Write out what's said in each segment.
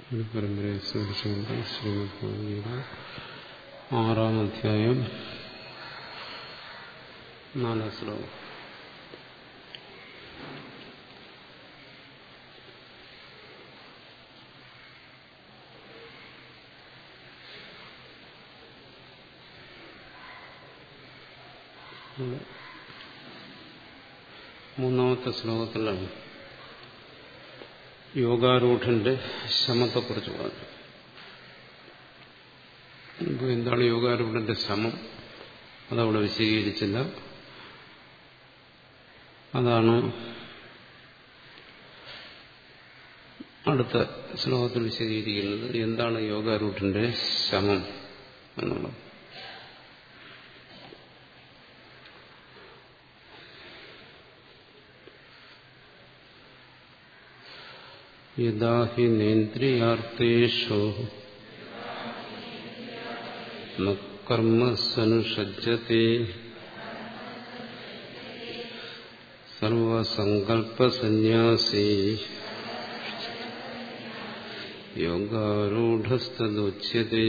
ഒരു പരമ്പരയെ സ്മരിച്ചുകൊണ്ട് ശ്രീമദ് ഭഗവത്ഗീത ആറാം അധ്യായം നാലാം ശ്ലോകം മൂന്നാമത്തെ ശ്ലോകത്തിലാണ് യോഗാരൂഢന്റെ ശമത്തെക്കുറിച്ച് പറഞ്ഞു ഇപ്പോൾ എന്താണ് യോഗാരൂഢന്റെ ശമം അതവിടെ വിശദീകരിച്ചില്ല അതാണ് അടുത്ത ശ്ലോകത്തിൽ വിശദീകരിക്കുന്നത് എന്താണ് യോഗാരൂഢന്റെ ശമം എന്നുള്ളത് യഥാ ഹി നേന്ദ്രിയാർത്ഥേഷു കർമ്മസനുഷജ്ജത്തെ സർവസങ്കൽപ്പസന്യാസി യോഗാരൂഢസ്തദുച്യത്തെ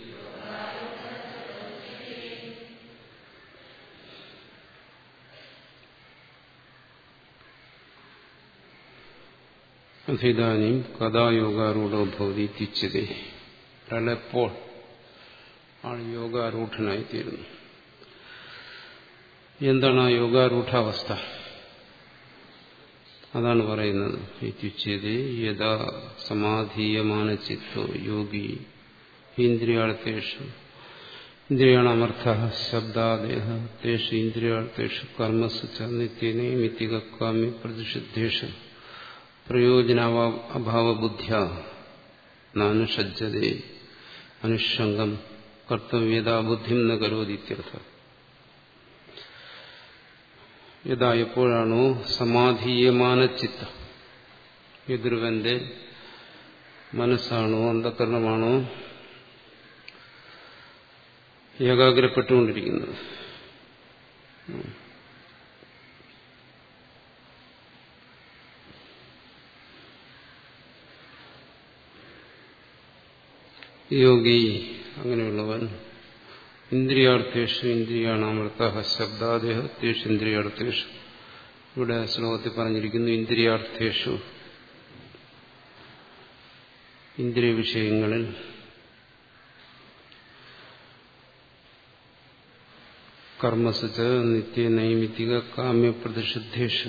അഥിതാനും കഥാ യോഗാരൂഢോ ഭവതി തിച്ചതേ ഒരാളെപ്പോൾ ആൾ യോഗാരൂഢനായിത്തീരുന്നു എന്താണ് ആ യോഗാരൂഢാവസ്ഥ അതാണ് പറയുന്നത് ഇത്യുച്യതേ യഥാ സമാധീയമാന ചിത്തോ യോഗി ഇന്ദ്രിയാർത്ഥേഷു ഇന്ദ്രിയാണമർത്ഥ ശബ്ദാദേഹ തേഷു ഇന്ദ്രിയാർത്ഥേഷു കർമ്മസു ച നിത്യനൈമിത്തിക കാമ്യ പ്രതിഷിദ്ധേഷു പ്രയോജനാഭാവബുദ്ധ്യ നാനുഷജ്ജതേ അനുഷംഗം കർത്തവ്യതാബുദ്ധിം ന കരോതിത്യർത്ഥ യഥാ എപ്പോഴാണോ സമാധീയമാന ചിത്ത എതിർവന്റെ മനസ്സാണോ അന്ധകരണമാണോ ഏകാഗ്രപ്പെട്ടുകൊണ്ടിരിക്കുന്നത് യോഗി അങ്ങനെയുള്ളവൻ ഇന്ദ്രിയാർത്ഥേഷു ഇന്ദ്രിയാണാമൃത ശബ്ദാദേഹത്തേഷു ഇന്ദ്രിയാർത്ഥേഷു ഇവിടെ ശ്ലോകത്തിൽ പറഞ്ഞിരിക്കുന്നു ഇന്ദ്രിയാർത്ഥേഷു ഇന്ദ്രിയ വിഷയങ്ങളിൽ കർമ്മസുച നിത്യ നൈമിത്തിക കാമ്യപ്രതിഷിദ്ധേഷു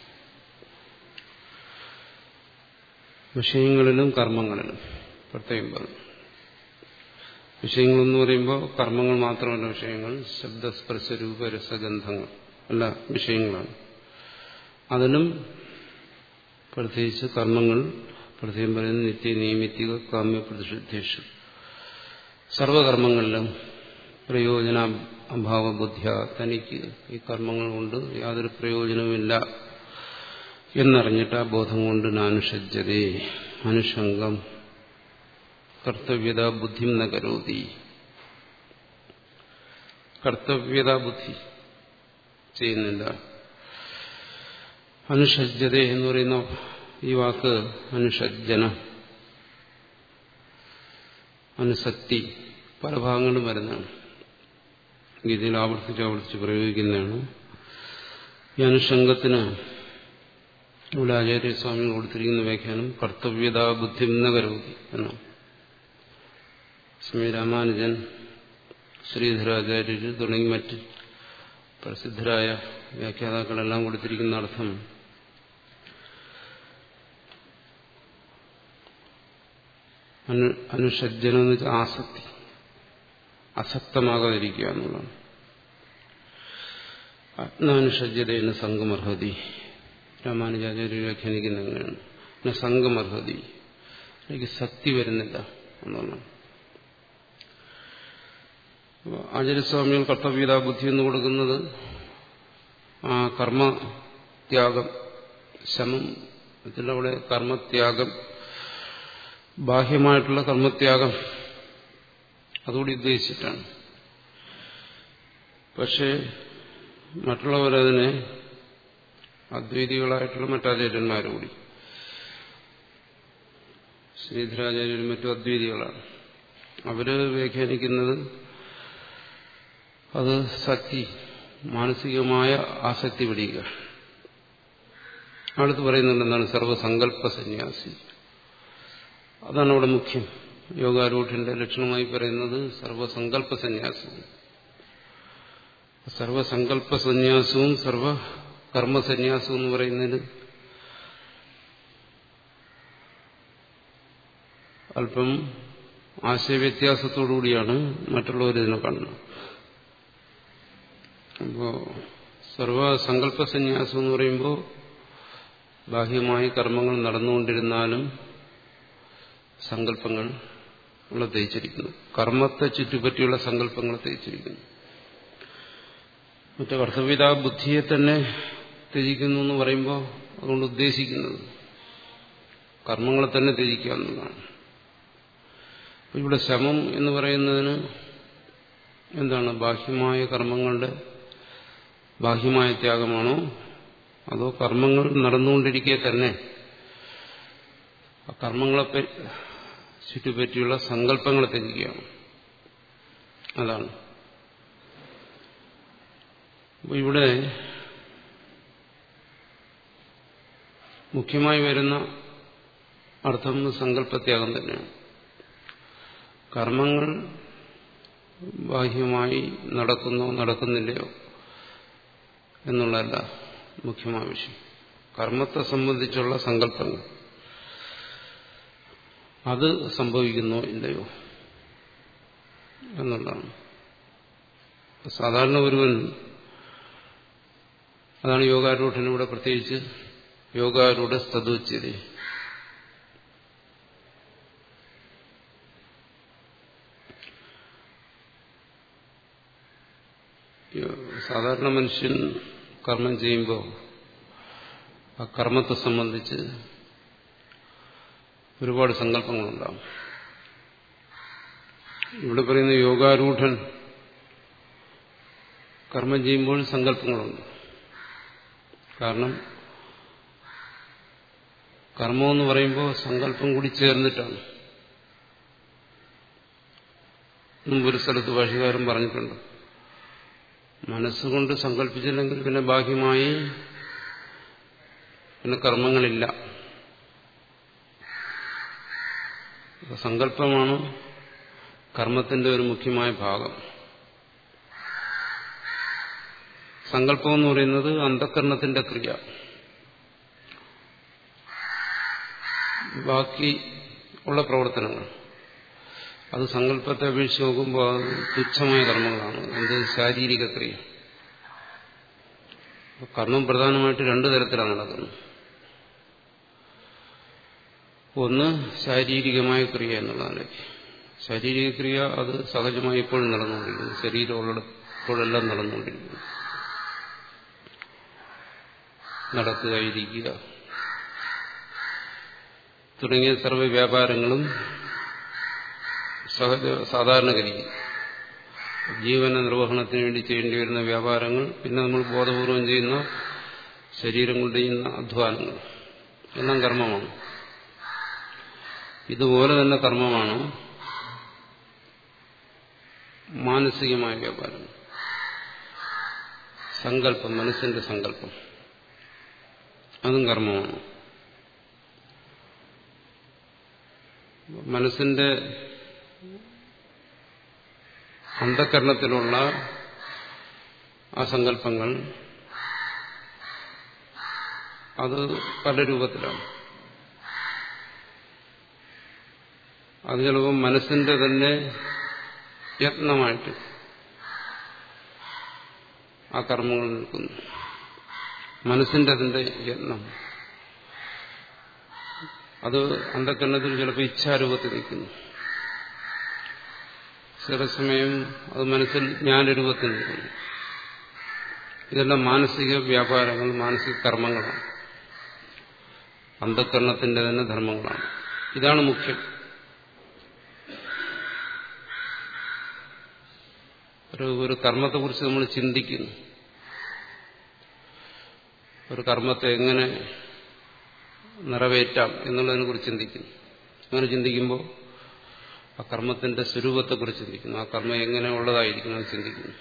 വിഷയങ്ങളിലും കർമ്മങ്ങളിലും പ്രത്യേകം പറഞ്ഞു വിഷയങ്ങളെന്ന് പറയുമ്പോൾ കർമ്മങ്ങൾ മാത്രമല്ല വിഷയങ്ങൾ ശബ്ദസ്പർശ രൂപ രസഗന്ധങ്ങൾ അല്ല വിഷയങ്ങളാണ് അതിനും പ്രത്യേകിച്ച് കർമ്മങ്ങൾ പ്രത്യേകം പറയുന്നത് നിത്യ നിയമിത്തിക കാമ്യ പ്രതിഷിദ്ധേഷു സർവകർമ്മങ്ങളിലും പ്രയോജന അഭാവ ബുദ്ധിയ തനിക്ക് ഈ കർമ്മങ്ങൾ കൊണ്ട് യാതൊരു പ്രയോജനവുമില്ല എന്നറിഞ്ഞിട്ട് ആ ബോധം കൊണ്ട് നാനുഷജ്ജതേ അനുഷംഗം കർത്തവ്യത ബുദ്ധി ന കരോതി കർത്തവ്യത ബുദ്ധി ചെയ്യുന്നില്ല അനുഷജ്ജത എന്ന് പറയുന്ന ഈ വാക്ക് അനുഷജ്ജന അനുസക്തി പല ഭാഗങ്ങളും വരുന്നതാണ് ഗീതയിൽ ആവർത്തിച്ച് ആവർത്തിച്ച് പ്രയോഗിക്കുന്നതാണ് ഈ അനുഷംഗത്തിന് ഇവിടെ ആചാര്യസ്വാമി കൊടുത്തിരിക്കുന്ന വ്യാഖ്യാനം കർത്തവ്യത ബുദ്ധി ന കരോതി എന്നാണ് സ്വാമി രാമാനുജൻ ശ്രീധരാചാര്യർ തുടങ്ങി മറ്റ് പ്രസിദ്ധരായ വ്യാഖ്യാതാക്കളെല്ലാം കൊടുത്തിരിക്കുന്ന അർത്ഥം അനുഷജ്ജനം എന്ന് വെച്ചാൽ ആസക്തി അസക്തമാകാതിരിക്കുക എന്നുള്ളതാണ് ആത്മാനുഷജ്ജതയെന്ന് സംഘമർഹതി രാമാനുജാചാര്യ വ്യാഖ്യാനിക്കുന്ന എങ്ങനെയാണ് സംഘമർഹതി എനിക്ക് ശക്തി വരുന്നില്ല എന്നുള്ളതാണ് ആചാര്യസ്വാമികൾ കർത്തവ്യത ബുദ്ധി എന്ന് കൊടുക്കുന്നത് ആ കർമ്മത്യാഗം ശമം അവിടെ കർമ്മത്യാഗം ബാഹ്യമായിട്ടുള്ള കർമ്മത്യാഗം അതുകൂടി ഉദ്ദേശിച്ചിട്ടാണ് പക്ഷേ മറ്റുള്ളവരതിനെ അദ്വൈതികളായിട്ടുള്ള മറ്റാചാര്യന്മാരുകൂടി ശ്രീധരാചാര്യരും മറ്റും അദ്വൈതികളാണ് അവര് വ്യാഖ്യാനിക്കുന്നത് അത് ശക്തി മാനസികമായ ആസക്തി പിടിക്കുക അടുത്ത് പറയുന്നുണ്ട് എന്താണ് സർവസങ്കല്പ സന്യാസി അതാണ് അവിടെ മുഖ്യം യോഗാരൂഢിന്റെ ലക്ഷണമായി പറയുന്നത് സർവസങ്കല്പ സന്യാസവും സർവസങ്കല്പ സന്യാസവും സർവ കർമ്മസന്യാസവും എന്ന് പറയുന്നതിന് അല്പം ആശയവ്യത്യാസത്തോടുകൂടിയാണ് മറ്റുള്ളവർ ഇതിനെ കാണുന്നത് അപ്പോ സർവസങ്കല്പ സന്യാസം എന്ന് പറയുമ്പോൾ ബാഹ്യമായി കർമ്മങ്ങൾ നടന്നുകൊണ്ടിരുന്നാലും സങ്കല്പങ്ങൾ ഉള്ള തേച്ചിരിക്കുന്നു കർമ്മത്തെ ചുറ്റിപ്പറ്റിയുള്ള സങ്കല്പങ്ങൾ തേച്ചിരിക്കുന്നു മറ്റേ കർത്തവ്യത ബുദ്ധിയെ തന്നെ ത്യജിക്കുന്നു എന്ന് പറയുമ്പോൾ അതുകൊണ്ട് ഉദ്ദേശിക്കുന്നത് കർമ്മങ്ങളെ തന്നെ ത്യജിക്കുക എന്നുള്ളതാണ് ഇവിടെ ശമം എന്ന് പറയുന്നതിന് എന്താണ് ബാഹ്യമായ കർമ്മങ്ങളുടെ ബാഹ്യമായ ത്യാഗമാണോ അതോ കർമ്മങ്ങൾ നടന്നുകൊണ്ടിരിക്കെ തന്നെ ആ കർമ്മങ്ങളെ ചുറ്റിപ്പറ്റിയുള്ള സങ്കല്പങ്ങളെ ത്യജിക്കുകയാണ് അതാണ് അപ്പോൾ ഇവിടെ മുഖ്യമായി വരുന്ന അർത്ഥം സങ്കല്പത്യാഗം തന്നെയാണ് കർമ്മങ്ങൾ ബാഹ്യമായി നടക്കുന്നോ നടക്കുന്നില്ലയോ എന്നുള്ളതല്ല മുഖ്യമായ വിഷയം കർമ്മത്തെ സംബന്ധിച്ചുള്ള സങ്കല്പങ്ങൾ അത് സംഭവിക്കുന്നോ ഇല്ലയോ എന്നുള്ളതാണ് സാധാരണ ഒരുവൻ അതാണ് യോഗാരൂഢനിവിടെ പ്രത്യേകിച്ച് യോഗാരൂഢ സ്തതുച്ചതി സാധാരണ മനുഷ്യൻ കർമ്മം ചെയ്യുമ്പോൾ ആ കർമ്മത്തെ സംബന്ധിച്ച് ഒരുപാട് സങ്കല്പങ്ങളുണ്ടാവും ഇവിടെ പറയുന്ന യോഗാരൂഢൻ കർമ്മം ചെയ്യുമ്പോൾ സങ്കല്പങ്ങളുണ്ട് കാരണം കർമ്മമെന്ന് പറയുമ്പോൾ സങ്കല്പം കൂടി ചേർന്നിട്ടാണ് മുമ്പൊരു സ്ഥലത്ത് ഭാഷകാരൻ പറഞ്ഞിട്ടുണ്ട് മനസ്സുകൊണ്ട് സങ്കല്പിച്ചില്ലെങ്കിൽ പിന്നെ ബാഹ്യമായി പിന്നെ കർമ്മങ്ങളില്ല സങ്കല്പമാണ് കർമ്മത്തിന്റെ ഒരു മുഖ്യമായ ഭാഗം സങ്കല്പം എന്ന് പറയുന്നത് അന്ധകരണത്തിന്റെ ക്രിയ ബാക്കി ഉള്ള പ്രവർത്തനങ്ങൾ അത് സങ്കല്പത്തെ അപേക്ഷിച്ച് നോക്കുമ്പോൾ അത് തുച്ഛമായ കർമ്മങ്ങളാണ് എന്ത് ശാരീരിക ക്രിയ കർമ്മം പ്രധാനമായിട്ട് രണ്ടു തരത്തിലാണ് നടക്കുന്നത് ഒന്ന് ശാരീരികമായ ക്രിയ എന്നുള്ളതാണ് ശാരീരിക ക്രിയ അത് സഹജമായി ഇപ്പോഴും നടന്നുകൊണ്ടിരിക്കുന്നു ശരീരമുള്ളിടത്തോടെല്ലാം നടന്നുകൊണ്ടിരിക്കുന്നു നടക്കുക ഇരിക്കുക തുടങ്ങിയ സർവ്വ വ്യാപാരങ്ങളും സഹജ സാധാരണഗതി ജീവന നിർവഹണത്തിന് വേണ്ടി ചെയ്യേണ്ടി വരുന്ന വ്യാപാരങ്ങൾ പിന്നെ നമ്മൾ ബോധപൂർവം ചെയ്യുന്ന ശരീരം കൊണ്ട് ചെയ്യുന്ന അധ്വാനങ്ങൾ എല്ലാം കർമ്മമാണ് ഇതുപോലെ തന്നെ കർമ്മമാണ് മാനസികമായ വ്യാപാരം സങ്കല്പം മനസ്സിന്റെ സങ്കല്പം അതും കർമ്മമാണ് മനസ്സിന്റെ അന്ധകരണത്തിലുള്ള ആ സങ്കല്പങ്ങൾ അത് പല രൂപത്തിലാണ് അത് ചിലപ്പോൾ മനസ്സിന്റെ തന്നെ യത്നമായിട്ട് ആ കർമ്മങ്ങൾ നിൽക്കുന്നു മനസ്സിന്റെ അതിന്റെ യത്നം അത് അന്ധകരണത്തിൽ ചിലപ്പോൾ ഇച്ഛാരൂപത്തിൽ നിൽക്കുന്നു ചില സമയം അത് മനസ്സിൽ ജ്ഞാനരൂപത്തിൽ നിൽക്കുന്നു ഇതെല്ലാം മാനസിക വ്യാപാരങ്ങൾ മാനസിക കർമ്മങ്ങളാണ് അന്ധകരണത്തിന്റെ തന്നെ ധർമ്മങ്ങളാണ് ഇതാണ് മുഖ്യം ഒരു ഒരു കർമ്മത്തെക്കുറിച്ച് നമ്മൾ ചിന്തിക്കുന്നു ഒരു കർമ്മത്തെ എങ്ങനെ നിറവേറ്റാം എന്നുള്ളതിനെ കുറിച്ച് ചിന്തിക്കുന്നു അങ്ങനെ ചിന്തിക്കുമ്പോൾ ആ കർമ്മത്തിന്റെ സ്വരൂപത്തെക്കുറിച്ച് ചിന്തിക്കുന്നു ആ കർമ്മം എങ്ങനെ ഉള്ളതായിരിക്കണം എന്ന് ചിന്തിക്കുന്നു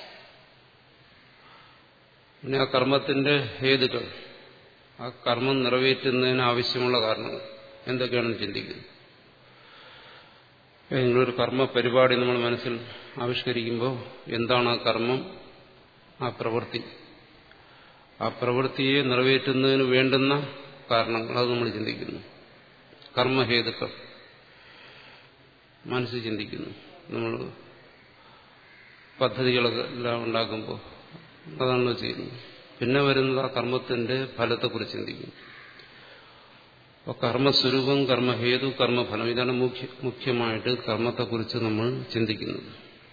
പിന്നെ ആ കർമ്മത്തിന്റെ ഹേതുക്കൾ ആ കർമ്മം നിറവേറ്റുന്നതിന് ആവശ്യമുള്ള കാരണങ്ങൾ എന്തൊക്കെയാണെന്ന് ചിന്തിക്കുന്നു ഏതെങ്കിലും ഒരു കർമ്മ പരിപാടി നമ്മൾ മനസ്സിൽ ആവിഷ്കരിക്കുമ്പോൾ എന്താണ് ആ കർമ്മം ആ പ്രവൃത്തി ആ പ്രവൃത്തിയെ നിറവേറ്റുന്നതിന് വേണ്ടുന്ന കാരണങ്ങൾ അത് നമ്മൾ ചിന്തിക്കുന്നു കർമ്മഹേതുക്കൾ മനസ്സിൽ ചിന്തിക്കുന്നു നമ്മൾ പദ്ധതികളൊക്കെ എല്ലാം ഉണ്ടാക്കുമ്പോൾ അതാണല്ലോ ചെയ്യുന്നത് പിന്നെ വരുന്നത് ആ കർമ്മത്തിന്റെ ഫലത്തെക്കുറിച്ച് ചിന്തിക്കുന്നു അപ്പോൾ കർമ്മസ്വരൂപം കർമ്മഹേതു കർമ്മഫലം ഇതാണ് മുഖ്യ മുഖ്യമായിട്ട് കർമ്മത്തെക്കുറിച്ച് നമ്മൾ ചിന്തിക്കുന്നത്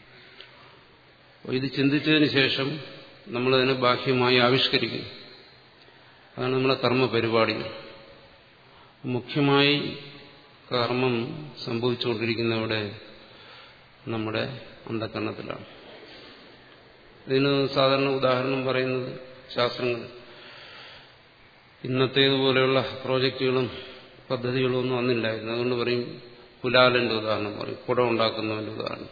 ഇത് ചിന്തിച്ചതിന് ശേഷം നമ്മളതിനെ ബാഹ്യമായി ആവിഷ്കരിക്കുന്നു അതാണ് നമ്മുടെ കർമ്മ പരിപാടികൾ മുഖ്യമായി കർമ്മം സംഭവിച്ചുകൊണ്ടിരിക്കുന്നവിടെ നമ്മുടെ അന്ധകരണത്തിലാണ് ഇതിന് സാധാരണ ഉദാഹരണം പറയുന്നത് ശാസ്ത്രങ്ങൾ ഇന്നത്തേതുപോലെയുള്ള പ്രോജക്റ്റുകളും പദ്ധതികളും ഒന്നും അന്നില്ലായിരുന്നു അതുകൊണ്ട് പറയും കുലാലന്റെ ഉദാഹരണം പറയും കുട ഉണ്ടാക്കുന്നവന്റെ ഉദാഹരണം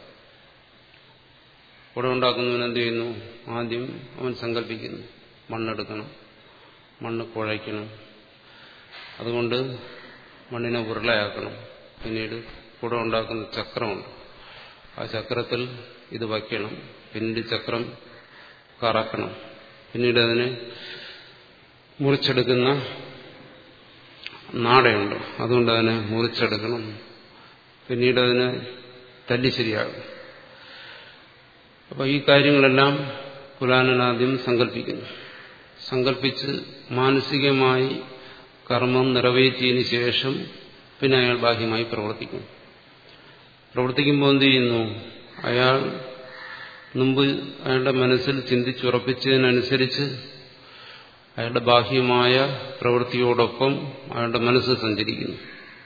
കുട ഉണ്ടാക്കുന്നവൻ എന്ത് ചെയ്യുന്നു ആദ്യം അവൻ സങ്കല്പിക്കുന്നു മണ്ണെടുക്കണം മണ്ണ് കുഴയ്ക്കണം അതുകൊണ്ട് മണ്ണിനെ ഉരുളയാക്കണം പിന്നീട് കുട ഉണ്ടാക്കുന്ന ചക്രമുണ്ട് ആ ചക്രത്തിൽ ഇത് വയ്ക്കണം പിന്നീട് ചക്രം കറക്കണം പിന്നീട് അതിനെ മുറിച്ചെടുക്കുന്ന നാടയുണ്ട് അതുകൊണ്ട് അതിനെ മുറിച്ചെടുക്കണം പിന്നീട് അതിനെ തല്ലി ശരിയാകും അപ്പോൾ ഈ കാര്യങ്ങളെല്ലാം കുലാനനാദ്യം സങ്കല്പിക്കുന്നു സങ്കല്പിച്ച് മാനസികമായി കർമ്മം നിറവേറ്റിയതിന് ശേഷം പിന്നെ അയാൾ ബാഹ്യമായി പ്രവർത്തിക്കും പ്രവർത്തിക്കുമ്പോൾ എന്ത് ചെയ്യുന്നു അയാൾ മുമ്പ് അയാളുടെ മനസ്സിൽ ചിന്തിച്ചുറപ്പിച്ചതിനനുസരിച്ച് അയാളുടെ ബാഹ്യമായ പ്രവൃത്തിയോടൊപ്പം അയാളുടെ മനസ്സ് സഞ്ചരിക്കുന്നു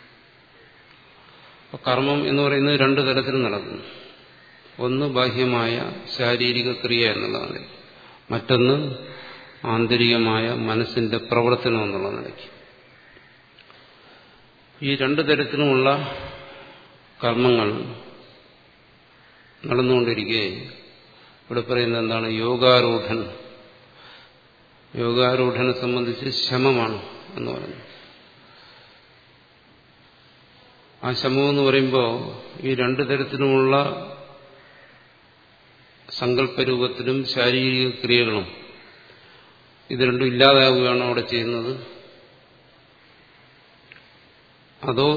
കർമ്മം എന്ന് പറയുന്നത് രണ്ടു തരത്തിൽ നടക്കുന്നു ഒന്ന് ബാഹ്യമായ ശാരീരിക ക്രിയ എന്നുള്ളതാണ് മറ്റൊന്ന് ആന്തരികമായ മനസ്സിന്റെ പ്രവർത്തനം എന്നുള്ള നിലയ്ക്ക് ഈ രണ്ടു തരത്തിലുമുള്ള കർമ്മങ്ങൾ നടന്നുകൊണ്ടിരിക്കെ ഇവിടെ പറയുന്നത് എന്താണ് യോഗാരൂഢൻ യോഗാരൂഢനെ സംബന്ധിച്ച് ശമമാണ് എന്ന് പറയുന്നു ആ ശമം എന്ന് പറയുമ്പോൾ ഈ രണ്ടു തരത്തിലുമുള്ള സങ്കല്പരൂപത്തിലും ശാരീരിക ക്രിയകളും ഇത് രണ്ടും ഇല്ലാതാവുകയാണ് അവിടെ ചെയ്യുന്നത് അതോ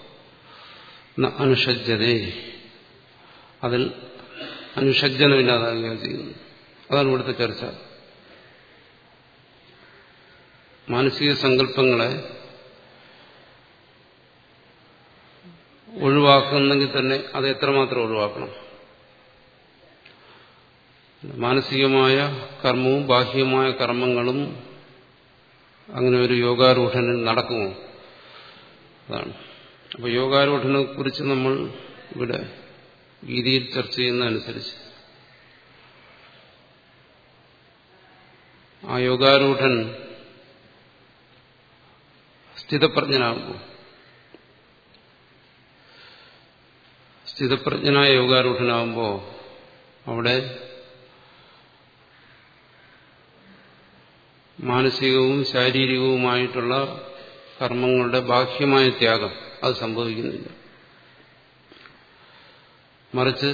അനുഷജ്ജതേ അതിൽ അനുഷജ്ജനമില്ലാതാകുകയാണ് ചെയ്യുന്നത് അതാണ് ഇവിടുത്തെ ചർച്ച മാനസിക സങ്കല്പങ്ങളെ ഒഴിവാക്കുന്നെങ്കിൽ തന്നെ അത് എത്രമാത്രം ഒഴിവാക്കണം മാനസികമായ കർമ്മവും ബാഹ്യമായ കർമ്മങ്ങളും അങ്ങനെ ഒരു യോഗാരൂഢനിൽ നടക്കുമോ അതാണ് അപ്പോൾ യോഗാരൂഢനെ കുറിച്ച് നമ്മൾ ഇവിടെ ഗീതിയിൽ ചർച്ച ചെയ്യുന്നതനുസരിച്ച് ആ യോഗാരൂഢൻ സ്ഥിതപ്രജ്ഞനാകുമ്പോൾ സ്ഥിതപ്രജ്ഞനായ യോഗാരൂഢനാകുമ്പോൾ അവിടെ മാനസികവും ശാരീരികവുമായിട്ടുള്ള കർമ്മങ്ങളുടെ ബാഹ്യമായ ത്യാഗം അത് സംഭവിക്കുന്നില്ല മറിച്ച്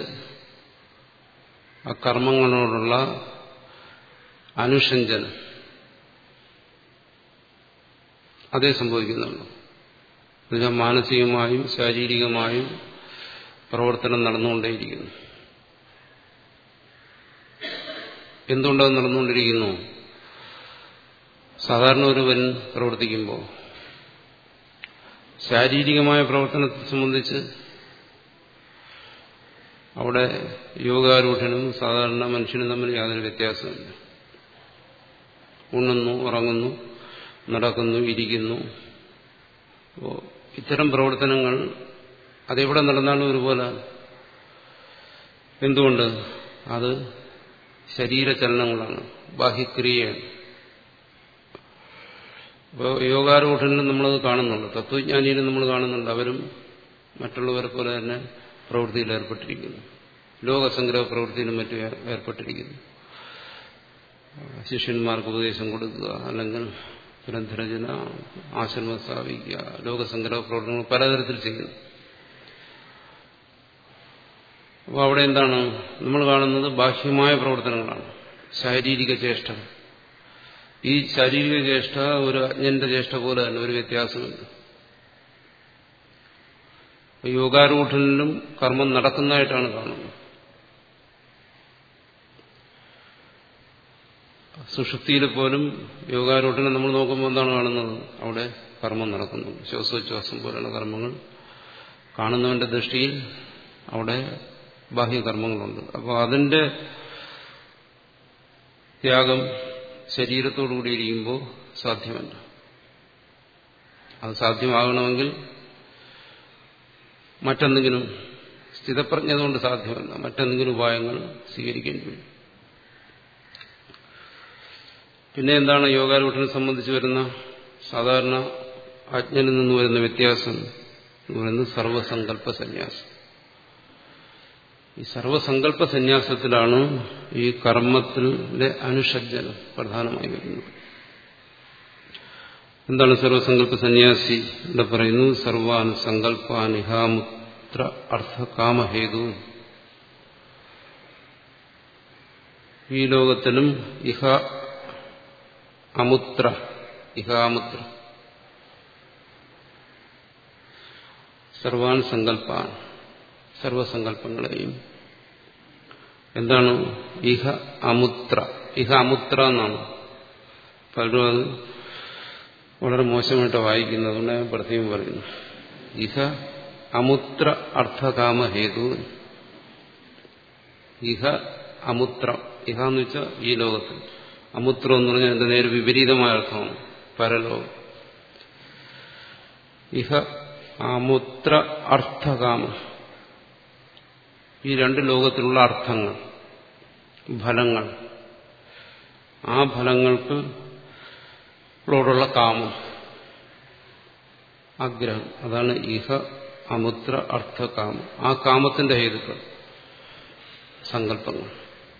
ആ കർമ്മങ്ങളോടുള്ള അനുഷഞ്ജനം അതേ സംഭവിക്കുന്നുള്ളൂ എന്നുവെച്ചാൽ മാനസികമായും ശാരീരികമായും പ്രവർത്തനം നടന്നുകൊണ്ടേയിരിക്കുന്നു എന്തുകൊണ്ടത് നടന്നുകൊണ്ടിരിക്കുന്നു സാധാരണ ഒരുവൻ പ്രവർത്തിക്കുമ്പോൾ ശാരീരികമായ പ്രവർത്തനത്തെ സംബന്ധിച്ച് അവിടെ യോഗാരൂഢനും സാധാരണ മനുഷ്യനും തമ്മിൽ യാതൊരു വ്യത്യാസമില്ല ഉണ്ണുന്നു ഉറങ്ങുന്നു നടക്കുന്നു ഇരിക്കുന്നു അപ്പോൾ ഇത്തരം പ്രവർത്തനങ്ങൾ അതെവിടെ നടന്നാലും ഒരുപോലെ എന്തുകൊണ്ട് അത് ശരീരചലനങ്ങളാണ് ബാഹ്യക്രിയയാണ് അപ്പോൾ യോഗാരൂഢനിലും നമ്മളത് കാണുന്നുണ്ട് തത്വജ്ഞാനിയിലും നമ്മൾ കാണുന്നുണ്ട് അവരും മറ്റുള്ളവരെ പോലെ തന്നെ പ്രവൃത്തിയിൽ ഏർപ്പെട്ടിരിക്കുന്നു ലോകസംഗ്രഹ പ്രവൃത്തിയിലും മറ്റും ഏർപ്പെട്ടിരിക്കുന്നു ശിഷ്യന്മാർക്ക് ഉപദേശം കൊടുക്കുക അല്ലെങ്കിൽ ഗ്രന്ഥരചന ആശ്രമം സ്ഥാപിക്കുക ലോകസംഗ്രഹ പ്രവർത്തനങ്ങൾ പലതരത്തിൽ ചെയ്യുന്നു അപ്പോൾ അവിടെ എന്താണ് നമ്മൾ കാണുന്നത് ബാഹ്യമായ പ്രവർത്തനങ്ങളാണ് ശാരീരിക ചേഷ്ട ഈ ശാരീരിക ചേഷ്ട ഒരു അജ്ഞന്റെ ചേഷ്ട പോലെ തന്നെ ഒരു വ്യത്യാസമുണ്ട് യോഗാരൂഢനിലും കർമ്മം നടക്കുന്നതായിട്ടാണ് കാണുന്നത് സുഷുപ്തിയിൽ പോലും യോഗാരൂഢനെ നമ്മൾ നോക്കുമ്പോൾ എന്താണ് കാണുന്നത് അവിടെ കർമ്മം നടക്കുന്നു ശ്വാസോച്ഛ്വാസം പോലെയുള്ള കർമ്മങ്ങൾ കാണുന്നവന്റെ ദൃഷ്ടിയിൽ അവിടെ ബാഹ്യകർമ്മങ്ങളുണ്ട് അപ്പോൾ അതിന്റെ ത്യാഗം ശരീരത്തോടുകൂടി ഇരിക്കുമ്പോൾ സാധ്യമല്ല അത് സാധ്യമാകണമെങ്കിൽ മറ്റെന്തെങ്കിലും സ്ഥിതപ്രജ്ഞത കൊണ്ട് സാധ്യമല്ല മറ്റെന്തെങ്കിലും ഉപായങ്ങൾ സ്വീകരിക്കേണ്ടി വരും പിന്നെ എന്താണ് യോഗാരൂഢനെ സംബന്ധിച്ച് വരുന്ന സാധാരണ അജ്ഞനിൽ നിന്ന് വരുന്ന വ്യത്യാസം എന്ന് പറയുന്നത് സർവസങ്കല്പ സന്യാസം ഈ സർവസങ്കല്പ സന്യാസത്തിലാണ് ഈ കർമ്മത്തിലെ അനുഷജ്ജനം പ്രധാനമായി വരുന്നത് എന്താണ് സർവസങ്കല്പ സന്യാസി ഇവിടെ പറയുന്നു സർവാൻ സങ്കല്പാനിഹാമുത്ര അർത്ഥകാമഹേതു ഈ ലോകത്തിലും ഇഹ അമുത്ര ഇഹാമുത്ര സർവാൻ സങ്കല്പാൻ സർവസങ്കല്പങ്ങളെയും എന്താണ് ഇഹ അമുത്ര ഇഹ അമുത്ര എന്നാണ് പലരും അത് വളരെ മോശമായിട്ട് വായിക്കുന്നത് അതുകൊണ്ട് ഞാൻ പ്രത്യേകം പറയുന്നു ഇഹ അമുത്ര അർത്ഥകാമഹേതു ഇഹ അമുത്രം ഇഹ എന്ന് വെച്ചാൽ ഈ ലോകത്തിൽ അമുത്രം എന്ന് പറഞ്ഞാൽ എന്റെ നേരെ വിപരീതമായ അർത്ഥമാണ് പരലോകം ഇഹ അമുത്ര അർത്ഥകാമ ഈ രണ്ട് ലോകത്തിലുള്ള അർത്ഥങ്ങൾ ഫലങ്ങൾ ആ ഫലങ്ങൾക്ക് ോടുള്ള കാമം ആഗ്രഹം അതാണ് ഇഹ അമുത്ര അർത്ഥകാമം ആ കാമത്തിന്റെ ഹേതുക്കൾ സങ്കല്പങ്ങൾ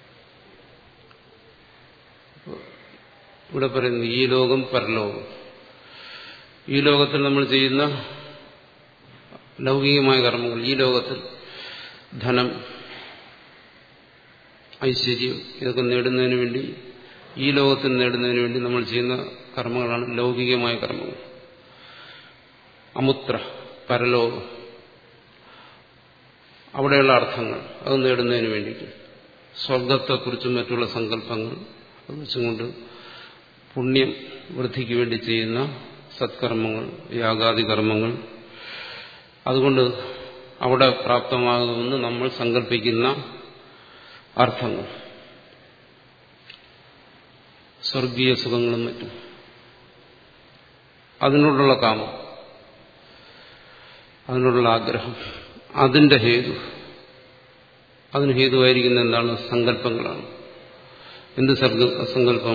ഇവിടെ പറയുന്നു ഈ ലോകം പരലോകം ഈ ലോകത്തിൽ നമ്മൾ ചെയ്യുന്ന ലൗകികമായ കർമ്മങ്ങൾ ഈ ലോകത്തിൽ ധനം ഐശ്വര്യം ഇതൊക്കെ നേടുന്നതിന് വേണ്ടി ഈ ലോകത്തിൽ നേടുന്നതിന് വേണ്ടി നമ്മൾ ചെയ്യുന്ന കർമ്മങ്ങളാണ് ലൗകികമായ കർമ്മങ്ങൾ അമുത്ര പരലോകം അവിടെയുള്ള അർത്ഥങ്ങൾ അത് നേടുന്നതിന് വേണ്ടിയിട്ട് സ്വർഗത്തെക്കുറിച്ചും മറ്റുള്ള സങ്കല്പങ്ങൾ അത് വെച്ചുകൊണ്ട് പുണ്യം വൃദ്ധിക്ക് വേണ്ടി ചെയ്യുന്ന സത്കർമ്മങ്ങൾ യാഗാദി കർമ്മങ്ങൾ അതുകൊണ്ട് അവിടെ പ്രാപ്തമാകുമെന്ന് നമ്മൾ സങ്കല്പിക്കുന്ന അർത്ഥങ്ങൾ സ്വർഗീയ സുഖങ്ങളും മറ്റും അതിനോടുള്ള കാമം അതിനോടുള്ള ആഗ്രഹം അതിന്റെ ഹേതു അതിന് ഹേതുവായിരിക്കുന്ന എന്താണ് സങ്കല്പങ്ങളാണ് എന്ത് സങ്കല്പം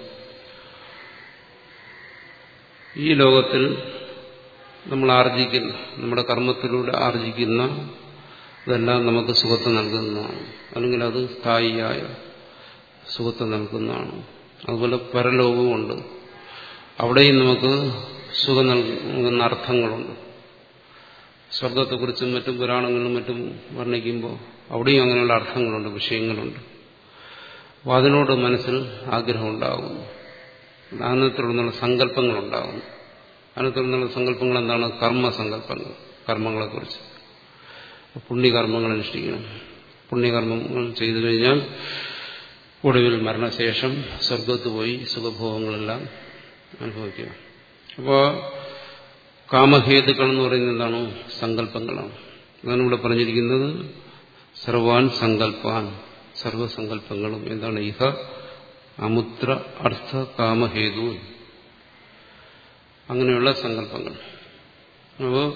ഈ ലോകത്തിൽ നമ്മൾ ആർജിക്കുന്ന നമ്മുടെ കർമ്മത്തിലൂടെ ആർജിക്കുന്ന ഇതെല്ലാം നമുക്ക് സുഖത്തെ നൽകുന്നതാണ് അല്ലെങ്കിൽ അത് സ്ഥായിയായ സുഖത്തെ നൽകുന്നതാണ് അതുപോലെ പരലോകവുമുണ്ട് അവിടെയും നമുക്ക് സുഖം നൽകുന്ന അർത്ഥങ്ങളുണ്ട് സ്വർഗത്തെക്കുറിച്ചും മറ്റും പുരാണങ്ങളിലും മറ്റും വർണ്ണിക്കുമ്പോൾ അവിടെയും അങ്ങനെയുള്ള അർത്ഥങ്ങളുണ്ട് വിഷയങ്ങളുണ്ട് അപ്പോൾ അതിനോട് മനസ്സിൽ ആഗ്രഹം ഉണ്ടാകുന്നു അതിനെ തുടർന്നുള്ള സങ്കല്പങ്ങളുണ്ടാകുന്നു അതിനെ തുടർന്നുള്ള സങ്കല്പങ്ങൾ എന്താണ് കർമ്മസങ്കല്പങ്ങൾ കർമ്മങ്ങളെക്കുറിച്ച് പുണ്യകർമ്മങ്ങൾ അനുഷ്ഠിക്കണം പുണ്യകർമ്മങ്ങൾ ചെയ്തു കഴിഞ്ഞാൽ ഒടുവിൽ മരണശേഷം സ്വർഗത്ത് പോയി സുഖഭോഗങ്ങളെല്ലാം അനുഭവിക്കുക അപ്പോൾ കാമഹേതുക്കൾ എന്ന് പറയുന്നത് എന്താണ് സങ്കല്പങ്ങളാണ് അതാണ് ഇവിടെ പറഞ്ഞിരിക്കുന്നത് സർവാൻ സങ്കല്പാൻ സർവസങ്കല്പങ്ങളും എന്താണ് ഇഹ അമുത്ര അർത്ഥ കാമഹേതു അങ്ങനെയുള്ള സങ്കല്പങ്ങൾ അപ്പോൾ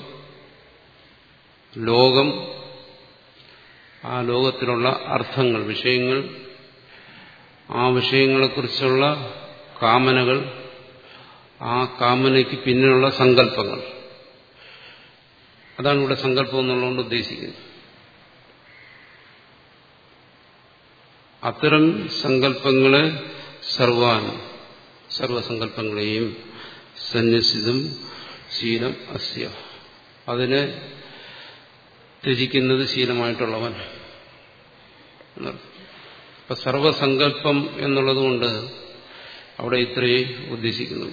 ലോകം ആ ലോകത്തിലുള്ള അർത്ഥങ്ങൾ വിഷയങ്ങൾ ആ വിഷയങ്ങളെക്കുറിച്ചുള്ള കാമനകൾ ആ കാമനയ്ക്ക് പിന്നിലുള്ള സങ്കല്പങ്ങൾ അതാണ് ഇവിടെ സങ്കല്പം എന്നുള്ളതുകൊണ്ട് ഉദ്ദേശിക്കുന്നത് അത്തരം സങ്കല്പങ്ങളെ സർവാൻ സർവസങ്കല്പങ്ങളെയും സന്യസിതം ശീലം അസ്യ അതിനെ ത്യജിക്കുന്നത് ശീലമായിട്ടുള്ളവൻ അപ്പൊ സർവസങ്കല്പം എന്നുള്ളതുകൊണ്ട് അവിടെ ഇത്രയേ ഉദ്ദേശിക്കുന്നത്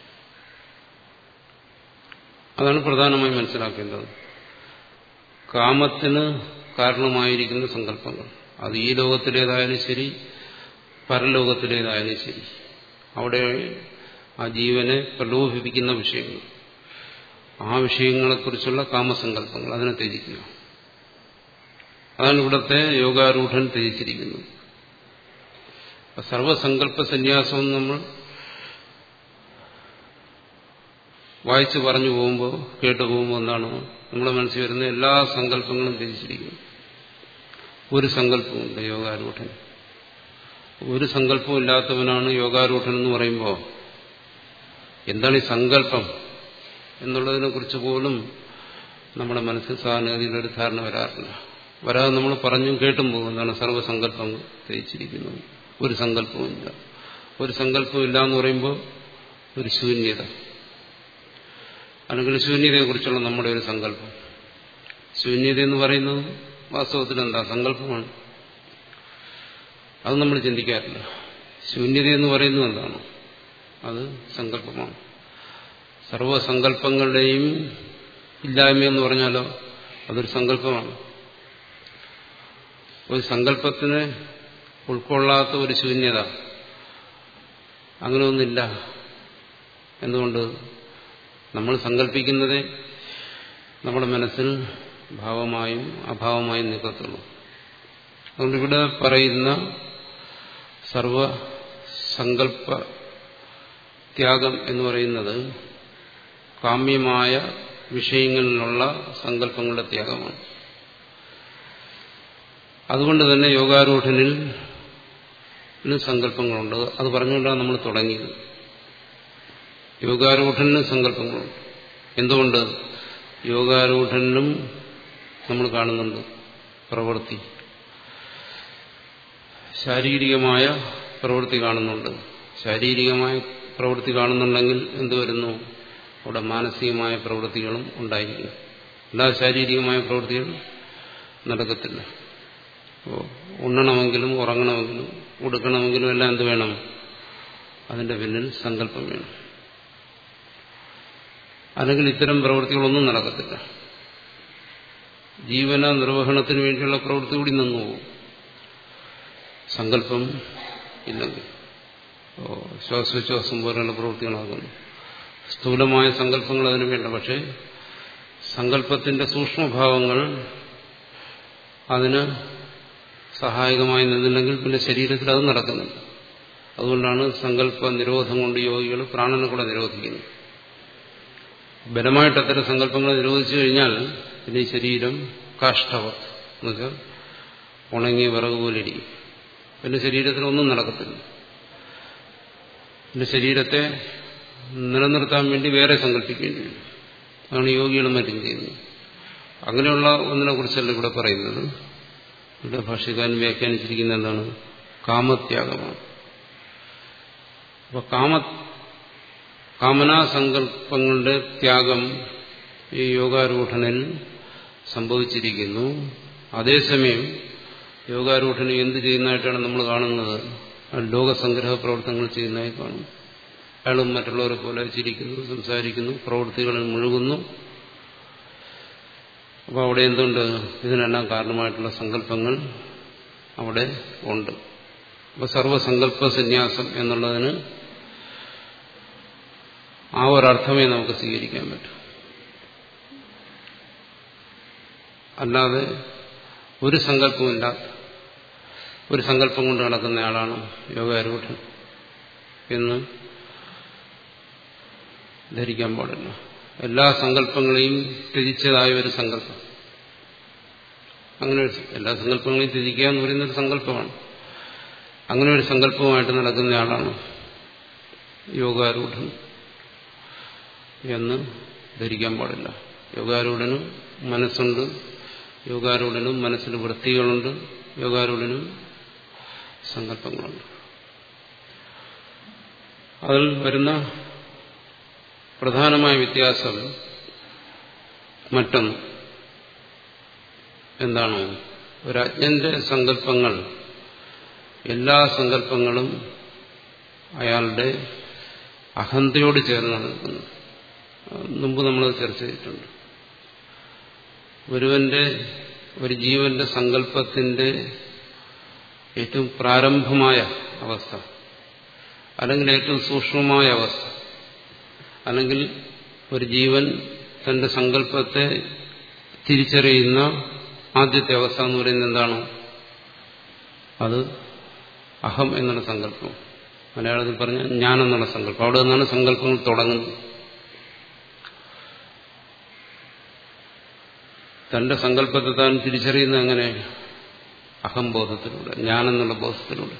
അതാണ് പ്രധാനമായി മനസ്സിലാക്കേണ്ടത് കാമത്തിന് കാരണമായിരിക്കുന്ന സങ്കല്പങ്ങൾ അത് ഈ ലോകത്തിലേതായാലും ശരി പരലോകത്തിലേതായാലും ശരി അവിടെ ആ ജീവനെ പ്രലോഭിപ്പിക്കുന്ന വിഷയങ്ങൾ ആ വിഷയങ്ങളെക്കുറിച്ചുള്ള കാമസങ്കല്പങ്ങൾ അതിനെ ത്യജിക്കുക അതാണ് ഇവിടുത്തെ യോഗാരൂഢൻ ത്യജിച്ചിരിക്കുന്നത് സർവസങ്കല്പ സന്യാസവും നമ്മൾ വായിച്ചു പറഞ്ഞു പോകുമ്പോൾ കേട്ടു പോകുമ്പോൾ എന്താണ് നമ്മുടെ മനസ്സിൽ വരുന്ന എല്ലാ സങ്കല്പങ്ങളും ത്യജിച്ചിരിക്കുന്നു ഒരു സങ്കല്പമുണ്ട് യോഗാരൂഢൻ ഒരു സങ്കല്പവും ഇല്ലാത്തവനാണ് യോഗാരൂഢൻ എന്ന് പറയുമ്പോൾ എന്താണ് ഈ സങ്കല്പം എന്നുള്ളതിനെ കുറിച്ച് പോലും നമ്മുടെ മനസ്സിൽ സാധാരണഗതിയിലൊരു ധാരണ വരാറില്ല വരാതെ നമ്മൾ പറഞ്ഞും കേട്ടും പോകും എന്താണ് സർവ്വസങ്കല്പം തേച്ചിരിക്കുന്നത് ഒരു സങ്കല്പവുമില്ല ഒരു സങ്കല്പവും ഇല്ല എന്ന് പറയുമ്പോൾ ഒരു ശൂന്യത അല്ലെങ്കിൽ ശൂന്യതയെക്കുറിച്ചുള്ള നമ്മുടെ ഒരു സങ്കല്പം ശൂന്യത എന്ന് പറയുന്നത് വാസ്തവത്തിൽ എന്താ സങ്കല്പമാണ് അത് നമ്മൾ ചിന്തിക്കാറില്ല ശൂന്യത എന്ന് പറയുന്നത് എന്താണ് അത് സങ്കല്പമാണ് സർവസങ്കല്പങ്ങളുടെയും ഇല്ലായ്മ എന്ന് പറഞ്ഞാലോ അതൊരു സങ്കല്പമാണ് ഒരു സങ്കല്പത്തിന് ഉൾക്കൊള്ളാത്ത ഒരു ശൂന്യത അങ്ങനെ ഒന്നില്ല എന്തുകൊണ്ട് നമ്മൾ സങ്കല്പിക്കുന്നതേ നമ്മുടെ മനസ്സിൽ ഭാവമായും അഭാവമായും നിൽക്കത്തുള്ളൂ അതുകൊണ്ട് ഇവിടെ പറയുന്ന സർവസങ്കല്പ ത്യാഗം എന്ന് പറയുന്നത് കാമ്യമായ വിഷയങ്ങളിലുള്ള സങ്കല്പങ്ങളുടെ ത്യാഗമാണ് അതുകൊണ്ട് തന്നെ യോഗാരൂഢനിൽ സങ്കല്പങ്ങളുണ്ട് അത് പറഞ്ഞുകൊണ്ടാണ് നമ്മൾ തുടങ്ങിയത് യോഗാരൂഢന് സങ്കല്പങ്ങളുണ്ട് എന്തുകൊണ്ട് യോഗാരൂഢനും നമ്മൾ കാണുന്നുണ്ട് പ്രവൃത്തി ശാരീരികമായ പ്രവൃത്തി കാണുന്നുണ്ട് ശാരീരികമായ പ്രവൃത്തി കാണുന്നുണ്ടെങ്കിൽ എന്തു വരുന്നു അവിടെ മാനസികമായ പ്രവൃത്തികളും ഉണ്ടായിരിക്കും അല്ലാതെ ശാരീരികമായ പ്രവൃത്തികൾ നടക്കത്തില്ല ഉണ്ണണമെങ്കിലും ഉറങ്ങണമെങ്കിലും ഉടുക്കണമെങ്കിലും എല്ലാം എന്ത് വേണം അതിന്റെ പിന്നിൽ സങ്കല്പം വേണം അല്ലെങ്കിൽ ഇത്തരം പ്രവൃത്തികളൊന്നും നടക്കത്തില്ല ജീവന നിർവഹണത്തിന് വേണ്ടിയുള്ള പ്രവൃത്തി കൂടി നിന്നു പോകും സങ്കല്പം ഇല്ലെങ്കിൽ ശ്വാസോച്ഛ്വാസം പോലെയുള്ള പ്രവൃത്തികളാകുന്നു സ്ഥൂലമായ സങ്കല്പങ്ങൾ അതിന് വേണ്ട പക്ഷേ സങ്കല്പത്തിന്റെ സൂക്ഷ്മഭാവങ്ങൾ അതിന് സഹായകമായി നിന്നില്ലെങ്കിൽ പിന്നെ ശരീരത്തിൽ അത് നടക്കുന്നില്ല അതുകൊണ്ടാണ് സങ്കല്പ നിരോധം കൊണ്ട് യോഗികൾ പ്രാണനെ കൂടെ നിരോധിക്കുന്നത് ബലമായിട്ട് അത്തരം സങ്കല്പങ്ങളെ നിരോധിച്ചു കഴിഞ്ഞാൽ പിന്നെ ഈ ശരീരം കാഷ്ടവ എന്നുവെച്ചാൽ ഉണങ്ങിയ വിറക് പോലെ ഇരിക്കും പിന്നെ ശരീരത്തിൽ ഒന്നും നടക്കത്തില്ല പിന്നെ ശരീരത്തെ നിലനിർത്താൻ വേണ്ടി വേറെ സങ്കല്പിക്കേണ്ടി വരും അതാണ് യോഗികളും മറ്റും ചെയ്യുന്നത് അങ്ങനെയുള്ള ഒന്നിനെ കുറിച്ചല്ല ഇവിടെ പറയുന്നത് ഇവിടെ ഭാഷ്യക്കാരൻ വ്യാഖ്യാനിച്ചിരിക്കുന്ന എന്താണ് കാമത്യാഗമാണ് അപ്പൊ കാമ കാമനാസങ്കല്പങ്ങളുടെ ത്യാഗം ഈ യോഗാരൂഢനിൽ സംഭവിച്ചിരിക്കുന്നു അതേസമയം യോഗാരൂഢന് എന്ത് ചെയ്യുന്നതായിട്ടാണ് നമ്മൾ കാണുന്നത് ലോകസംഗ്രഹ പ്രവർത്തനങ്ങൾ ചെയ്യുന്നതായി കാണുന്നു അയാളും മറ്റുള്ളവരെ പോലെ ചിരിക്കുന്നു സംസാരിക്കുന്നു പ്രവൃത്തികളിൽ മുഴുകുന്നു അപ്പോൾ അവിടെ എന്തുണ്ട് ഇതിനെല്ലാം കാരണമായിട്ടുള്ള സങ്കല്പങ്ങൾ അവിടെ ഉണ്ട് അപ്പോൾ സർവസങ്കല്പ സന്യാസം എന്നുള്ളതിന് ആ ഒരർത്ഥമേ നമുക്ക് സ്വീകരിക്കാൻ പറ്റൂ അല്ലാതെ ഒരു സങ്കല്പമില്ല ഒരു സങ്കല്പം കൊണ്ട് നടക്കുന്നയാളാണ് യോഗാരൂഢൻ എന്ന് ധരിക്കാൻ പാടില്ല എല്ലാ സങ്കല്പങ്ങളെയും ത്യജിച്ചതായ ഒരു സങ്കല്പം അങ്ങനെ ഒരു എല്ലാ സങ്കല്പങ്ങളെയും ത്യജിക്കുക എന്ന് പറയുന്നൊരു സങ്കല്പമാണ് അങ്ങനെ ഒരു സങ്കല്പവുമായിട്ട് നടക്കുന്നയാളാണ് യോഗാരൂഢൻ എന്ന് ധരിക്കാൻ പാടില്ല യോഗാരൂഢനും മനസ്സുണ്ട് യോഗാരൂഢനും മനസ്സിൽ വൃത്തികളുണ്ട് യോഗാരൂഢനും സങ്കല്പങ്ങളുണ്ട് അതിൽ വരുന്ന പ്രധാനമായ വ്യത്യാസം മറ്റൊന്ന് എന്താണ് ഒരു അജ്ഞന്റെ സങ്കല്പങ്ങൾ എല്ലാ സങ്കല്പങ്ങളും അയാളുടെ അഹന്തയോട് ചേർന്നാണ് നിൽക്കുന്നത് മുമ്പ് നമ്മൾ ചർച്ച ചെയ്തിട്ടുണ്ട് ഒരുവന്റെ ഒരു ജീവന്റെ സങ്കല്പത്തിന്റെ ഏറ്റവും പ്രാരംഭമായ അവസ്ഥ അല്ലെങ്കിൽ ഏറ്റവും സൂക്ഷ്മമായ അവസ്ഥ അല്ലെങ്കിൽ ഒരു ജീവൻ തന്റെ സങ്കല്പത്തെ തിരിച്ചറിയുന്ന ആദ്യത്തെ അവസ്ഥ എന്ന് പറയുന്നത് എന്താണ് അത് അഹം എന്നുള്ള സങ്കല്പം മലയാളത്തിൽ പറഞ്ഞ ഞാൻ എന്നുള്ള സങ്കല്പം അവിടെ നിന്നാണ് സങ്കല്പങ്ങൾ തുടങ്ങുന്നത് തന്റെ സങ്കല്പത്തെ താൻ തിരിച്ചറിയുന്നത് എങ്ങനെ അഹംബോധത്തിലൂടെ ഞാനെന്നുള്ള ബോധത്തിലൂടെ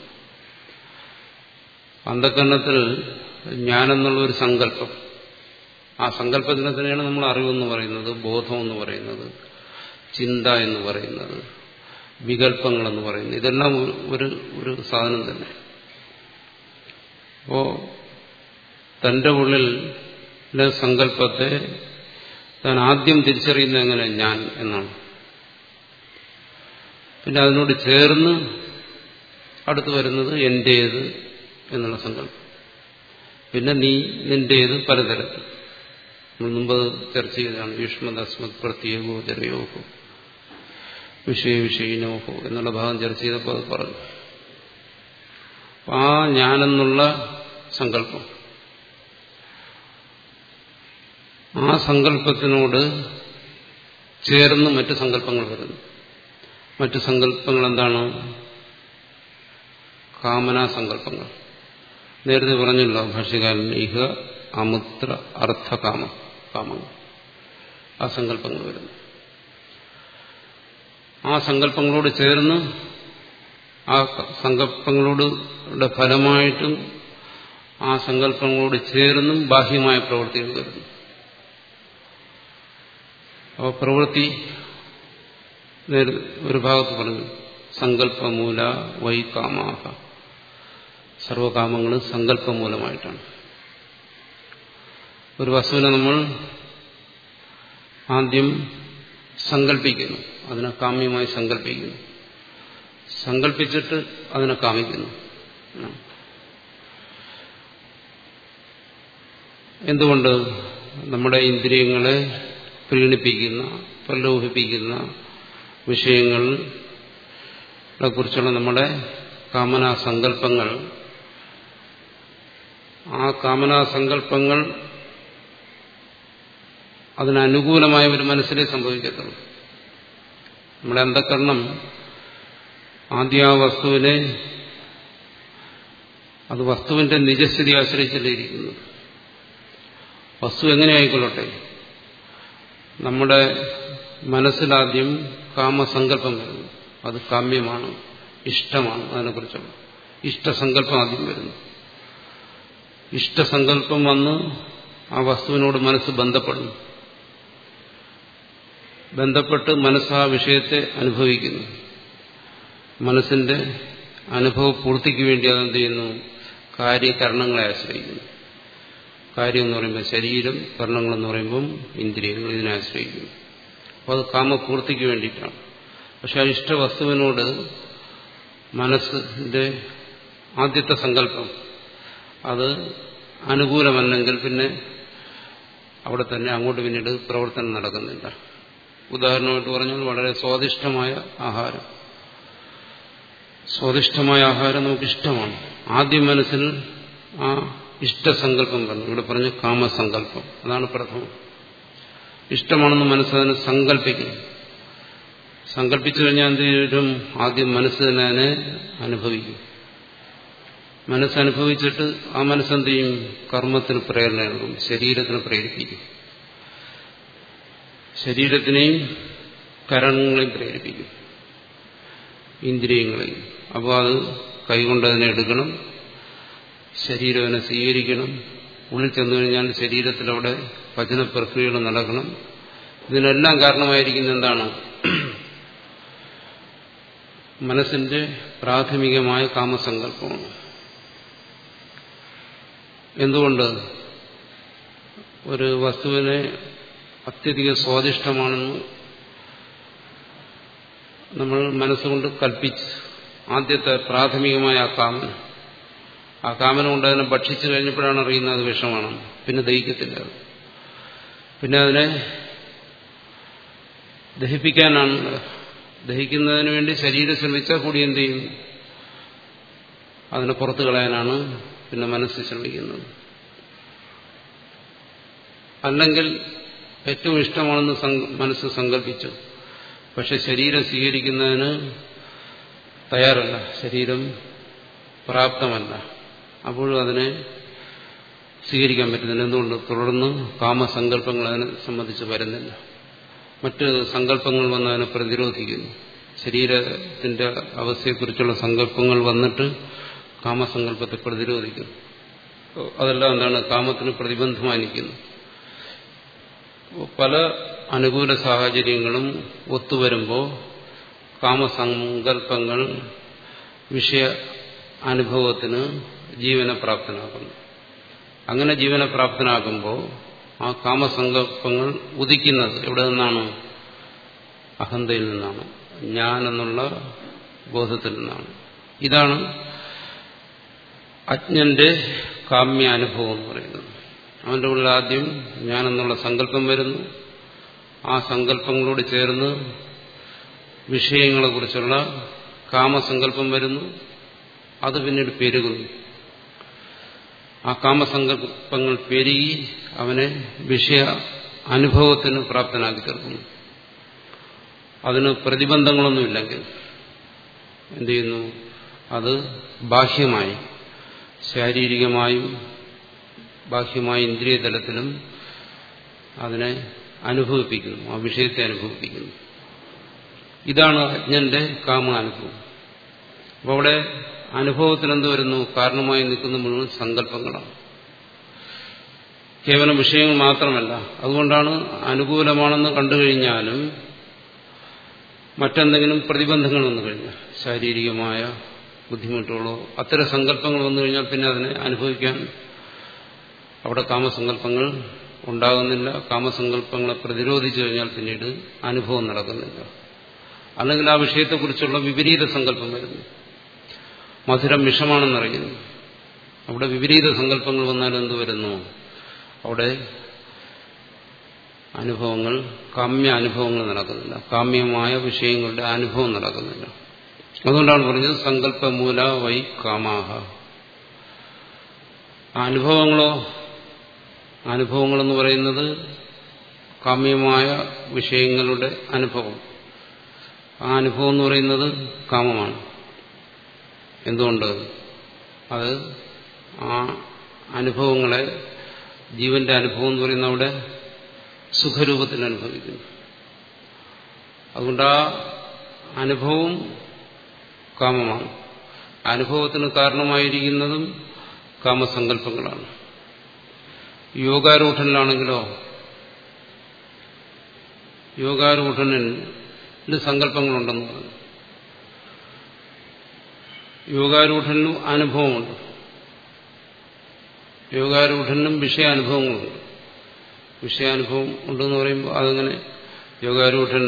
അന്ധകരണത്തിൽ ഞാനെന്നുള്ള ഒരു സങ്കല്പം ആ സങ്കല്പത്തിനെ തന്നെയാണ് നമ്മൾ അറിവെന്ന് പറയുന്നത് ബോധം എന്ന് പറയുന്നത് ചിന്ത എന്ന് പറയുന്നത് വികല്പങ്ങളെന്ന് പറയുന്നത് ഇതെല്ലാം ഒരു ഒരു സാധനം തന്നെ അപ്പോ തന്റെ ഉള്ളിലെ സങ്കല്പത്തെ താൻ ആദ്യം തിരിച്ചറിയുന്നത് എങ്ങനെ ഞാൻ എന്നാണ് പിന്നെ അതിനോട് ചേർന്ന് അടുത്ത് വരുന്നത് എന്റേത് എന്നുള്ള സങ്കല്പം പിന്നെ നീ നിന്റേത് പലതരത്തിൽ നമ്മൾ മുമ്പ് ചർച്ച ചെയ്തതാണ് യുഷ്മദസ്മത് പ്രത്യേകോചരയോഹോ വിഷയ വിഷയിനോഹോ എന്നുള്ള ഭാഗം ചർച്ച ചെയ്തപ്പോൾ അത് പറഞ്ഞു ആ ഞാനെന്നുള്ള സങ്കല്പം ആ സങ്കല്പത്തിനോട് ചേർന്ന് മറ്റു സങ്കല്പങ്ങൾ വരുന്നു മറ്റു സങ്കല്പങ്ങൾ എന്താണ് കാമനാ സങ്കല്പങ്ങൾ നേരത്തെ പറഞ്ഞല്ലോ ഭാഷ്യകാരൻ ഇഹ അമുത്ര അർത്ഥകാമ കാമങ്ങൾ ആ സങ്കല്പങ്ങൾ വരുന്നു ആ സങ്കല്പങ്ങളോട് ചേർന്ന് ആ സങ്കല്പങ്ങളോട് ഫലമായിട്ടും ആ സങ്കല്പങ്ങളോട് ചേർന്നും ബാഹ്യമായ പ്രവൃത്തികൾ വരുന്നു അപ്പോൾ പ്രവൃത്തി ഒരു ഭാഗത്ത് പറഞ്ഞു സങ്കല്പമൂല വൈ കാമാഹ സർവകാമങ്ങളും സങ്കല്പമൂലമായിട്ടാണ് ഒരു വസ്തുവിനെ നമ്മൾ ആദ്യം സങ്കല്പിക്കുന്നു അതിനെ കാമ്യമായി സങ്കല്പിക്കുന്നു സങ്കല്പിച്ചിട്ട് അതിനെ കാമിക്കുന്നു എന്തുകൊണ്ട് നമ്മുടെ ഇന്ദ്രിയങ്ങളെ പ്രീണിപ്പിക്കുന്ന പ്രലോഭിപ്പിക്കുന്ന വിഷയങ്ങളെ കുറിച്ചുള്ള നമ്മുടെ കാമനാസങ്കല്പങ്ങൾ ആ കാമനാസങ്കല്പങ്ങൾ അതിനനുകൂലമായ ഒരു മനസ്സിനെ സംഭവിക്കത്തുള്ളൂ നമ്മുടെ അന്ധകരണം ആദ്യ ആ വസ്തുവിനെ അത് വസ്തുവിന്റെ നിജസ്ഥിതി ആശ്രയിച്ചല്ലേ ഇരിക്കുന്നത് വസ്തു എങ്ങനെയായിക്കൊള്ളട്ടെ നമ്മുടെ മനസ്സിലാദ്യം കാമസങ്കല്പം വരുന്നു അത് കാമ്യമാണ് ഇഷ്ടമാണ് അതിനെക്കുറിച്ചുള്ള ഇഷ്ടസങ്കല്പം ആദ്യം വരുന്നു ഇഷ്ടസങ്കല്പം വന്ന് ആ വസ്തുവിനോട് മനസ്സ് ബന്ധപ്പെടുന്നു ബന്ധപ്പെട്ട് മനസ്സ് ആ വിഷയത്തെ അനുഭവിക്കുന്നു മനസ്സിന്റെ അനുഭവ പൂർത്തിക്ക് വേണ്ടി അതെന്ത് ചെയ്യുന്നു കാര്യകരണങ്ങളെ ആശ്രയിക്കുന്നു കാര്യം എന്ന് പറയുമ്പോൾ ശരീരം കർണങ്ങളെന്ന് പറയുമ്പം ഇന്ദ്രിയങ്ങൾ ഇതിനെ ആശ്രയിക്കുന്നു അപ്പോൾ അത് കാമപൂർത്തിക്ക് വേണ്ടിയിട്ടാണ് പക്ഷെ ആ ഇഷ്ടവസ്തുവിനോട് മനസ്സിന്റെ ആദ്യത്തെ സങ്കല്പം അത് അനുകൂലമല്ലെങ്കിൽ പിന്നെ അവിടെ തന്നെ അങ്ങോട്ട് പിന്നീട് പ്രവർത്തനം നടക്കുന്നില്ല ഉദാഹരണമായിട്ട് പറഞ്ഞാൽ വളരെ സ്വാദിഷ്ടമായ ആഹാരം സ്വാദിഷ്ടമായ ആഹാരം നമുക്കിഷ്ടമാണ് ആദ്യം മനസ്സിൽ ആ ഇഷ്ടസങ്കല്പം പറഞ്ഞു ഇവിടെ പറഞ്ഞു കാമസങ്കല്പം അതാണ് പ്രഥമം ഇഷ്ടമാണെന്ന് മനസ്സതിന് സങ്കല്പിക്കും സങ്കല്പിച്ചു കഴിഞ്ഞാൽ എന്ത് ചെയ്യും ആദ്യം മനസ്സ് തന്നെ അതിനെ അനുഭവിക്കും മനസ്സനുഭവിച്ചിട്ട് ആ മനസ്സെന്ത് ചെയ്യും കർമ്മത്തിന് പ്രേരണ നൽകും ശരീരത്തിന് പ്രേരിപ്പിക്കും ശരീരത്തിനെയും കരണങ്ങളെയും പ്രേരിപ്പിക്കും ഇന്ദ്രിയങ്ങളെയും അപ്പോൾ അത് കൈകൊണ്ട് അതിനെ എടുക്കണം ശരീരം അതിനെ സ്വീകരിക്കണം ഉള്ളിൽ ചെന്നു കഴിഞ്ഞാൽ ശരീരത്തിലവിടെ പചന പ്രക്രിയകൾ നടക്കണം ഇതിനെല്ലാം കാരണമായിരിക്കുന്ന എന്താണ് മനസ്സിന്റെ പ്രാഥമികമായ കാമസങ്കല്പമാണ് എന്തുകൊണ്ട് ഒരു വസ്തുവിനെ അത്യധിക സ്വാദിഷ്ടമാണെന്ന് നമ്മൾ മനസ്സുകൊണ്ട് കൽപ്പിച്ച് ആദ്യത്തെ പ്രാഥമികമായ ആ കാമന ആ കാമന കൊണ്ട് അതിനെ ഭക്ഷിച്ചു കഴിഞ്ഞപ്പോഴാണ് അറിയുന്നത് അത് വിഷമാണ് പിന്നെ ദഹിക്കത്തില്ല അത് പിന്നെ അതിനെ ദഹിപ്പിക്കാനാണ് ദഹിക്കുന്നതിന് വേണ്ടി ശരീരം ശ്രമിച്ചാൽ കൂടി എന്ത് ചെയ്യും അതിനെ പുറത്തു കളയാനാണ് പിന്നെ മനസ്സ് ശ്രമിക്കുന്നത് അല്ലെങ്കിൽ ഏറ്റവും ഇഷ്ടമാണെന്ന് മനസ്സ് സങ്കല്പിച്ചു പക്ഷെ ശരീരം സ്വീകരിക്കുന്നതിന് തയ്യാറല്ല ശരീരം പ്രാപ്തമല്ല അപ്പോഴും അതിനെ സ്വീകരിക്കാൻ പറ്റുന്നില്ല എന്തുകൊണ്ട് തുടർന്ന് കാമസങ്കല്പങ്ങൾ അതിനെ സംബന്ധിച്ച് വരുന്നില്ല മറ്റ് സങ്കല്പങ്ങൾ വന്ന് അതിനെ പ്രതിരോധിക്കുന്നു ശരീരത്തിന്റെ അവസ്ഥയെക്കുറിച്ചുള്ള സങ്കല്പങ്ങൾ വന്നിട്ട് കാമസങ്കല്പത്തെ പ്രതിരോധിക്കുന്നു അതെല്ലാം എന്താണ് കാമത്തിന് പ്രതിബന്ധമായി നിൽക്കുന്നു പല അനുകൂല സാഹചര്യങ്ങളും ഒത്തുവരുമ്പോൾ കാമസങ്കല്പങ്ങൾ വിഷയ അനുഭവത്തിന് ജീവനെ പ്രാപ്തനാക്കുന്നു അങ്ങനെ ജീവനെ പ്രാപ്തനാക്കുമ്പോൾ ആ കാമസങ്കല്പങ്ങൾ ഉദിക്കുന്നത് എവിടെ നിന്നാണ് അഹന്തയിൽ നിന്നാണ് ഞാൻ എന്നുള്ള ബോധത്തിൽ നിന്നാണ് ഇതാണ് അജ്ഞന്റെ കാമ്യ അനുഭവം എന്ന് പറയുന്നത് അവന്റെ ഉള്ളിൽ ആദ്യം ഞാനെന്നുള്ള സങ്കല്പം വരുന്നു ആ സങ്കല്പങ്ങളോട് ചേർന്ന് വിഷയങ്ങളെക്കുറിച്ചുള്ള കാമസങ്കല്പം വരുന്നു അത് പിന്നീട് പെരുകുന്നു ആ കാമസങ്കല്പങ്ങൾ പെരുകി അവനെ വിഷയ അനുഭവത്തിന് പ്രാപ്തനാക്കി തീർക്കുന്നു അതിന് പ്രതിബന്ധങ്ങളൊന്നുമില്ലെങ്കിൽ എന്ത് ചെയ്യുന്നു അത് ബാഹ്യമായി ശാരീരികമായും ബാഹ്യമായ ഇന്ദ്രിയ തലത്തിലും അതിനെ അനുഭവിപ്പിക്കുന്നു ആ വിഷയത്തെ അനുഭവിപ്പിക്കുന്നു ഇതാണ് അജ്ഞന്റെ കാമാനുഭവം അപ്പോൾ അവിടെ അനുഭവത്തിൽ എന്ത് വരുന്നു കാരണമായി നിൽക്കുന്ന മുഴുവൻ സങ്കല്പങ്ങളാണ് കേവലം വിഷയങ്ങൾ മാത്രമല്ല അതുകൊണ്ടാണ് അനുകൂലമാണെന്ന് കണ്ടു കഴിഞ്ഞാലും മറ്റെന്തെങ്കിലും പ്രതിബന്ധങ്ങൾ വന്നു കഴിഞ്ഞാൽ ശാരീരികമായ ബുദ്ധിമുട്ടുകളോ അത്തരം സങ്കല്പങ്ങൾ വന്നു കഴിഞ്ഞാൽ പിന്നെ അതിനെ അനുഭവിക്കാൻ അവിടെ കാമസങ്കല്പങ്ങൾ ഉണ്ടാകുന്നില്ല കാമസങ്കല്പങ്ങളെ പ്രതിരോധിച്ചു കഴിഞ്ഞാൽ പിന്നീട് അനുഭവം നടക്കുന്നില്ല അല്ലെങ്കിൽ ആ വിഷയത്തെക്കുറിച്ചുള്ള വിപരീത സങ്കല്പം വരുന്നു മധുരം വിഷമാണെന്നറിയുന്നു അവിടെ വിപരീത സങ്കല്പങ്ങൾ വന്നാൽ എന്ത് വരുന്നു അവിടെ അനുഭവങ്ങൾ കാമ്യ അനുഭവങ്ങൾ നടക്കുന്നില്ല കാമ്യമായ വിഷയങ്ങളുടെ അനുഭവം നടക്കുന്നില്ല അതുകൊണ്ടാണ് പറഞ്ഞത് സങ്കല്പമൂല വൈ കാമാഹ ആ അനുഭവങ്ങളോ അനുഭവങ്ങളെന്ന് പറയുന്നത് കാമ്യമായ വിഷയങ്ങളുടെ അനുഭവം ആ അനുഭവം എന്ന് പറയുന്നത് കാമമാണ് എന്തുകൊണ്ട് അത് ആ അനുഭവങ്ങളെ ജീവന്റെ അനുഭവം എന്ന് പറയുന്ന അവിടെ സുഖരൂപത്തിൽ അനുഭവിക്കുന്നു അതുകൊണ്ട് ആ അനുഭവം കാമമാണ് അനുഭവത്തിന് കാരണമായിരിക്കുന്നതും കാമസങ്കല്പങ്ങളാണ് യോഗാരൂഢനിലാണെങ്കിലോ യോഗാരൂഢനിൽ സങ്കല്പങ്ങളുണ്ടെന്ന് പറഞ്ഞു യോഗാരൂഢനും അനുഭവമുണ്ട് യോഗാരൂഢനും വിഷയാനുഭവങ്ങളുണ്ട് വിഷയാനുഭവം ഉണ്ടെന്ന് പറയുമ്പോൾ അതങ്ങനെ യോഗാരൂഢൻ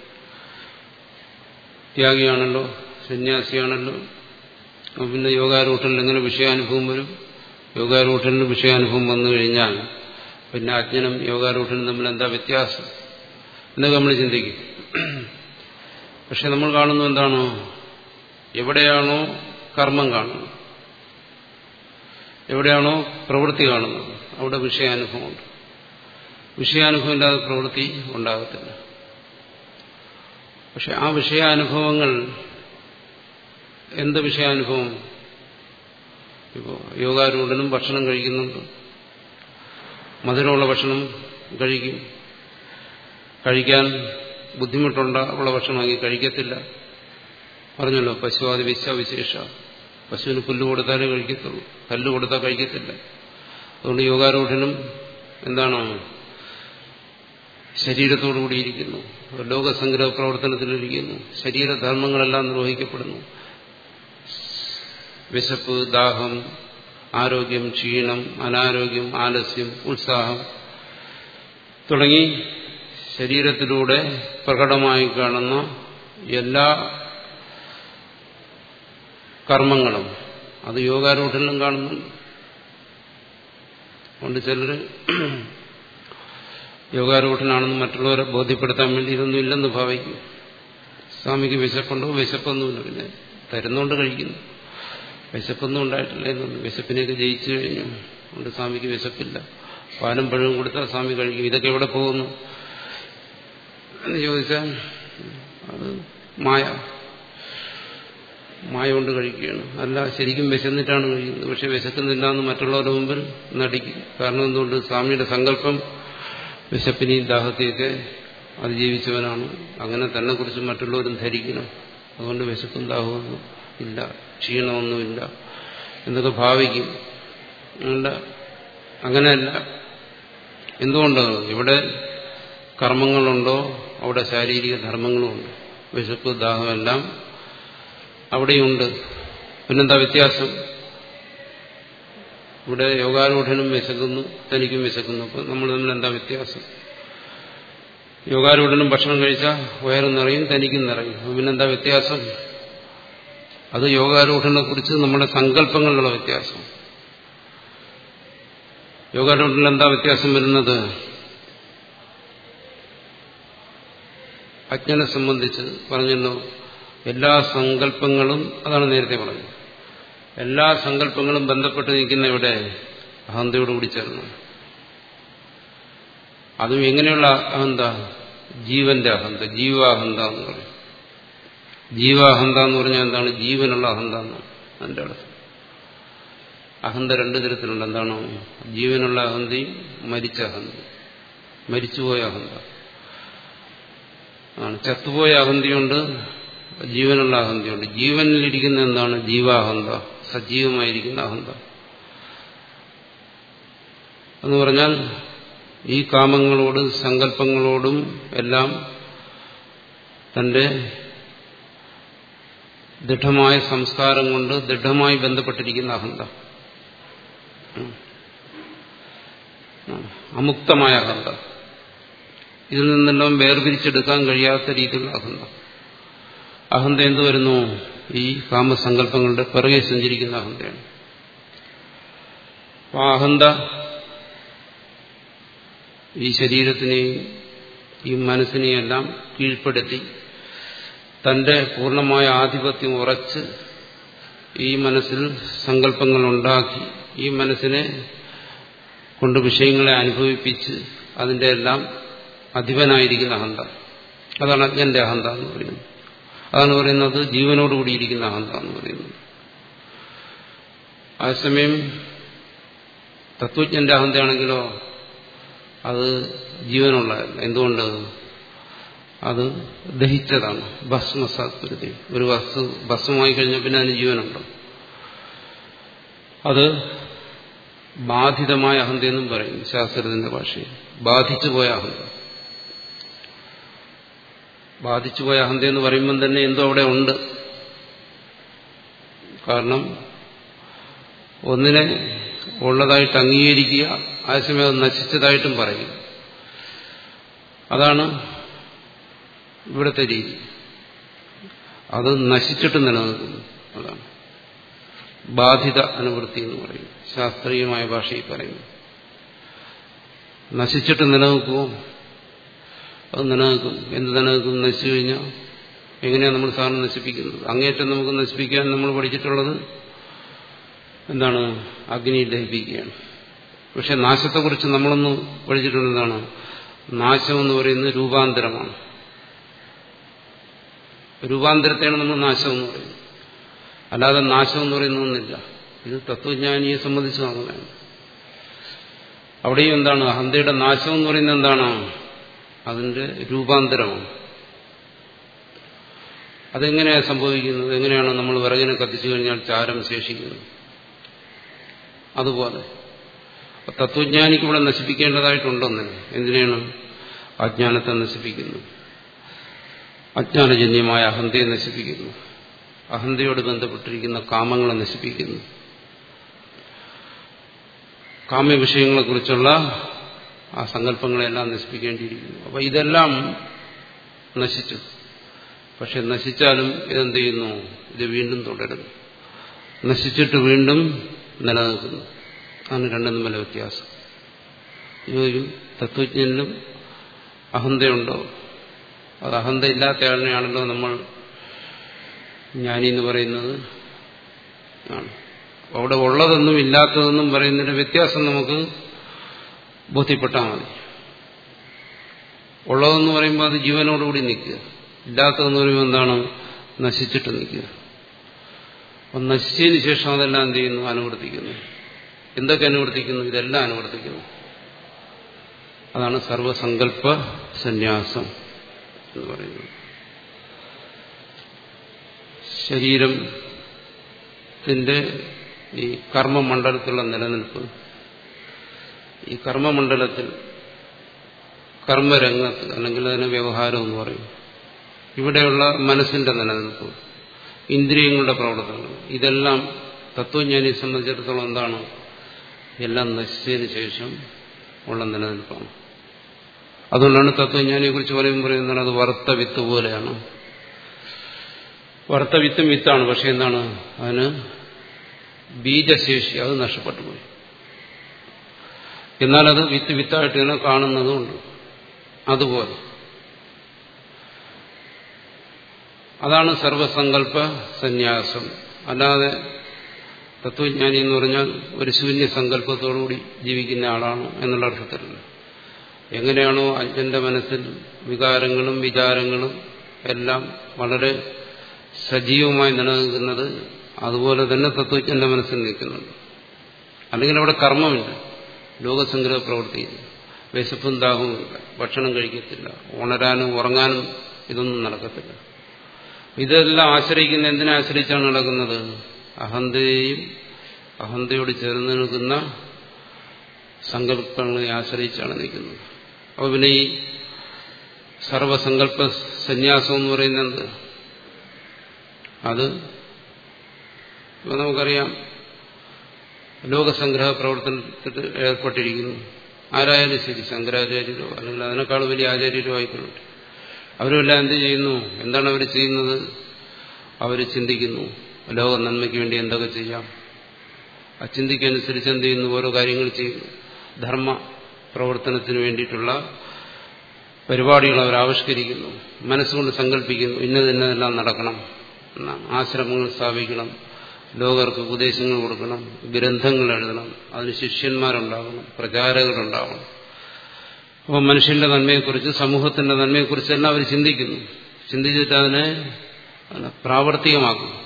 ത്യാഗിയാണല്ലോ സന്യാസിയാണല്ലോ പിന്നെ യോഗാരൂഢനിൽ എങ്ങനെ വിഷയാനുഭവം വരും യോഗാരൂഢനിൽ വിഷയാനുഭവം വന്നു കഴിഞ്ഞാൽ പിന്നെ അജ്ഞനും യോഗാരൂഢനും തമ്മിൽ എന്താ വ്യത്യാസം എന്നൊക്കെ നമ്മൾ ചിന്തിക്കും പക്ഷെ നമ്മൾ കാണുന്നത് എന്താണോ എവിടെയാണോ കർമ്മം കാണുന്നത് എവിടെയാണോ പ്രവൃത്തി കാണുന്നത് അവിടെ വിഷയാനുഭവമുണ്ട് വിഷയാനുഭവം ഇല്ലാതെ പ്രവൃത്തി ഉണ്ടാകത്തില്ല പക്ഷെ ആ വിഷയാനുഭവങ്ങൾ എന്ത് വിഷയാനുഭവം ഇപ്പോൾ യോഗാരൂഢനും ഭക്ഷണം കഴിക്കുന്നുണ്ട് മധുരമുള്ള ഭക്ഷണം കഴിക്കും കഴിക്കാൻ ബുദ്ധിമുട്ടുണ്ട ഉള്ള ഭക്ഷണമാക്കി കഴിക്കത്തില്ല പറഞ്ഞല്ലോ പശുവാദി വിശ്വവിശേഷ പശുവിന് പുല്ല് കൊടുത്താലേ കഴിക്കത്തുള്ളൂ കല്ല് കൊടുത്താൽ കഴിക്കത്തില്ല അതുകൊണ്ട് യോഗാരൂഢനും എന്താണ് ശരീരത്തോടുകൂടിയിരിക്കുന്നു ലോകസംഗ്രഹ പ്രവർത്തനത്തിലിരിക്കുന്നു ശരീരധർമ്മങ്ങളെല്ലാം നിർവഹിക്കപ്പെടുന്നു വിശപ്പ് ദാഹം ആരോഗ്യം ക്ഷീണം അനാരോഗ്യം ആലസ്യം ഉത്സാഹം തുടങ്ങി ശരീരത്തിലൂടെ പ്രകടമായി കാണുന്ന എല്ലാ കർമ്മങ്ങളും അത് യോഗാരൂഢനിലും കാണുന്നുണ്ട് അതുകൊണ്ട് ചിലർ യോഗാരൂഢനാണെന്ന് മറ്റുള്ളവരെ ബോധ്യപ്പെടുത്താൻ വേണ്ടി ഇതൊന്നും ഇല്ലെന്ന് ഭാവിക്കും സ്വാമിക്ക് വിശപ്പുണ്ടോ വിശപ്പൊന്നുമില്ല പിന്നെ തരുന്നുകൊണ്ട് കഴിക്കുന്നു വിശപ്പൊന്നും ഉണ്ടായിട്ടില്ല എന്നൊന്നും വിശപ്പിനെയൊക്കെ ജയിച്ചു കഴിഞ്ഞു അതുകൊണ്ട് സ്വാമിക്ക് വിശപ്പില്ല പാലും പഴവും കൊടുത്താൽ സ്വാമി കഴിക്കും ഇതൊക്കെ എവിടെ പോകുന്നു എന്ന് ചോദിച്ചാൽ അത് മായ മായ കൊണ്ട് കഴിക്കുകയാണ് അല്ല ശരിക്കും വിശന്നിട്ടാണ് കഴിക്കുന്നത് പക്ഷെ വിശക്കുന്നില്ല എന്ന് മറ്റുള്ളവരുടെ മുമ്പിൽ നടിക്കും കാരണം എന്തുകൊണ്ട് സ്വാമിയുടെ സങ്കല്പം വിശപ്പിനെയും ദാഹത്തെയൊക്കെ അതിജീവിച്ചവനാണ് അങ്ങനെ തന്നെ കുറിച്ച് മറ്റുള്ളവരും ധരിക്കണം അതുകൊണ്ട് വിശപ്പും ദാഹമൊന്നും ഇല്ല ക്ഷീണമൊന്നുമില്ല എന്നൊക്കെ ഭാവിക്കും അതുകൊണ്ട് അങ്ങനെയല്ല എന്തുകൊണ്ട് ഇവിടെ കർമ്മങ്ങളുണ്ടോ അവിടെ ശാരീരിക ധർമ്മങ്ങളുമുണ്ട് വിശപ്പ് ദാഹമെല്ലാം അവിടെയുണ്ട് പിന്നെന്താ വ്യത്യാസം ഇവിടെ യോഗാരൂഢനും വിശക്കുന്നു തനിക്കും വിശക്കുന്നു അപ്പം നമ്മൾ തമ്മിൽ എന്താ വ്യത്യാസം യോഗാരൂഢനും ഭക്ഷണം കഴിച്ചാൽ വയറും നിറയും തനിക്കും നിറയും അപ്പം പിന്നെന്താ വ്യത്യാസം അത് യോഗാരൂഢനെ കുറിച്ച് നമ്മുടെ സങ്കല്പങ്ങളിലുള്ള വ്യത്യാസം യോഗാരൂഢനിൽ എന്താ വ്യത്യാസം വരുന്നത് അജ്ഞനെ സംബന്ധിച്ച് പറഞ്ഞല്ലോ എല്ലാ സങ്കല്പങ്ങളും അതാണ് നേരത്തെ പറഞ്ഞത് എല്ലാ സങ്കല്പങ്ങളും ബന്ധപ്പെട്ട് നിൽക്കുന്ന ഇവിടെ അഹന്തയോടുകൂടി ചേർന്നു അതും എങ്ങനെയുള്ള അഹന്ത ജീവന്റെ അഹന്ത ജീവാഹന്ത എന്ന് പറയും ജീവാഹന്ത എന്ന് പറഞ്ഞാൽ എന്താണ് ജീവനുള്ള അഹന്ത എന്നാണ് അതിൻ്റെ അർത്ഥം അഹന്ത രണ്ടു തരത്തിലുണ്ട് എന്താണ് ജീവനുള്ള അഹന്തയും മരിച്ച അഹന്തയും മരിച്ചുപോയ അഹന്ത ആണ് ചത്തുപോയ അഹന്തയുണ്ട് ജീവനുള്ള അഹന്തയുണ്ട് ജീവനിലിരിക്കുന്ന എന്താണ് ജീവാഹന്ത സജീവമായിരിക്കുന്ന അഹന്ത എന്ന് പറഞ്ഞാൽ ഈ കാമങ്ങളോട് സങ്കല്പങ്ങളോടും എല്ലാം തന്റെ ദൃഢമായ സംസ്കാരം കൊണ്ട് ദൃഢമായി ബന്ധപ്പെട്ടിരിക്കുന്ന അഹന്ത അമുക്തമായ അഹന്ത ഇതിൽ നിന്നെല്ലാം വേർതിരിച്ചെടുക്കാൻ കഴിയാത്ത രീതിയിലുള്ള അഹന്ത അഹന്ത എന്ത് വരുന്നു ഈ കാമസങ്കല്പങ്ങളുടെ പിറകെ സഞ്ചരിക്കുന്ന അഹന്തയാണ് ആ അഹന്ത ഈ ശരീരത്തിനെയും ഈ മനസ്സിനെയും എല്ലാം കീഴ്പ്പെടുത്തി തന്റെ പൂർണ്ണമായ ആധിപത്യം ഉറച്ച് ഈ മനസ്സിൽ സങ്കല്പങ്ങൾ ഉണ്ടാക്കി ഈ മനസ്സിനെ കൊണ്ട് വിഷയങ്ങളെ അനുഭവിപ്പിച്ച് അതിന്റെ എല്ലാം അധിപനായിരിക്കുന്ന അഹന്ത അതാണ് അജ്ഞന്റെ അഹന്ത എന്ന് പറയുന്നത് അതാണ് പറയുന്നത് ജീവനോടുകൂടിയിരിക്കുന്ന അഹന്ത എന്ന് പറയുന്നത് അതേസമയം തത്വജ്ഞന്റെ അഹന്തയാണെങ്കിലോ അത് ജീവനുള്ളതല്ല എന്തുകൊണ്ട് അത് ദഹിച്ചതാണ് ഭസ്മസാത്പര്യത ഒരു വസ്തു ഭസ്മമായി കഴിഞ്ഞാൽ പിന്നെ അതിന് ജീവനുണ്ട് അത് ബാധിതമായ അഹന്തയെന്നും പറയും ശാസ്ത്രത്തിന്റെ ഭാഷയിൽ ബാധിച്ചു പോയ അഹന്ത ബാധിച്ചുപോയ അഹന്ത എന്ന് പറയുമ്പം തന്നെ എന്തോ അവിടെ ഉണ്ട് കാരണം ഒന്നിനെ ഉള്ളതായിട്ട് അംഗീകരിക്കുക അതേസമയം അത് നശിച്ചതായിട്ടും പറയും അതാണ് ഇവിടുത്തെ രീതി അത് നശിച്ചിട്ട് നിലനിൽക്കുന്നു അതാണ് ബാധിത അനുവൃത്തി എന്ന് പറയും ശാസ്ത്രീയമായ ഭാഷയിൽ പറയുന്നു നശിച്ചിട്ട് നിലനിൽക്കുമോ അത് നിലനിൽക്കും എന്ത് നിലനിൽക്കും നശിച്ചു കഴിഞ്ഞാൽ എങ്ങനെയാണ് നമ്മൾ സാധനം നശിപ്പിക്കുന്നത് അങ്ങേറ്റം നമുക്ക് നശിപ്പിക്കാൻ നമ്മൾ പഠിച്ചിട്ടുള്ളത് എന്താണ് അഗ്നി ദഹിപ്പിക്കുകയാണ് പക്ഷെ നാശത്തെക്കുറിച്ച് നമ്മളൊന്ന് പഠിച്ചിട്ടുള്ളത് എന്താണ് നാശം എന്ന് പറയുന്നത് രൂപാന്തരമാണ് രൂപാന്തരത്തെയാണ് നമ്മൾ നാശം എന്ന് പറയുന്നത് അല്ലാതെ നാശം എന്ന് പറയുന്ന ഒന്നില്ല ഇത് തത്വജ്ഞാനിയെ സംബന്ധിച്ചും അങ്ങനെയാണ് അവിടെയും എന്താണ് അഹന്തയുടെ നാശം എന്ന് പറയുന്നത് എന്താണ് അതിന്റെ രൂപാന്തരമാണ് അതെങ്ങനെയാണ് സംഭവിക്കുന്നത് എങ്ങനെയാണ് നമ്മൾ വിറകിനെ കത്തിച്ചു കഴിഞ്ഞാൽ ചാരം ശേഷിക്കുന്നത് അതുപോലെ തത്വജ്ഞാനിക്ക് ഇവിടെ നശിപ്പിക്കേണ്ടതായിട്ടുണ്ടോന്ന് എന്തിനാണ് അജ്ഞാനത്തെ നശിപ്പിക്കുന്നു അജ്ഞാനജന്യമായ അഹന്തയെ നശിപ്പിക്കുന്നു അഹന്തയോട് ബന്ധപ്പെട്ടിരിക്കുന്ന കാമങ്ങളെ നശിപ്പിക്കുന്നു കാമ്യവിഷയങ്ങളെക്കുറിച്ചുള്ള ആ സങ്കല്പങ്ങളെല്ലാം നശിപ്പിക്കേണ്ടിയിരിക്കുന്നു അപ്പൊ ഇതെല്ലാം നശിച്ചു പക്ഷെ നശിച്ചാലും ഇതെന്ത് ചെയ്യുന്നു ഇത് വീണ്ടും തുടരുന്നു നശിച്ചിട്ട് വീണ്ടും നിലനിൽക്കുന്നു അതാണ് രണ്ടും തമ്മിലെ വ്യത്യാസം ചോദിക്കും തത്വജ്ഞനിലും അഹന്തയുണ്ടോ അത് അഹന്ത ഇല്ലാത്തയാളിനെയാണല്ലോ നമ്മൾ ജ്ഞാനി എന്ന് പറയുന്നത് ആണ് അവിടെ ഉള്ളതെന്നും ഇല്ലാത്തതെന്നും പറയുന്നതിന്റെ വ്യത്യാസം നമുക്ക് ബോധ്യപ്പെട്ടാൽ മതി ഉള്ളതെന്ന് പറയുമ്പോൾ അത് ജീവനോടുകൂടി നിൽക്കുക ഇല്ലാത്തതെന്ന് പറയുമ്പോൾ എന്താണ് നശിച്ചിട്ട് നിൽക്കുക അപ്പം നശിച്ചതിന് ശേഷം അതെല്ലാം എന്ത് ചെയ്യുന്നു അനുവർത്തിക്കുന്നു എന്തൊക്കെ അനുവർത്തിക്കുന്നു ഇതെല്ലാം അനുവർത്തിക്കുന്നു അതാണ് സർവസങ്കല്പ സന്യാസം എന്ന് പറയുന്നത് ശരീരത്തിന്റെ ഈ കർമ്മമണ്ഡലത്തിലുള്ള നിലനിൽപ്പ് ഈ കർമ്മമണ്ഡലത്തിൽ കർമ്മരംഗത്ത് അല്ലെങ്കിൽ അതിന് വ്യവഹാരം എന്ന് പറയും ഇവിടെയുള്ള മനസ്സിന്റെ നിലനിൽപ്പ് ഇന്ദ്രിയങ്ങളുടെ പ്രവർത്തനങ്ങൾ ഇതെല്ലാം തത്വജ്ഞാനിയെ സംബന്ധിച്ചിടത്തോളം എന്താണ് എല്ലാം നശിച്ചതിന് ശേഷം ഉള്ള നിലനിൽപ്പാണ് അതുകൊണ്ടാണ് തത്വജ്ഞാനിയെ കുറിച്ച് പറയുമ്പോൾ പറയുന്നത് അത് വറുത്ത വിത്ത് പോലെയാണ് വറുത്ത വിത്തും വിത്താണ് പക്ഷെ എന്താണ് അതിന് ബീജശേഷി അത് നഷ്ടപ്പെട്ടു പോയി എന്നാൽ അത് വിത്ത് വിത്തായിട്ട് തന്നെ കാണുന്നതുമുണ്ട് അതുപോലെ അതാണ് സർവസങ്കല്പ സന്യാസം അല്ലാതെ തത്വജ്ഞാനി എന്ന് പറഞ്ഞാൽ ഒരു ശൂന്യ സങ്കല്പത്തോടുകൂടി ജീവിക്കുന്ന ആളാണ് എന്നുള്ള അർത്ഥത്തിലല്ല എങ്ങനെയാണോ അജ്ഞന്റെ മനസ്സിൽ വികാരങ്ങളും വിചാരങ്ങളും എല്ലാം വളരെ സജീവമായി നിലനിൽക്കുന്നത് അതുപോലെ തന്നെ തത്വജ്ഞന്റെ മനസ്സിൽ നിൽക്കുന്നുണ്ട് അല്ലെങ്കിൽ അവിടെ കർമ്മമില്ല ലോകസംഗ്രഹ പ്രവൃത്തിയില്ല വിശപ്പും ദാഹവുമില്ല ഭക്ഷണം കഴിക്കത്തില്ല ഉണരാനും ഉറങ്ങാനും ഇതൊന്നും നടക്കത്തില്ല ഇതെല്ലാം ആശ്രയിക്കുന്ന എന്തിനെ ആശ്രയിച്ചാണ് നടക്കുന്നത് അഹന്തയെയും അഹന്തയോട് ചേർന്ന് നിൽക്കുന്ന സങ്കല്പങ്ങളെ ആശ്രയിച്ചാണ് നിൽക്കുന്നത് അപ്പോൾ പിന്നെ ഈ സർവസങ്കല്പ സന്യാസം എന്ന് പറയുന്നത് അത് ഇപ്പൊ നമുക്കറിയാം ലോകസംഗ്രഹ പ്രവർത്തനത്തിൽ ഏർപ്പെട്ടിരിക്കുന്നു ആരായാലും ശരി ശങ്കരാചാര്യരോ അല്ലെങ്കിൽ അതിനേക്കാൾ വലിയ ആചാര്യരോ ആയിക്കൊള്ളട്ടെ അവരുമെല്ലാം എന്ത് ചെയ്യുന്നു എന്താണ് അവർ ചെയ്യുന്നത് അവർ ചിന്തിക്കുന്നു ലോക നന്മയ്ക്ക് വേണ്ടി എന്തൊക്കെ ചെയ്യാം ആ ചിന്തിക്കനുസരിച്ച് എന്ത് ചെയ്യുന്നു ഓരോ കാര്യങ്ങൾ ചെയ്യുന്നു ധർമ്മ പ്രവർത്തനത്തിന് വേണ്ടിയിട്ടുള്ള പരിപാടികൾ അവർ ആവിഷ്കരിക്കുന്നു മനസ്സുകൊണ്ട് സങ്കല്പിക്കുന്നു ഇന്നത് ഇന്നതെല്ലാം നടക്കണം ആശ്രമങ്ങൾ സ്ഥാപിക്കണം ലോകർക്ക് ഉപദേശങ്ങൾ കൊടുക്കണം ഗ്രന്ഥങ്ങൾ എഴുതണം അതിന് ശിഷ്യന്മാരുണ്ടാകണം പ്രചാരകരുണ്ടാകണം അപ്പോൾ മനുഷ്യന്റെ നന്മയെക്കുറിച്ച് സമൂഹത്തിന്റെ നന്മയെക്കുറിച്ചെല്ലാം അവർ ചിന്തിക്കുന്നു ചിന്തിച്ചിട്ട് അതിനെ പ്രാവർത്തികമാക്കുന്നു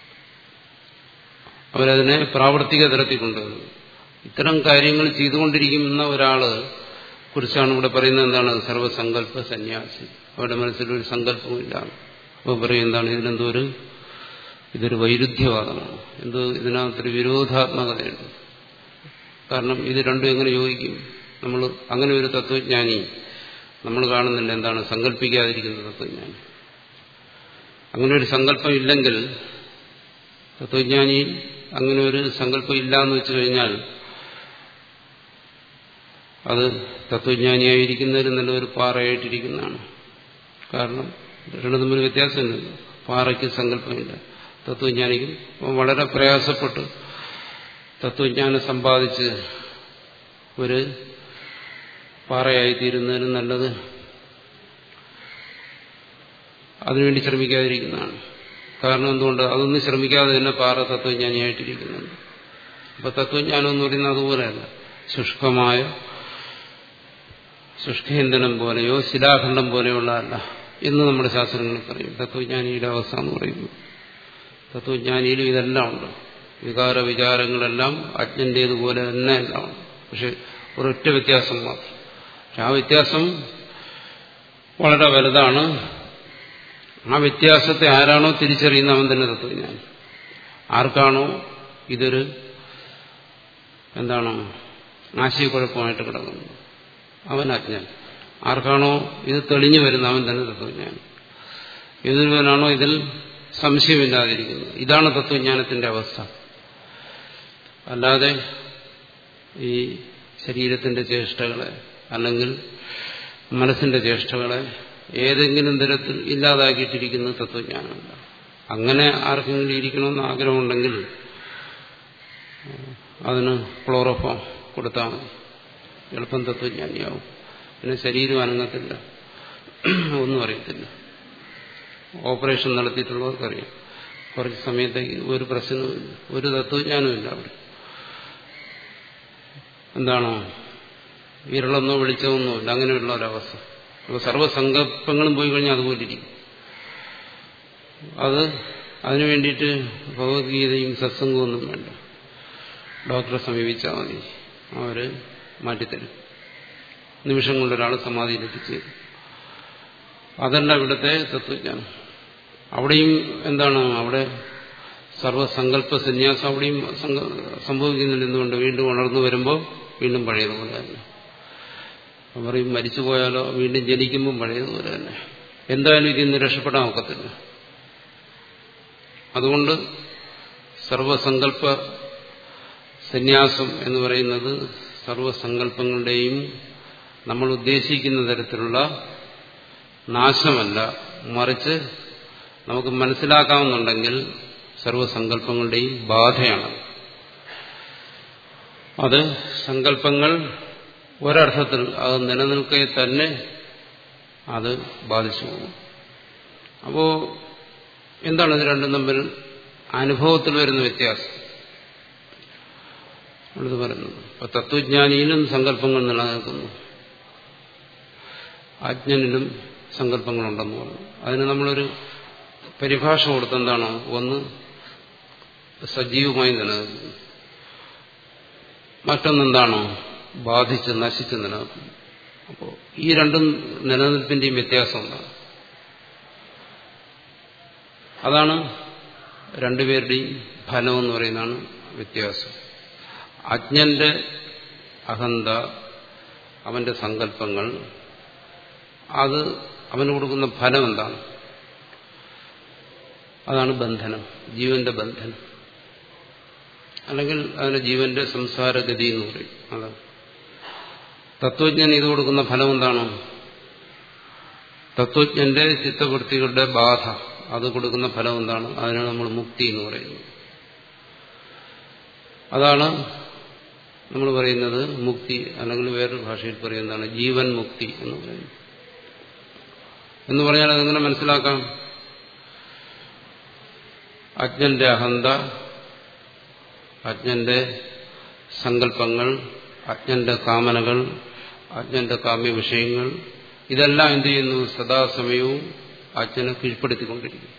അവരതിനെ പ്രാവർത്തിക തലത്തിൽ കൊണ്ടുവരുന്നു ഇത്തരം കാര്യങ്ങൾ ചെയ്തുകൊണ്ടിരിക്കുന്ന ഒരാള് കുറിച്ചാണ് ഇവിടെ പറയുന്നത് എന്താണ് സർവസങ്കല്പ സന്യാസി അവരുടെ മനസ്സിലൊരു സങ്കല്പമില്ല അപ്പോൾ പറയും എന്താണ് ഇതിനെന്തോ ഒരു ഇതൊരു വൈരുദ്ധ്യവാദമാണ് എന്തോ ഇതിനകത്തൊരു വിരോധാത്മകതയുണ്ട് കാരണം ഇത് രണ്ടും എങ്ങനെ യോജിക്കും നമ്മൾ അങ്ങനെ ഒരു തത്വജ്ഞാനി നമ്മൾ കാണുന്നില്ല എന്താണ് സങ്കല്പിക്കാതിരിക്കുന്ന തത്വജ്ഞാനി അങ്ങനെ ഒരു സങ്കല്പം ഇല്ലെങ്കിൽ തത്വജ്ഞാനിയിൽ അങ്ങനെ ഒരു സങ്കല്പം ഇല്ല എന്ന് വെച്ചു കഴിഞ്ഞാൽ അത് തത്വജ്ഞാനിയായിരിക്കുന്നതിന് നല്ല ഒരു പാറയായിട്ടിരിക്കുന്നതാണ് കാരണം രണ്ടും തമ്മിൽ വ്യത്യാസമില്ല പാറയ്ക്ക് സങ്കല്പമില്ല തത്വജ്ഞാനിക്കും വളരെ പ്രയാസപ്പെട്ട് തത്വജ്ഞാനം സമ്പാദിച്ച് ഒരു പാറയായിത്തീരുന്നതിന് നല്ലത് അതിനുവേണ്ടി ശ്രമിക്കാതിരിക്കുന്നതാണ് കാരണം എന്തുകൊണ്ട് അതൊന്നും ശ്രമിക്കാതെ തന്നെ പാറ തത്വജ്ഞാനിയായിട്ടിരിക്കുന്നുണ്ട് അപ്പൊ തത്വജ്ഞാനം എന്ന് പറയുന്നത് അതുപോലെയല്ല ശുഷ്കമായ ശുഷ്കേന്ദ്രനം പോലെയോ ശിലാഖണ്ഡം പോലെയുള്ള അല്ല എന്ന് നമ്മുടെ ശാസ്ത്രങ്ങളിൽ പറയും തത്വജ്ഞാനിയുടെ അവസ്ഥ എന്ന് പറയുന്നു തത്വജ്ഞാനിയിലും ഇതെല്ലാം ഉണ്ട് വികാര വിചാരങ്ങളെല്ലാം അജ്ഞന്റേതുപോലെ തന്നെ എല്ലാം ഉണ്ട് പക്ഷെ ഒരൊറ്റ വ്യത്യാസം മാത്രം പക്ഷെ ആ വ്യത്യാസം വളരെ വലുതാണ് ആ വ്യത്യാസത്തെ ആരാണോ തിരിച്ചറിയുന്ന അവൻ തന്നെ തത്വജ്ഞാനി ആർക്കാണോ ഇതൊരു എന്താണ് ആശയക്കുഴപ്പമായിട്ട് കിടക്കുന്നു അവൻ അജ്ഞൻ ആർക്കാണോ ഇത് തെളിഞ്ഞു വരുന്ന അവൻ തന്നെ തത്വജ്ഞാനം ഇതിനാണോ ഇതിൽ സംശയമില്ലാതിരിക്കുന്നത് ഇതാണ് തത്വജ്ഞാനത്തിന്റെ അവസ്ഥ അല്ലാതെ ഈ ശരീരത്തിന്റെ ചേഷ്ടകളെ അല്ലെങ്കിൽ മനസ്സിന്റെ ചേഷ്ടകളെ ഏതെങ്കിലും തരത്തിൽ ഇല്ലാതാക്കിയിട്ടിരിക്കുന്നത് തത്വജ്ഞാനമല്ല അങ്ങനെ ആർക്കെങ്കിലും ഇരിക്കണമെന്ന് ആഗ്രഹമുണ്ടെങ്കിൽ അതിന് ക്ലോറോഫോം കൊടുത്താൽ മതി എളുപ്പം തത്വജ്ഞാനിയാവും പിന്നെ ശരീരം അനങ്ങത്തില്ല ഒന്നും അറിയത്തില്ല ഓപ്പറേഷൻ നടത്തിയിട്ടുള്ളവർക്കറിയാം കുറച്ച് സമയത്തേക്ക് ഒരു പ്രശ്നവുമില്ല ഒരു തത്വജ്ഞാനമില്ല അവിടെ എന്താണോ ഇരുളെന്നോ വെളിച്ചമെന്നോ ഇല്ല അങ്ങനെയുള്ള ഒരവസ്ഥ അപ്പോൾ സർവ്വസങ്കല്പങ്ങളും പോയി കഴിഞ്ഞാൽ അതുപോലെ ഇരിക്കും അത് അതിനു വേണ്ടിയിട്ട് ഭഗവത്ഗീതയും സത്സംഗവും ഒന്നും വേണ്ട ഡോക്ടറെ സമീപിച്ചാൽ മതി അവർ മാറ്റിത്തരും നിമിഷം കൊണ്ടൊരാൾ സമാധിയിലെത്തിച്ചേരും അതല്ല ഇവിടുത്തെ തത്വജ്ഞാനം അവിടെയും എന്താണ് അവിടെ സർവസങ്കല്പ സന്യാസം അവിടെയും സംഭവിക്കുന്നുണ്ട് എന്തുകൊണ്ട് വീണ്ടും ഉണർന്നു വരുമ്പോൾ വീണ്ടും പഴയതുപോലെ തന്നെ പറയും മരിച്ചു പോയാലോ വീണ്ടും ജനിക്കുമ്പോൾ പഴയതുപോലെ തന്നെ എന്തായാലും ഇതിൽ നിന്ന് രക്ഷപ്പെടാൻ ഒക്കത്തില്ല അതുകൊണ്ട് സർവസങ്കല്പ സന്യാസം എന്ന് പറയുന്നത് സർവസങ്കല്പങ്ങളുടെയും നമ്മൾ ഉദ്ദേശിക്കുന്ന തരത്തിലുള്ള നാശമല്ല മറിച്ച് നമുക്ക് മനസ്സിലാക്കാവുന്നുണ്ടെങ്കിൽ സർവസങ്കല്പങ്ങളുടെയും ബാധയാണ് അത് സങ്കല്പങ്ങൾ ഒരർത്ഥത്തിൽ അത് നിലനിൽക്കെ തന്നെ അത് ബാധിച്ചു പോകും അപ്പോ എന്താണ് ഇത് രണ്ടും തമ്മിൽ അനുഭവത്തിൽ വരുന്ന വ്യത്യാസം ഉള്ളത് പറയുന്നത് അപ്പൊ തത്വജ്ഞാനിയിലും സങ്കല്പങ്ങൾ നിലനിൽക്കുന്നു അജ്ഞനിലും സങ്കല്പങ്ങളുണ്ടെന്ന് പറഞ്ഞു അതിന് നമ്മളൊരു പരിഭാഷ കൊടുത്തെന്താണ് ഒന്ന് സജീവമായി നിലനിൽക്കുന്നു മറ്റൊന്നെന്താണോ ബാധിച്ച് നശിച്ച് നിലനിൽക്കുന്നു അപ്പോൾ ഈ രണ്ടും നിലനിൽപ്പിന്റെയും വ്യത്യാസം എന്താണ് അതാണ് രണ്ടുപേരുടെയും ഫലം എന്ന് പറയുന്നതാണ് വ്യത്യാസം അജ്ഞന്റെ അഹന്ത അവന്റെ സങ്കല്പങ്ങൾ അത് അവന് കൊടുക്കുന്ന ഫലം എന്താണ് അതാണ് ബന്ധനം ജീവന്റെ ബന്ധനം അല്ലെങ്കിൽ അതിന് ജീവന്റെ സംസാരഗതി എന്ന് പറയും അതാണ് തത്വജ്ഞൻ ഇത് കൊടുക്കുന്ന ഫലം എന്താണ് തത്വജ്ഞന്റെ ചിത്തവൃത്തികളുടെ ബാധ അത് കൊടുക്കുന്ന ഫലം എന്താണ് അതിനാണ് നമ്മൾ മുക്തി എന്ന് പറയുന്നത് അതാണ് നമ്മൾ പറയുന്നത് മുക്തി അല്ലെങ്കിൽ വേറൊരു ഭാഷയിൽ പറയുന്നതാണ് ജീവൻ മുക്തി എന്ന് പറയുന്നത് എന്ന് പറഞ്ഞാൽ അതെങ്ങനെ മനസ്സിലാക്കാം അജ്ഞന്റെ അഹന്ത അജ്ഞന്റെ സങ്കല്പങ്ങൾ അജ്ഞന്റെ കാമനകൾ അജ്ഞന്റെ കാമ്യ വിഷയങ്ങൾ ഇതെല്ലാം എന്ത് ചെയ്യുന്നു സദാസമയവും അജ്ഞനെ കീഴ്പ്പെടുത്തിക്കൊണ്ടിരിക്കുന്നു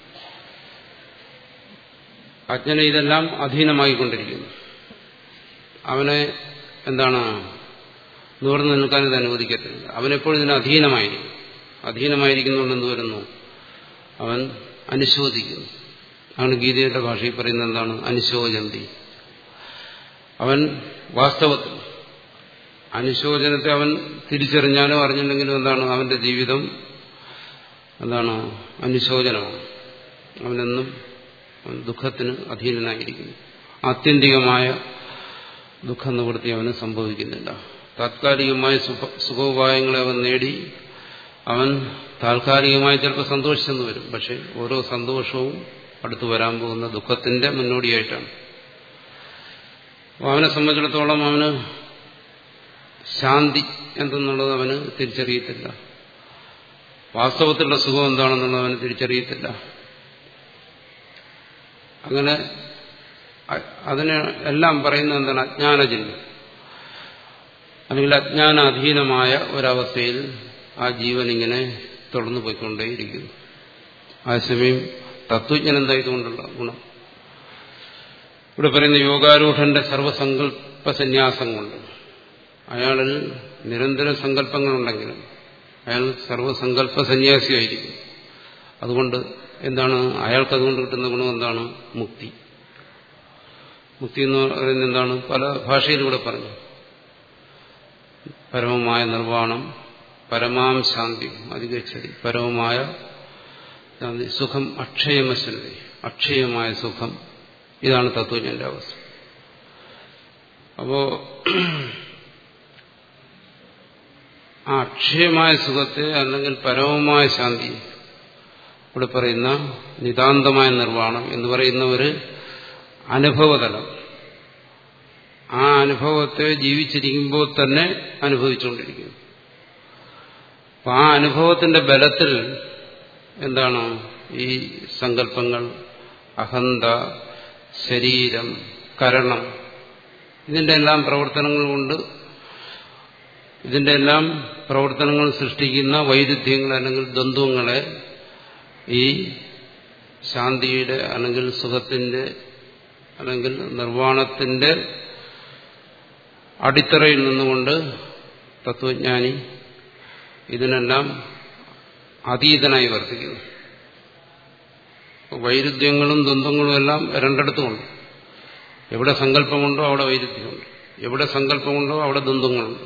അജ്ഞനെ ഇതെല്ലാം അധീനമായിക്കൊണ്ടിരിക്കുന്നു അവനെ എന്താണ് നിവർന്നു നിൽക്കാൻ ഇത് അനുവദിക്കത്തില്ല അവനെപ്പോഴും ഇതിന് അധീനമായിരിക്കും അധീനമായിരിക്കുന്നുകൊണ്ട് എന്ത് വരുന്നു അവൻ അനുശോചിക്കുന്നു ആണ് ഗീതയുടെ ഭാഷയിൽ പറയുന്നത് എന്താണ് അനുശോചന്തി അവൻ വാസ്തവത്തിൽ അനുശോചനത്തെ അവൻ തിരിച്ചറിഞ്ഞാലോ അറിഞ്ഞില്ലെങ്കിലും എന്താണ് അവന്റെ ജീവിതം എന്താണ് അനുശോചനമാണ് അവനെന്നും ദുഃഖത്തിന് അധീനനായിരിക്കുന്നു ആത്യന്തികമായ ദുഃഖ നിവൃത്തി അവന് സംഭവിക്കുന്നില്ല താത്കാലികമായ സുഖോപായങ്ങളെ അവൻ നേടി അവൻ താൽക്കാലികമായി ചിലപ്പോൾ സന്തോഷിച്ചെന്ന് വരും പക്ഷെ ഓരോ സന്തോഷവും അടുത്തു വരാൻ പോകുന്ന ദുഃഖത്തിന്റെ മുന്നോടിയായിട്ടാണ് അവനെ സംബന്ധിച്ചിടത്തോളം അവന് ശാന്തി എന്തെന്നുള്ളത് അവന് തിരിച്ചറിയത്തില്ല വാസ്തവത്തിലുള്ള സുഖം എന്താണെന്നുള്ളത് അവന് തിരിച്ചറിയത്തില്ല അങ്ങനെ അതിന് എല്ലാം പറയുന്നത് എന്താണ് അജ്ഞാനജന്യം അല്ലെങ്കിൽ അജ്ഞാനാധീനമായ ഒരവസ്ഥയിൽ ആ ജീവൻ ഇങ്ങനെ തുടർന്നു പോയിക്കൊണ്ടേയിരിക്കുന്നു അതേസമയം തത്വജ്ഞൻ എന്തായതുകൊണ്ടുള്ള ഗുണം ഇവിടെ പറയുന്ന യോഗാരൂഢന്റെ സർവസങ്കല്പ സന്യാസം കൊണ്ട് അയാളിൽ നിരന്തര സങ്കല്പങ്ങളുണ്ടെങ്കിലും അയാൾ സർവസങ്കല്പ സന്യാസിയായിരിക്കും അതുകൊണ്ട് എന്താണ് അയാൾക്ക് അതുകൊണ്ട് കിട്ടുന്ന ഗുണം എന്താണ് മുക്തി മുക്തി എന്ന് പറയുന്നത് എന്താണ് പല ഭാഷയിലൂടെ പറഞ്ഞു പരമമായ നിർവ്വാണം പരമാം ശാന്തി അധികച്ചതി പരമമായ ശാന്തി സുഖം അക്ഷയമശന്തി അക്ഷയമായ സുഖം ഇതാണ് തത്വജ്ഞന്റെ അവസ്ഥ അപ്പോ ആ അക്ഷയമായ സുഖത്തെ അല്ലെങ്കിൽ പരമമായ ശാന്തി ഇവിടെ പറയുന്ന നിതാന്തമായ നിർവ്വാണം എന്ന് പറയുന്ന ഒരു അനുഭവതലം ആ അനുഭവത്തെ ജീവിച്ചിരിക്കുമ്പോൾ തന്നെ അനുഭവിച്ചുകൊണ്ടിരിക്കുന്നു അപ്പൊ ആ അനുഭവത്തിന്റെ ബലത്തിൽ എന്താണ് ഈ സങ്കല്പങ്ങൾ അഹന്ത ശരീരം കരണം ഇതിന്റെ എല്ലാം പ്രവർത്തനങ്ങൾ കൊണ്ട് ഇതിന്റെ എല്ലാം പ്രവർത്തനങ്ങൾ സൃഷ്ടിക്കുന്ന വൈരുദ്ധ്യങ്ങൾ അല്ലെങ്കിൽ ദ്വന്ദ്വങ്ങളെ ഈ ശാന്തിയുടെ അല്ലെങ്കിൽ സുഖത്തിന്റെ അല്ലെങ്കിൽ നിർവ്വാണത്തിന്റെ അടിത്തറയിൽ നിന്നുകൊണ്ട് തത്വജ്ഞാനി ഇതിനെല്ലാം അതീതനായി വർത്തിക്കുന്നു വൈരുദ്ധ്യങ്ങളും ദ്വന്ദ്ങ്ങളും എല്ലാം രണ്ടിടത്തുമുണ്ട് എവിടെ സങ്കല്പമുണ്ടോ അവിടെ വൈരുദ്ധ്യമുണ്ട് എവിടെ സങ്കല്പമുണ്ടോ അവിടെ ദ്വന്ദ്ങ്ങളുണ്ട്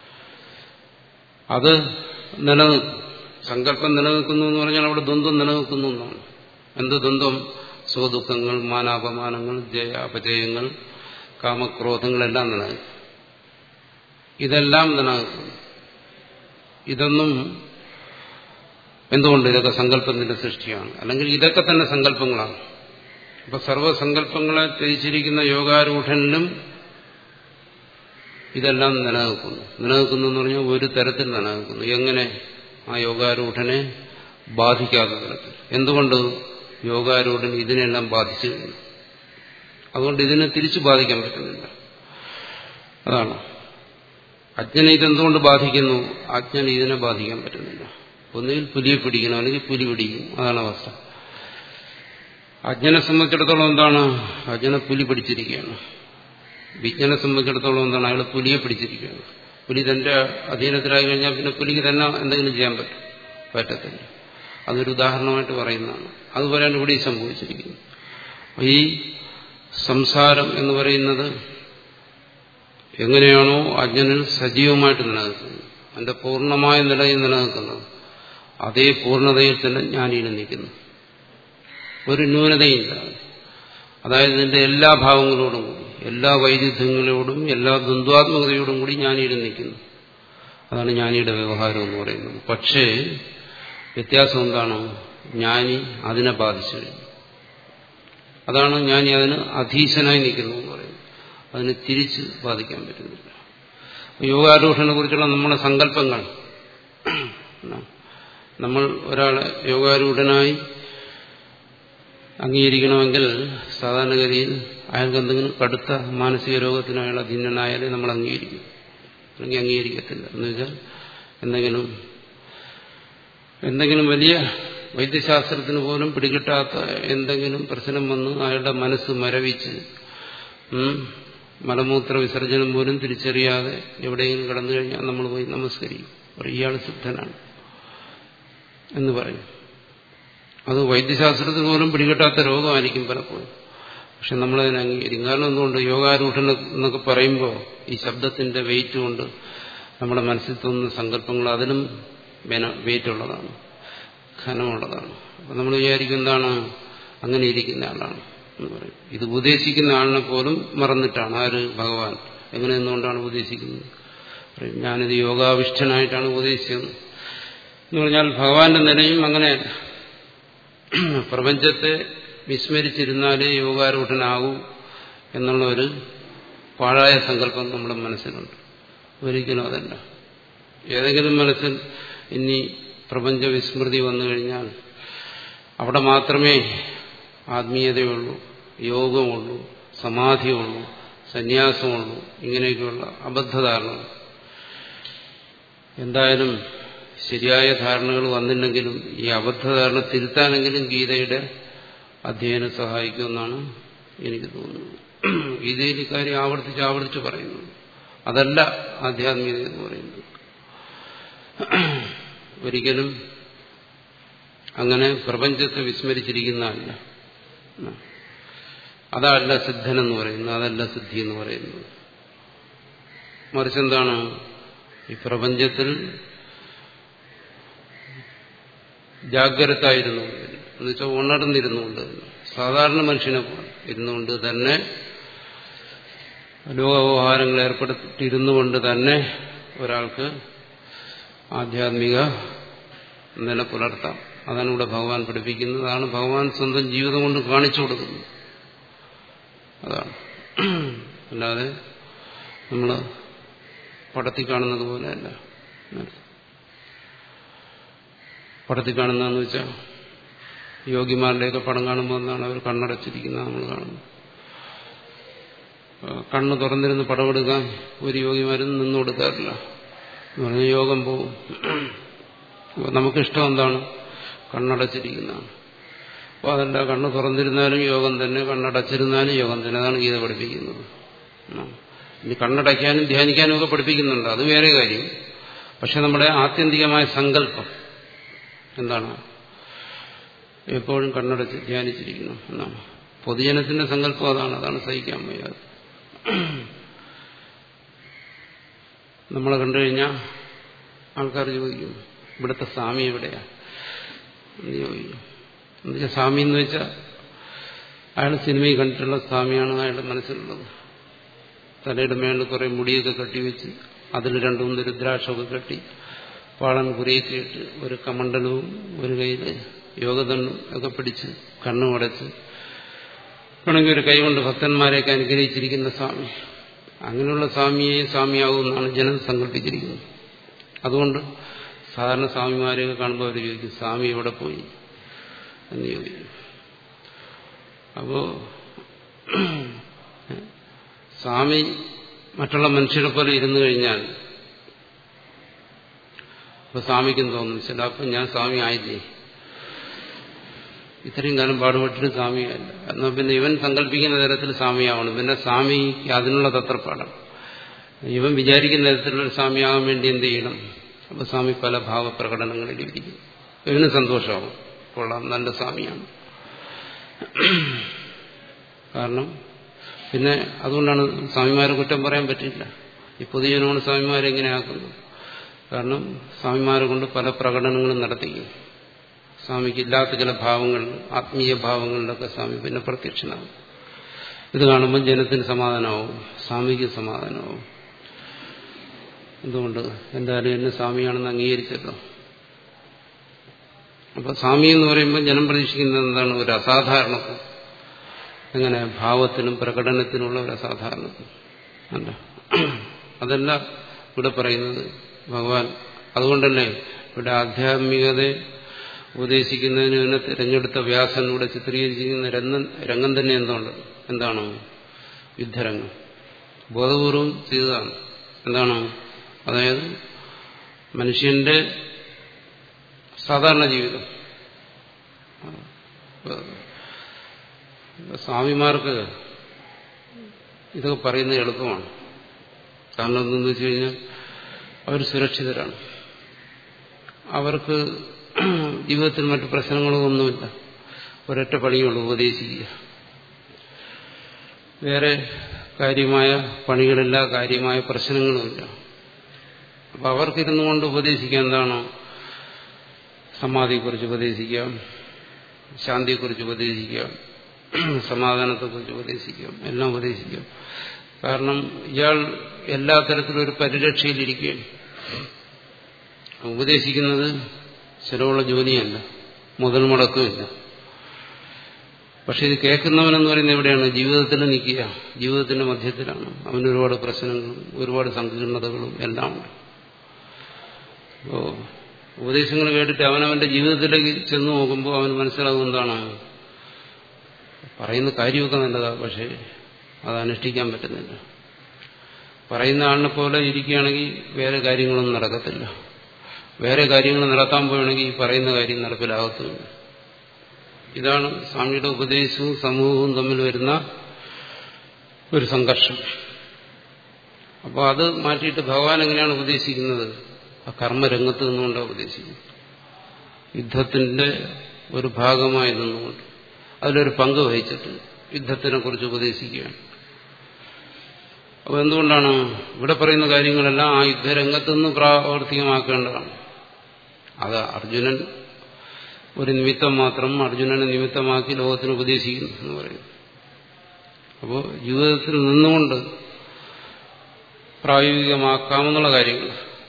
അത് നിലനിൽക്കും സങ്കല്പം നിലനിൽക്കുന്നു എന്ന് പറഞ്ഞാൽ അവിടെ ദ്വന്ദ്വം നിലനിൽക്കുന്നു എന്നാണ് എന്ത് ദ്വന്ദ്വം സുഖദുഃഖങ്ങൾ മാനാപമാനങ്ങൾ ജയ അപജയങ്ങൾ കാമക്രോധങ്ങളെല്ലാം നിലനിൽക്കും ഇതെല്ലാം നിലനിൽക്കുന്നു ഇതൊന്നും എന്തുകൊണ്ട് ഇതൊക്കെ സങ്കല്പത്തിന്റെ സൃഷ്ടിയാണ് അല്ലെങ്കിൽ ഇതൊക്കെ തന്നെ സങ്കല്പങ്ങളാണ് അപ്പൊ സർവ്വസങ്കല്പങ്ങളെ ത്യജിച്ചിരിക്കുന്ന യോഗാരൂഢനിലും ഇതെല്ലാം നിലനിൽക്കുന്നു നിലനിൽക്കുന്നു എന്ന് പറഞ്ഞാൽ ഒരു തരത്തിൽ നിലനിൽക്കുന്നു എങ്ങനെ ആ യോഗാരൂഢനെ ബാധിക്കാത്ത തരത്തിൽ എന്തുകൊണ്ട് യോഗാരൂഢൻ ഇതിനെല്ലാം ബാധിച്ചു കഴിഞ്ഞു അതുകൊണ്ട് ഇതിനെ തിരിച്ചു ബാധിക്കാൻ പറ്റുന്നില്ല അതാണ് അജ്ഞനെ ഇതെന്തുകൊണ്ട് ബാധിക്കുന്നു അജ്ഞന് ഇതിനെ ബാധിക്കാൻ പറ്റുന്നില്ല ഒന്നുകിൽ പുലിയെ പിടിക്കണം അല്ലെങ്കിൽ പുലി പിടിക്കും അതാണ് അവസ്ഥ അജ്ഞനെ സംബന്ധിച്ചിടത്തോളം എന്താണ് അജ്ഞനെ പുലി പിടിച്ചിരിക്കുകയാണ് വിജ്ഞനെ സംബന്ധിച്ചിടത്തോളം എന്താണ് അയാൾ പുലിയെ പിടിച്ചിരിക്കുകയാണ് പുലി തന്റെ അധീനത്തിലായി കഴിഞ്ഞാൽ പിന്നെ പുലിക്ക് തന്നെ എന്തെങ്കിലും ചെയ്യാൻ പറ്റും പറ്റത്തില്ല അതൊരു ഉദാഹരണമായിട്ട് പറയുന്നതാണ് അതുപോലെയാണ് ഇവിടെ സംഭവിച്ചിരിക്കുന്നത് ഈ സംസാരം എന്ന് പറയുന്നത് എങ്ങനെയാണോ അജ്ഞനിൽ സജീവമായിട്ട് നിലനിൽക്കുന്നത് അതിന്റെ പൂർണ്ണമായ നിലയിൽ നിലനിൽക്കുന്നത് അതേ പൂർണ്ണതയിൽ തന്നെ ജ്ഞാനിയിൽ നിൽക്കുന്നു ഒരു ന്യൂനതയില്ല അതായത് ഇതിന്റെ എല്ലാ ഭാവങ്ങളോടും കൂടി എല്ലാ വൈരുദ്ധ്യങ്ങളോടും എല്ലാ ദ്വന്ദ്വാത്മകതയോടും കൂടി ജ്ഞാനിയിൽ നിൽക്കുന്നു അതാണ് ജ്ഞാനിയുടെ വ്യവഹാരം എന്ന് പറയുന്നത് പക്ഷേ വ്യത്യാസം എന്താണ് ജ്ഞാനി അതിനെ ബാധിച്ചു കഴിഞ്ഞു അതാണ് ജ്ഞാനി അതിന് അധീശനായി നിൽക്കുന്നു എന്ന് പറയുന്നത് അതിനെ തിരിച്ച് ബാധിക്കാൻ പറ്റുന്നില്ല യോഗാരൂഢനെ കുറിച്ചുള്ള നമ്മുടെ സങ്കല്പങ്ങൾ നമ്മൾ ഒരാളെ യോഗാരൂഢനായി അംഗീകരിക്കണമെങ്കിൽ സാധാരണഗതിയിൽ അയാൾക്ക് എന്തെങ്കിലും കടുത്ത മാനസിക രോഗത്തിന് അയാൾ അധീനനായാലേ നമ്മൾ അംഗീകരിക്കും അല്ലെങ്കിൽ അംഗീകരിക്കത്തില്ല എന്ന് വെച്ചാൽ എന്തെങ്കിലും എന്തെങ്കിലും വലിയ വൈദ്യശാസ്ത്രത്തിന് പോലും പിടികിട്ടാത്ത എന്തെങ്കിലും പ്രശ്നം വന്ന് അയാളുടെ മനസ്സ് മരവിച്ച് മലമൂത്ര വിസർജനം പോലും തിരിച്ചറിയാതെ എവിടെയെങ്കിലും കടന്നു കഴിഞ്ഞാൽ നമ്മൾ പോയി നമസ്കരിക്കും ഇയാൾ സിദ്ധനാണ് എന്ന് പറയും അത് വൈദ്യശാസ്ത്രത്തിന് പോലും പിടികിട്ടാത്ത രോഗമായിരിക്കും പലപ്പോഴും പക്ഷെ നമ്മളതിനെ അംഗീകരിക്കും കാരണം എന്തുകൊണ്ട് യോഗാരൂഢൻ എന്നൊക്കെ പറയുമ്പോൾ ഈ ശബ്ദത്തിന്റെ വെയിറ്റ് കൊണ്ട് നമ്മുടെ മനസ്സിൽ തോന്നുന്ന സങ്കല്പങ്ങൾ അതിനും വെയിറ്റ് ഉള്ളതാണ് ഘനമുള്ളതാണ് അപ്പം നമ്മൾ വിചാരിക്കും എന്താണ് അങ്ങനെ ഇരിക്കുന്ന ആളാണ് എന്ന് പറയും ഇത് ഉപദേശിക്കുന്ന ആളിനെ പോലും മറന്നിട്ടാണ് ആര് ഭഗവാൻ എങ്ങനെ നിന്നുകൊണ്ടാണ് ഉപദേശിക്കുന്നത് പറയും ഞാനിത് യോഗാവിഷ്ടനായിട്ടാണ് ഉപദേശിച്ചത് എന്ന് പറഞ്ഞാൽ ഭഗവാന്റെ നിലയും അങ്ങനെയല്ല പ്രപഞ്ചത്തെ വിസ്മരിച്ചിരുന്നാലേ യോഗാരൂഢനാകൂ എന്നുള്ള ഒരു പാഴായ സങ്കല്പം നമ്മുടെ മനസ്സിലുണ്ട് ഒരിക്കലും അതല്ല ഏതെങ്കിലും മനസ്സിൽ ഇനി പ്രപഞ്ച വിസ്മൃതി വന്നു കഴിഞ്ഞാൽ അവിടെ മാത്രമേ ആത്മീയതയുള്ളൂ യോഗമുള്ളൂ സമാധിയുള്ളൂ സന്യാസമുള്ളൂ ഇങ്ങനെയൊക്കെയുള്ള അബദ്ധധാരണ എന്തായാലും ശരിയായ ധാരണകൾ വന്നില്ലെങ്കിലും ഈ അബദ്ധധാരണ തിരുത്താനെങ്കിലും ഗീതയുടെ അധ്യയനം സഹായിക്കുമെന്നാണ് എനിക്ക് തോന്നുന്നത് ഗീതയിൽ ഇക്കാര്യം ആവർത്തിച്ച് ആവർത്തിച്ച് പറയുന്നു അതല്ല ആധ്യാത്മികത എന്ന് പറയുന്നത് ഒരിക്കലും അങ്ങനെ പ്രപഞ്ചത്തെ വിസ്മരിച്ചിരിക്കുന്നതല്ല അതല്ല സിദ്ധൻ എന്ന് പറയുന്നത് അതല്ല സിദ്ധി എന്ന് പറയുന്നത് മറിച്ച് എന്താണ് ഈ പ്രപഞ്ചത്തിൽ ജാഗ്രതായിരുന്നു എന്നുവെച്ചാൽ ഉണർന്നിരുന്നുകൊണ്ട് സാധാരണ മനുഷ്യനെ പോലെ ഇരുന്നുകൊണ്ട് തന്നെ ലോകവ്യവഹാരങ്ങൾ ഏർപ്പെടുത്തിയിരുന്നുകൊണ്ട് തന്നെ ഒരാൾക്ക് ആധ്യാത്മിക നില പുലർത്താം അതാണ് ഇവിടെ ഭഗവാൻ പഠിപ്പിക്കുന്നത് അതാണ് ഭഗവാൻ സ്വന്തം ജീവിതം കൊണ്ട് കാണിച്ചു കൊടുക്കുന്നത് അതാണ് അല്ലാതെ നമ്മൾ പടത്തിൽ കാണുന്നത് പോലെയല്ല പടത്തിൽ കാണുന്നതെന്ന് വെച്ചാൽ യോഗിമാരുടെയൊക്കെ പടം കാണുമ്പോൾ എന്താണ് അവർ കണ്ണടച്ചിരിക്കുന്നത് നമ്മൾ കാണുന്നത് കണ്ണ് തുറന്നിരുന്ന് പടമെടുക്കാൻ ഒരു യോഗിമാരും നിന്നു കൊടുക്കാറില്ല എന്ന് പറഞ്ഞാൽ യോഗം പോവും നമുക്കിഷ്ടം എന്താണ് കണ്ണടച്ചിരിക്കുന്നതാണ് അപ്പോൾ അതല്ല കണ്ണ് തുറന്നിരുന്നാലും യോഗം തന്നെ കണ്ണടച്ചിരുന്നാലും യോഗം തന്നെ അതാണ് ഗീത പഠിപ്പിക്കുന്നത് ഇനി കണ്ണടയ്ക്കാനും ധ്യാനിക്കാനും ഒക്കെ പഠിപ്പിക്കുന്നുണ്ട് അത് വേറെ കാര്യം പക്ഷെ നമ്മുടെ ആത്യന്തികമായ സങ്കല്പം എന്താണ് എപ്പോഴും കണ്ണടച്ച് ധ്യാനിച്ചിരിക്കണം എന്നാണ് പൊതുജനത്തിന്റെ സങ്കല്പം അതാണ് അതാണ് സഹിക്കാൻ വയ്യാതെ നമ്മളെ കണ്ടു കഴിഞ്ഞാൽ ആൾക്കാർ ചോദിക്കും ഇവിടുത്തെ സ്വാമി എവിടെയാ എന്ന് ചോദിക്കും എന്നുവെച്ചാൽ സ്വാമി എന്ന് വെച്ചാൽ അയാൾ സിനിമയിൽ കണ്ടിട്ടുള്ള സ്വാമിയാണ് അയാളുടെ മനസ്സിലുള്ളത് തലയുടെ മേളിൽ കുറെ മുടിയൊക്കെ കെട്ടിവെച്ച് അതിൽ രണ്ടു മൂന്ന് രുദ്രാക്ഷമൊക്കെ കെട്ടി പാളൻ കുറിയൊക്കെ ഇട്ട് ഒരു കമണ്ഡലവും ഒരു കയ്യിൽ യോഗദണ്ഡും ഒക്കെ പിടിച്ച് കണ്ണും അടച്ച് വേണമെങ്കിൽ ഒരു കൈകൊണ്ട് ഭക്തന്മാരെയൊക്കെ അനുഗ്രഹിച്ചിരിക്കുന്ന സ്വാമി അങ്ങനെയുള്ള സ്വാമിയെ സ്വാമിയാവുമെന്നാണ് ജനം സങ്കല്പിച്ചിരിക്കുന്നത് അതുകൊണ്ട് സാധാരണ സ്വാമിമാരെയൊക്കെ കാണുമ്പോൾ അവർ ചോദിക്കും സ്വാമി എവിടെ പോയി എന്ന് ചോദിക്കും അപ്പോ സ്വാമി മറ്റുള്ള മനുഷ്യരെ പോലെ ഇരുന്നു കഴിഞ്ഞാൽ അപ്പൊ സ്വാമിക്കും തോന്നും ചിലപ്പോൾ ഞാൻ സ്വാമി ആയില്ലേ ഇത്രയും കാലം പാടുപെട്ടിട്ട് സ്വാമിയല്ല എന്നാൽ പിന്നെ ഇവൻ സങ്കല്പിക്കുന്ന തരത്തിൽ സ്വാമിയാവണം പിന്നെ സ്വാമിക്ക് അതിനുള്ള തത്രപ്പാടാണ് ഇവൻ വിചാരിക്കുന്ന തരത്തിലുള്ള സ്വാമിയാകാൻ വേണ്ടി എന്ത് ചെയ്യണം അപ്പൊ സ്വാമി പല ഭാവപ്രകടനങ്ങളിൽ ഇരിക്കും ഇവന് സന്തോഷമാവും കൊള്ളാം നല്ല സ്വാമിയാണ് കാരണം പിന്നെ അതുകൊണ്ടാണ് സ്വാമിമാരെ കുറ്റം പറയാൻ പറ്റില്ല ഈ പൊതുജനമാണ് സ്വാമിമാരെ എങ്ങനെ ആക്കുന്നത് കാരണം സ്വാമിമാരെ കൊണ്ട് പല പ്രകടനങ്ങളും നടത്തിക്കും സ്വാമിക്ക് ഇല്ലാത്ത ചില ഭാവങ്ങൾ ആത്മീയ ഭാവങ്ങളിലൊക്കെ സ്വാമി പിന്നെ പ്രത്യക്ഷനാവും ഇത് കാണുമ്പോൾ ജനത്തിന് സമാധാനമാവും സ്വാമിക്ക് സമാധാനമാവും എന്തുകൊണ്ട് എന്തായാലും എന്നെ സ്വാമിയാണെന്ന് അംഗീകരിച്ചല്ലോ അപ്പൊ സ്വാമി എന്ന് പറയുമ്പോൾ ജനം പ്രതീക്ഷിക്കുന്നത് എന്താണ് ഒരു അസാധാരണത്വം എങ്ങനെ ഭാവത്തിനും പ്രകടനത്തിനുള്ള ഒരു അസാധാരണത്വം അല്ല അതല്ല ഇവിടെ പറയുന്നത് ഭഗവാൻ അതുകൊണ്ടല്ലേ ഇവിടെ ആധ്യാത്മികതയെ ഉപദേശിക്കുന്നതിന് തന്നെ തിരഞ്ഞെടുത്ത വ്യാസൻ ഇവിടെ ചിത്രീകരിച്ചിരിക്കുന്ന രംഗം രംഗം തന്നെ എന്തുണ്ട് എന്താണ് യുദ്ധരംഗം ബോധപൂർവം ചെയ്തതാണ് എന്താണ് അതായത് മനുഷ്യന്റെ സാധാരണ ജീവിതം സ്വാമിമാർക്ക് ഇതൊക്കെ പറയുന്നത് എളുപ്പമാണ് കാരണം എന്തെന്ന് വെച്ച് കഴിഞ്ഞാൽ അവർ സുരക്ഷിതരാണ് അവർക്ക് ജീവിതത്തിൽ മറ്റു പ്രശ്നങ്ങളൊന്നുമില്ല ഒരൊറ്റ പണിയുള്ളൂ ഉപദേശിക്കുക വേറെ കാര്യമായ പണികളില്ല കാര്യമായ പ്രശ്നങ്ങളുമില്ല അപ്പൊ അവർക്കിരുന്നു കൊണ്ട് ഉപദേശിക്കാൻ എന്താണോ സമാധിയെക്കുറിച്ച് ഉപദേശിക്കാം ശാന്തിയെക്കുറിച്ച് ഉപദേശിക്കാം സമാധാനത്തെക്കുറിച്ച് ഉപദേശിക്കാം എല്ലാം ഉപദേശിക്കാം കാരണം ഇയാൾ എല്ലാ തരത്തിലും ഒരു പരിരക്ഷയിലിരിക്കുകയാണ് ഉപദേശിക്കുന്നത് ചിലവുള്ള ജോലിയല്ല മുതൽ മുടക്കുമില്ല പക്ഷെ ഇത് കേൾക്കുന്നവനെന്ന് പറയുന്നത് എവിടെയാണ് ജീവിതത്തിൽ നിൽക്കുക ജീവിതത്തിന്റെ മധ്യത്തിലാണ് അവന് ഒരുപാട് പ്രശ്നങ്ങളും ഒരുപാട് സങ്കീർണതകളും എല്ലാം ഉണ്ട് അപ്പോ ഉപദേശങ്ങൾ കേട്ടിട്ട് അവനവന്റെ ജീവിതത്തിലേക്ക് ചെന്ന് നോക്കുമ്പോൾ അവന് മനസ്സിലാകും എന്താണ് പറയുന്ന കാര്യമൊക്കെ നല്ലതാണ് പക്ഷേ അത് അനുഷ്ഠിക്കാൻ പറ്റുന്നില്ല പറയുന്ന ആളിനെ പോലെ ഇരിക്കുകയാണെങ്കിൽ വേറെ കാര്യങ്ങളൊന്നും നടക്കത്തില്ല വേറെ കാര്യങ്ങൾ നടത്താൻ പോവുകയാണെങ്കിൽ ഈ പറയുന്ന കാര്യം നടപ്പിലാകത്തുമില്ല ഇതാണ് സ്വാമിയുടെ ഉപദേശവും സമൂഹവും തമ്മിൽ വരുന്ന ഒരു സംഘർഷം അപ്പോൾ അത് മാറ്റിയിട്ട് ഭഗവാൻ എങ്ങനെയാണ് ഉപദേശിക്കുന്നത് ആ കർമ്മരംഗത്ത് നിന്നുകൊണ്ടാണ് ഉപദേശിക്കുന്നത് യുദ്ധത്തിന്റെ ഒരു ഭാഗമായി നിന്നുകൊണ്ട് അതിലൊരു പങ്ക് വഹിച്ചിട്ട് യുദ്ധത്തിനെ കുറിച്ച് ഉപദേശിക്കുകയാണ് അപ്പോൾ എന്തുകൊണ്ടാണ് ഇവിടെ പറയുന്ന കാര്യങ്ങളെല്ലാം ആ യുദ്ധരംഗത്ത് നിന്ന് പ്രാവർത്തികമാക്കേണ്ടതാണ് അത് അർജുനൻ ഒരു നിമിത്തം മാത്രം അർജുനനെ നിമിത്തമാക്കി ലോകത്തിന് ഉപദേശിക്കുന്നു എന്ന് പറയുന്നു അപ്പോൾ ജീവിതത്തിൽ നിന്നുകൊണ്ട് പ്രായോഗികമാക്കാമെന്നുള്ള കാര്യങ്ങൾ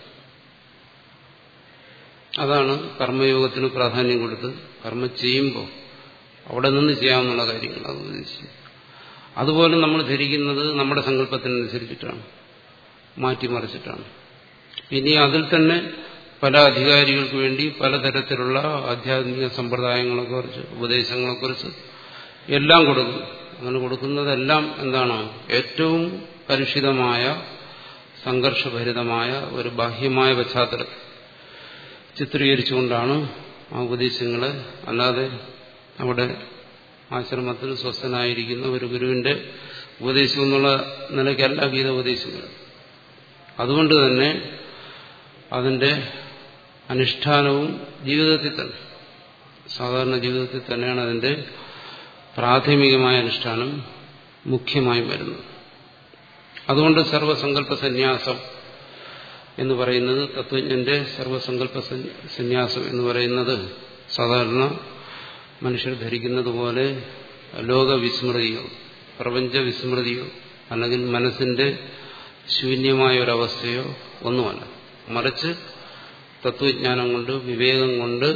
അതാണ് കർമ്മയോഗത്തിന് പ്രാധാന്യം കൊടുത്ത് കർമ്മം ചെയ്യുമ്പോൾ അവിടെ നിന്ന് ചെയ്യാവുന്ന കാര്യങ്ങൾ അത് ഉപദേശിച്ചു അതുപോലെ നമ്മൾ ധരിക്കുന്നത് നമ്മുടെ സങ്കല്പത്തിനനുസരിച്ചിട്ടാണ് മാറ്റിമറിച്ചിട്ടാണ് ഇനി അതിൽ തന്നെ പല അധികാരികൾക്ക് വേണ്ടി പലതരത്തിലുള്ള ആധ്യാത്മിക സമ്പ്രദായങ്ങളെക്കുറിച്ച് ഉപദേശങ്ങളെക്കുറിച്ച് എല്ലാം കൊടുക്കും അങ്ങനെ കൊടുക്കുന്നതെല്ലാം എന്താണ് ഏറ്റവും കലുഷിതമായ സംഘർഷഭരിതമായ ഒരു ബാഹ്യമായ പശ്ചാത്തലത്തിൽ ചിത്രീകരിച്ചുകൊണ്ടാണ് ആ ഉപദേശങ്ങളെ അല്ലാതെ അവിടെ ആശ്രമത്തിൽ സ്വസ്ഥനായിരിക്കുന്ന ഒരു ഗുരുവിന്റെ ഉപദേശം എന്നുള്ള നിലയ്ക്കല്ല ഗീത ഉപദേശിക്കുന്നത് അതുകൊണ്ട് തന്നെ അതിന്റെ അനുഷ്ഠാനവും ജീവിതത്തിൽ തന്നെ സാധാരണ ജീവിതത്തിൽ തന്നെയാണ് അതിന്റെ പ്രാഥമികമായ അനുഷ്ഠാനം മുഖ്യമായും വരുന്നത് അതുകൊണ്ട് സർവസങ്കല്പ സന്യാസം എന്ന് പറയുന്നത് തത്വജ്ഞന്റെ സർവസങ്കല്പ സന്യാസം എന്ന് പറയുന്നത് സാധാരണ മനുഷ്യർ ധരിക്കുന്നത് പോലെ ലോകവിസ്മൃതിയോ പ്രപഞ്ച വിസ്മൃതിയോ അല്ലെങ്കിൽ മനസ്സിന്റെ ശൂന്യമായ ഒരവസ്ഥയോ ഒന്നുമല്ല മറിച്ച് തത്വജ്ഞാനം കൊണ്ട് വിവേകം കൊണ്ട്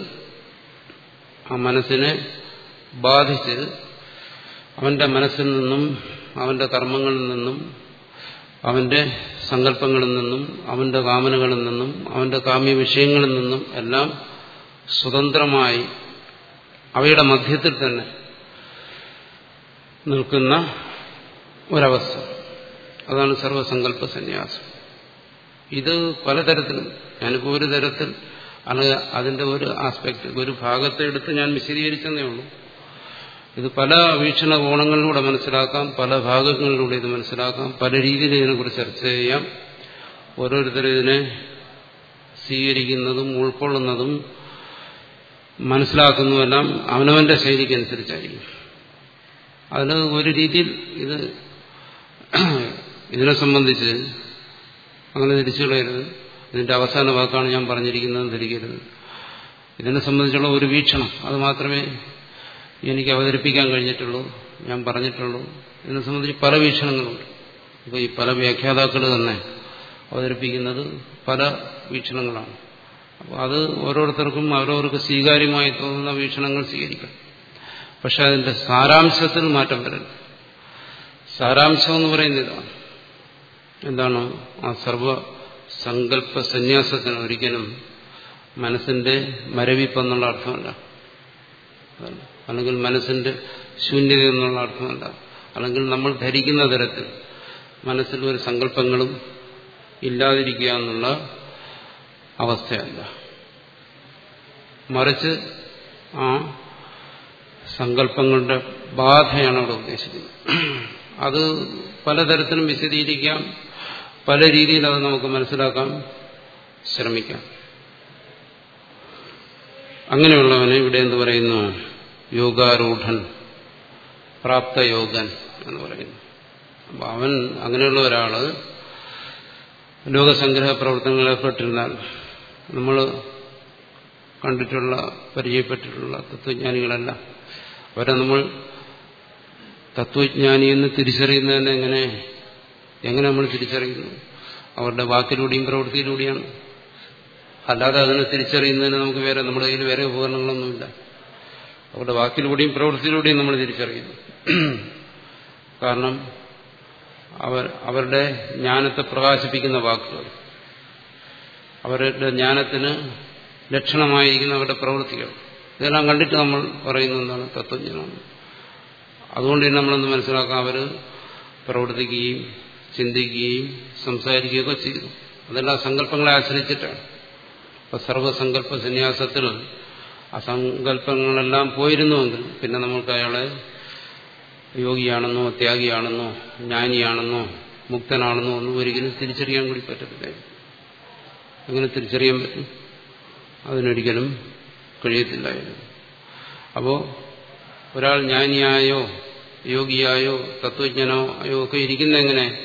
ആ മനസ്സിനെ ബാധിച്ച് അവന്റെ മനസ്സിൽ നിന്നും അവന്റെ കർമ്മങ്ങളിൽ നിന്നും അവന്റെ സങ്കല്പങ്ങളിൽ നിന്നും അവന്റെ കാമനകളിൽ നിന്നും അവന്റെ കാമ്യ വിഷയങ്ങളിൽ നിന്നും എല്ലാം സ്വതന്ത്രമായി അവയുടെ മധ്യത്തിൽ തന്നെ നിൽക്കുന്ന ഒരവസ്ഥ അതാണ് സർവസങ്കല്പ സന്യാസം ഇത് പലതരത്തിലും ഞാനിപ്പോൾ ഒരു തരത്തിൽ അല്ലെങ്കിൽ അതിന്റെ ഒരു ആസ്പെക്ട് ഒരു ഭാഗത്തെ എടുത്ത് ഞാൻ വിശദീകരിച്ചെന്നേ ഉള്ളൂ ഇത് പല വീക്ഷണകോണങ്ങളിലൂടെ മനസ്സിലാക്കാം പല ഭാഗങ്ങളിലൂടെ ഇത് മനസ്സിലാക്കാം പല രീതിയിൽ ഇതിനെക്കുറിച്ച് ചർച്ച ചെയ്യാം ഓരോരുത്തരും ഇതിനെ സ്വീകരിക്കുന്നതും ഉൾക്കൊള്ളുന്നതും മനസ്സിലാക്കുന്നതുമെല്ലാം അവനവന്റെ ശൈലിക്കനുസരിച്ചായിരിക്കും അതിൽ ഒരു രീതിയിൽ ഇത് ഇതിനെ സംബന്ധിച്ച് അങ്ങനെ തിരിച്ചു കളയരുത് ഇതിന്റെ അവസാന വാക്കാണ് ഞാൻ പറഞ്ഞിരിക്കുന്നത് ധരിക്കരുത് ഇതിനെ സംബന്ധിച്ചുള്ള ഒരു വീക്ഷണം അത് മാത്രമേ എനിക്ക് അവതരിപ്പിക്കാൻ കഴിഞ്ഞിട്ടുള്ളൂ ഞാൻ പറഞ്ഞിട്ടുള്ളൂ ഇതിനെ സംബന്ധിച്ച് പല വീക്ഷണങ്ങളുണ്ട് ഇപ്പോൾ ഈ പല വ്യാഖ്യാതാക്കൾ തന്നെ അവതരിപ്പിക്കുന്നത് പല വീക്ഷണങ്ങളാണ് അപ്പോൾ അത് ഓരോരുത്തർക്കും അവരവർക്ക് സ്വീകാര്യമായി തോന്നുന്ന വീക്ഷണങ്ങൾ സ്വീകരിക്കാം പക്ഷെ അതിന്റെ സാരാംശത്തിൽ മാറ്റം വരരുത് സാരാംശം എന്ന് പറയുന്നത് ഇതാണ് എന്താണ് ആ സർവ സങ്കല്പ സന്യാസത്തിന് ഒരിക്കലും മനസ്സിന്റെ മരവിപ്പെന്നുള്ള അർത്ഥമല്ല അല്ലെങ്കിൽ മനസ്സിന്റെ ശൂന്യത എന്നുള്ള അർത്ഥമല്ല അല്ലെങ്കിൽ നമ്മൾ ധരിക്കുന്ന തരത്തിൽ മനസ്സിൽ ഒരു സങ്കല്പങ്ങളും ഇല്ലാതിരിക്കുക എന്നുള്ള അവസ്ഥയല്ല മറിച്ച് ആ സങ്കല്പങ്ങളുടെ ബാധയാണ് അവിടെ ഉദ്ദേശിക്കുന്നത് അത് പലതരത്തിലും വിശദീകരിക്കാം പല രീതിയിൽ അത് നമുക്ക് മനസ്സിലാക്കാൻ ശ്രമിക്കാം അങ്ങനെയുള്ളവനെ ഇവിടെ എന്ത് പറയുന്നു യോഗാരൂഢൻ പ്രാപ്തയോഗൻ എന്ന് പറയുന്നു അപ്പൊ അവൻ അങ്ങനെയുള്ള ഒരാള് ലോകസംഗ്രഹ പ്രവർത്തനങ്ങളിൽ ഏർപ്പെട്ടിരുന്നാൽ നമ്മൾ കണ്ടിട്ടുള്ള പരിചയപ്പെട്ടിട്ടുള്ള തത്വജ്ഞാനികളല്ല അവരെ നമ്മൾ തത്വജ്ഞാനി എന്ന് തിരിച്ചറിയുന്നതിന് എങ്ങനെ എങ്ങനെ നമ്മൾ തിരിച്ചറിയുന്നു അവരുടെ വാക്കിലൂടെയും പ്രവൃത്തിയിലൂടെയാണ് അല്ലാതെ അതിനെ തിരിച്ചറിയുന്നതിന് നമുക്ക് വേറെ നമ്മുടെ കയ്യിൽ വേറെ ഉപകരണങ്ങളൊന്നുമില്ല അവരുടെ വാക്കിലൂടെയും പ്രവൃത്തിയിലൂടെയും നമ്മൾ തിരിച്ചറിയുന്നു കാരണം അവർ അവരുടെ ജ്ഞാനത്തെ പ്രകാശിപ്പിക്കുന്ന വാക്കുകൾ അവരുടെ ജ്ഞാനത്തിന് ലക്ഷണമായിരിക്കുന്ന അവരുടെ പ്രവൃത്തികൾ ഇതെല്ലാം കണ്ടിട്ട് നമ്മൾ പറയുന്ന എന്താണ് തത്വജ്ഞാനം അതുകൊണ്ട് തന്നെ നമ്മളൊന്ന് മനസ്സിലാക്കാം അവർ പ്രവർത്തിക്കുകയും ചിന്തിക്കുകയും സംസാരിക്കുകയൊക്കെ ചെയ്തു അതെല്ലാം സങ്കല്പങ്ങളെ ആശ്രയിച്ചിട്ടാണ് അപ്പൊ സർവസങ്കല്പ സന്യാസത്തിൽ ആ സങ്കല്പങ്ങളെല്ലാം പോയിരുന്നുവെങ്കിൽ പിന്നെ നമുക്ക് അയാളെ യോഗിയാണെന്നോ ത്യാഗിയാണെന്നോ ജ്ഞാനിയാണെന്നോ മുക്തനാണെന്നോ ഒന്നും ഒരിക്കലും തിരിച്ചറിയാൻ കൂടി പറ്റത്തില്ല അങ്ങനെ തിരിച്ചറിയാൻ പറ്റും അതിനൊരിക്കലും കഴിയത്തില്ലായിരുന്നു അപ്പോ ഒരാൾ ജ്ഞാനിയായോ യോഗിയായോ തത്വജ്ഞനോ ആയോ ഒക്കെ ഇരിക്കുന്ന എങ്ങനെ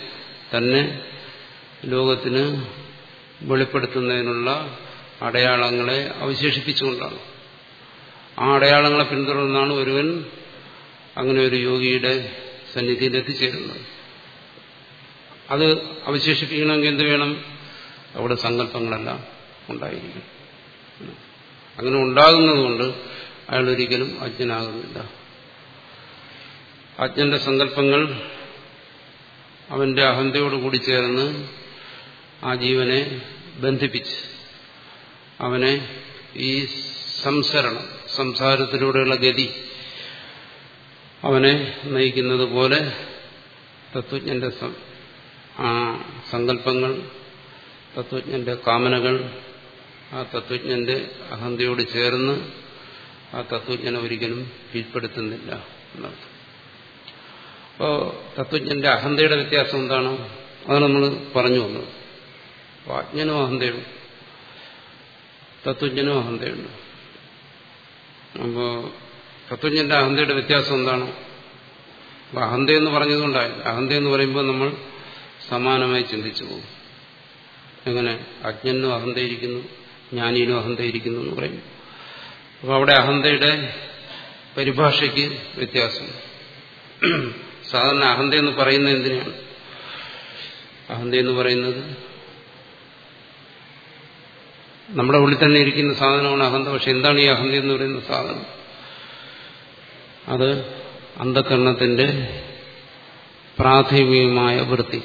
തന്നെ ലോകത്തിന് വെളിപ്പെടുത്തുന്നതിനുള്ള അടയാളങ്ങളെ അവശേഷിപ്പിച്ചുകൊണ്ടാണ് ആ അടയാളങ്ങളെ പിന്തുടർന്നാണ് ഒരുവൻ അങ്ങനെ ഒരു യോഗിയുടെ സന്നിധിയിൽ എത്തിച്ചേരുന്നത് അത് അവശേഷിപ്പിക്കണമെങ്കിൽ എന്ത് വേണം അവിടെ സങ്കല്പങ്ങളെല്ലാം ഉണ്ടായിരിക്കും അങ്ങനെ ഉണ്ടാകുന്നതുകൊണ്ട് അയാൾ ഒരിക്കലും അജ്ഞനാകുന്നില്ല അജ്ഞന്റെ സങ്കല്പങ്ങൾ അവന്റെ അഹന്തയോട് കൂടി ചേർന്ന് ആ ജീവനെ ബന്ധിപ്പിച്ച് അവനെ ഈ സംസരണം സംസാരത്തിലൂടെയുള്ള ഗതി അവനെ നയിക്കുന്നത് പോലെ തത്വജ്ഞന്റെ ആ സങ്കല്പങ്ങൾ തത്വജ്ഞന്റെ കാമനകൾ ആ തത്വജ്ഞന്റെ അഹന്തയോട് ചേർന്ന് ആ തത്വജ്ഞനെ ഒരിക്കലും കീഴ്പ്പെടുത്തുന്നില്ല എന്നർത്ഥം അപ്പോൾ തത്വജ്ഞന്റെ അഹന്തയുടെ വ്യത്യാസം എന്താണ് അത് നമ്മൾ പറഞ്ഞു വന്നത് അപ്പോൾ അജ്ഞനും അഹന്തയുണ്ട് തത്വജ്ഞനും അഹന്തയുണ്ട് അപ്പോൾ തത്വജ്ഞന്റെ അഹന്തയുടെ വ്യത്യാസം എന്താണ് അപ്പോൾ അഹന്തയെന്ന് പറഞ്ഞതുകൊണ്ടായില്ല അഹന്തയെന്ന് പറയുമ്പോൾ നമ്മൾ സമാനമായി ചിന്തിച്ചു പോകും എങ്ങനെ അജ്ഞനും അഹന്തയിരിക്കുന്നു ജ്ഞാനിയിലും അഹന്തയിരിക്കുന്നു എന്ന് പറയും അപ്പോൾ അവിടെ അഹന്തയുടെ പരിഭാഷയ്ക്ക് വ്യത്യാസം സാധാരണ അഹന്ത എന്ന് പറയുന്നത് എന്തിനാണ് അഹന്ത എന്ന് പറയുന്നത് നമ്മുടെ ഉള്ളിൽ തന്നെ ഇരിക്കുന്ന സാധനമാണ് അഹന്ത പക്ഷെ എന്താണ് ഈ അഹന്ത എന്ന് പറയുന്ന സാധനം അത് അന്ധകരണത്തിന്റെ പ്രാഥമികമായ വൃത്തി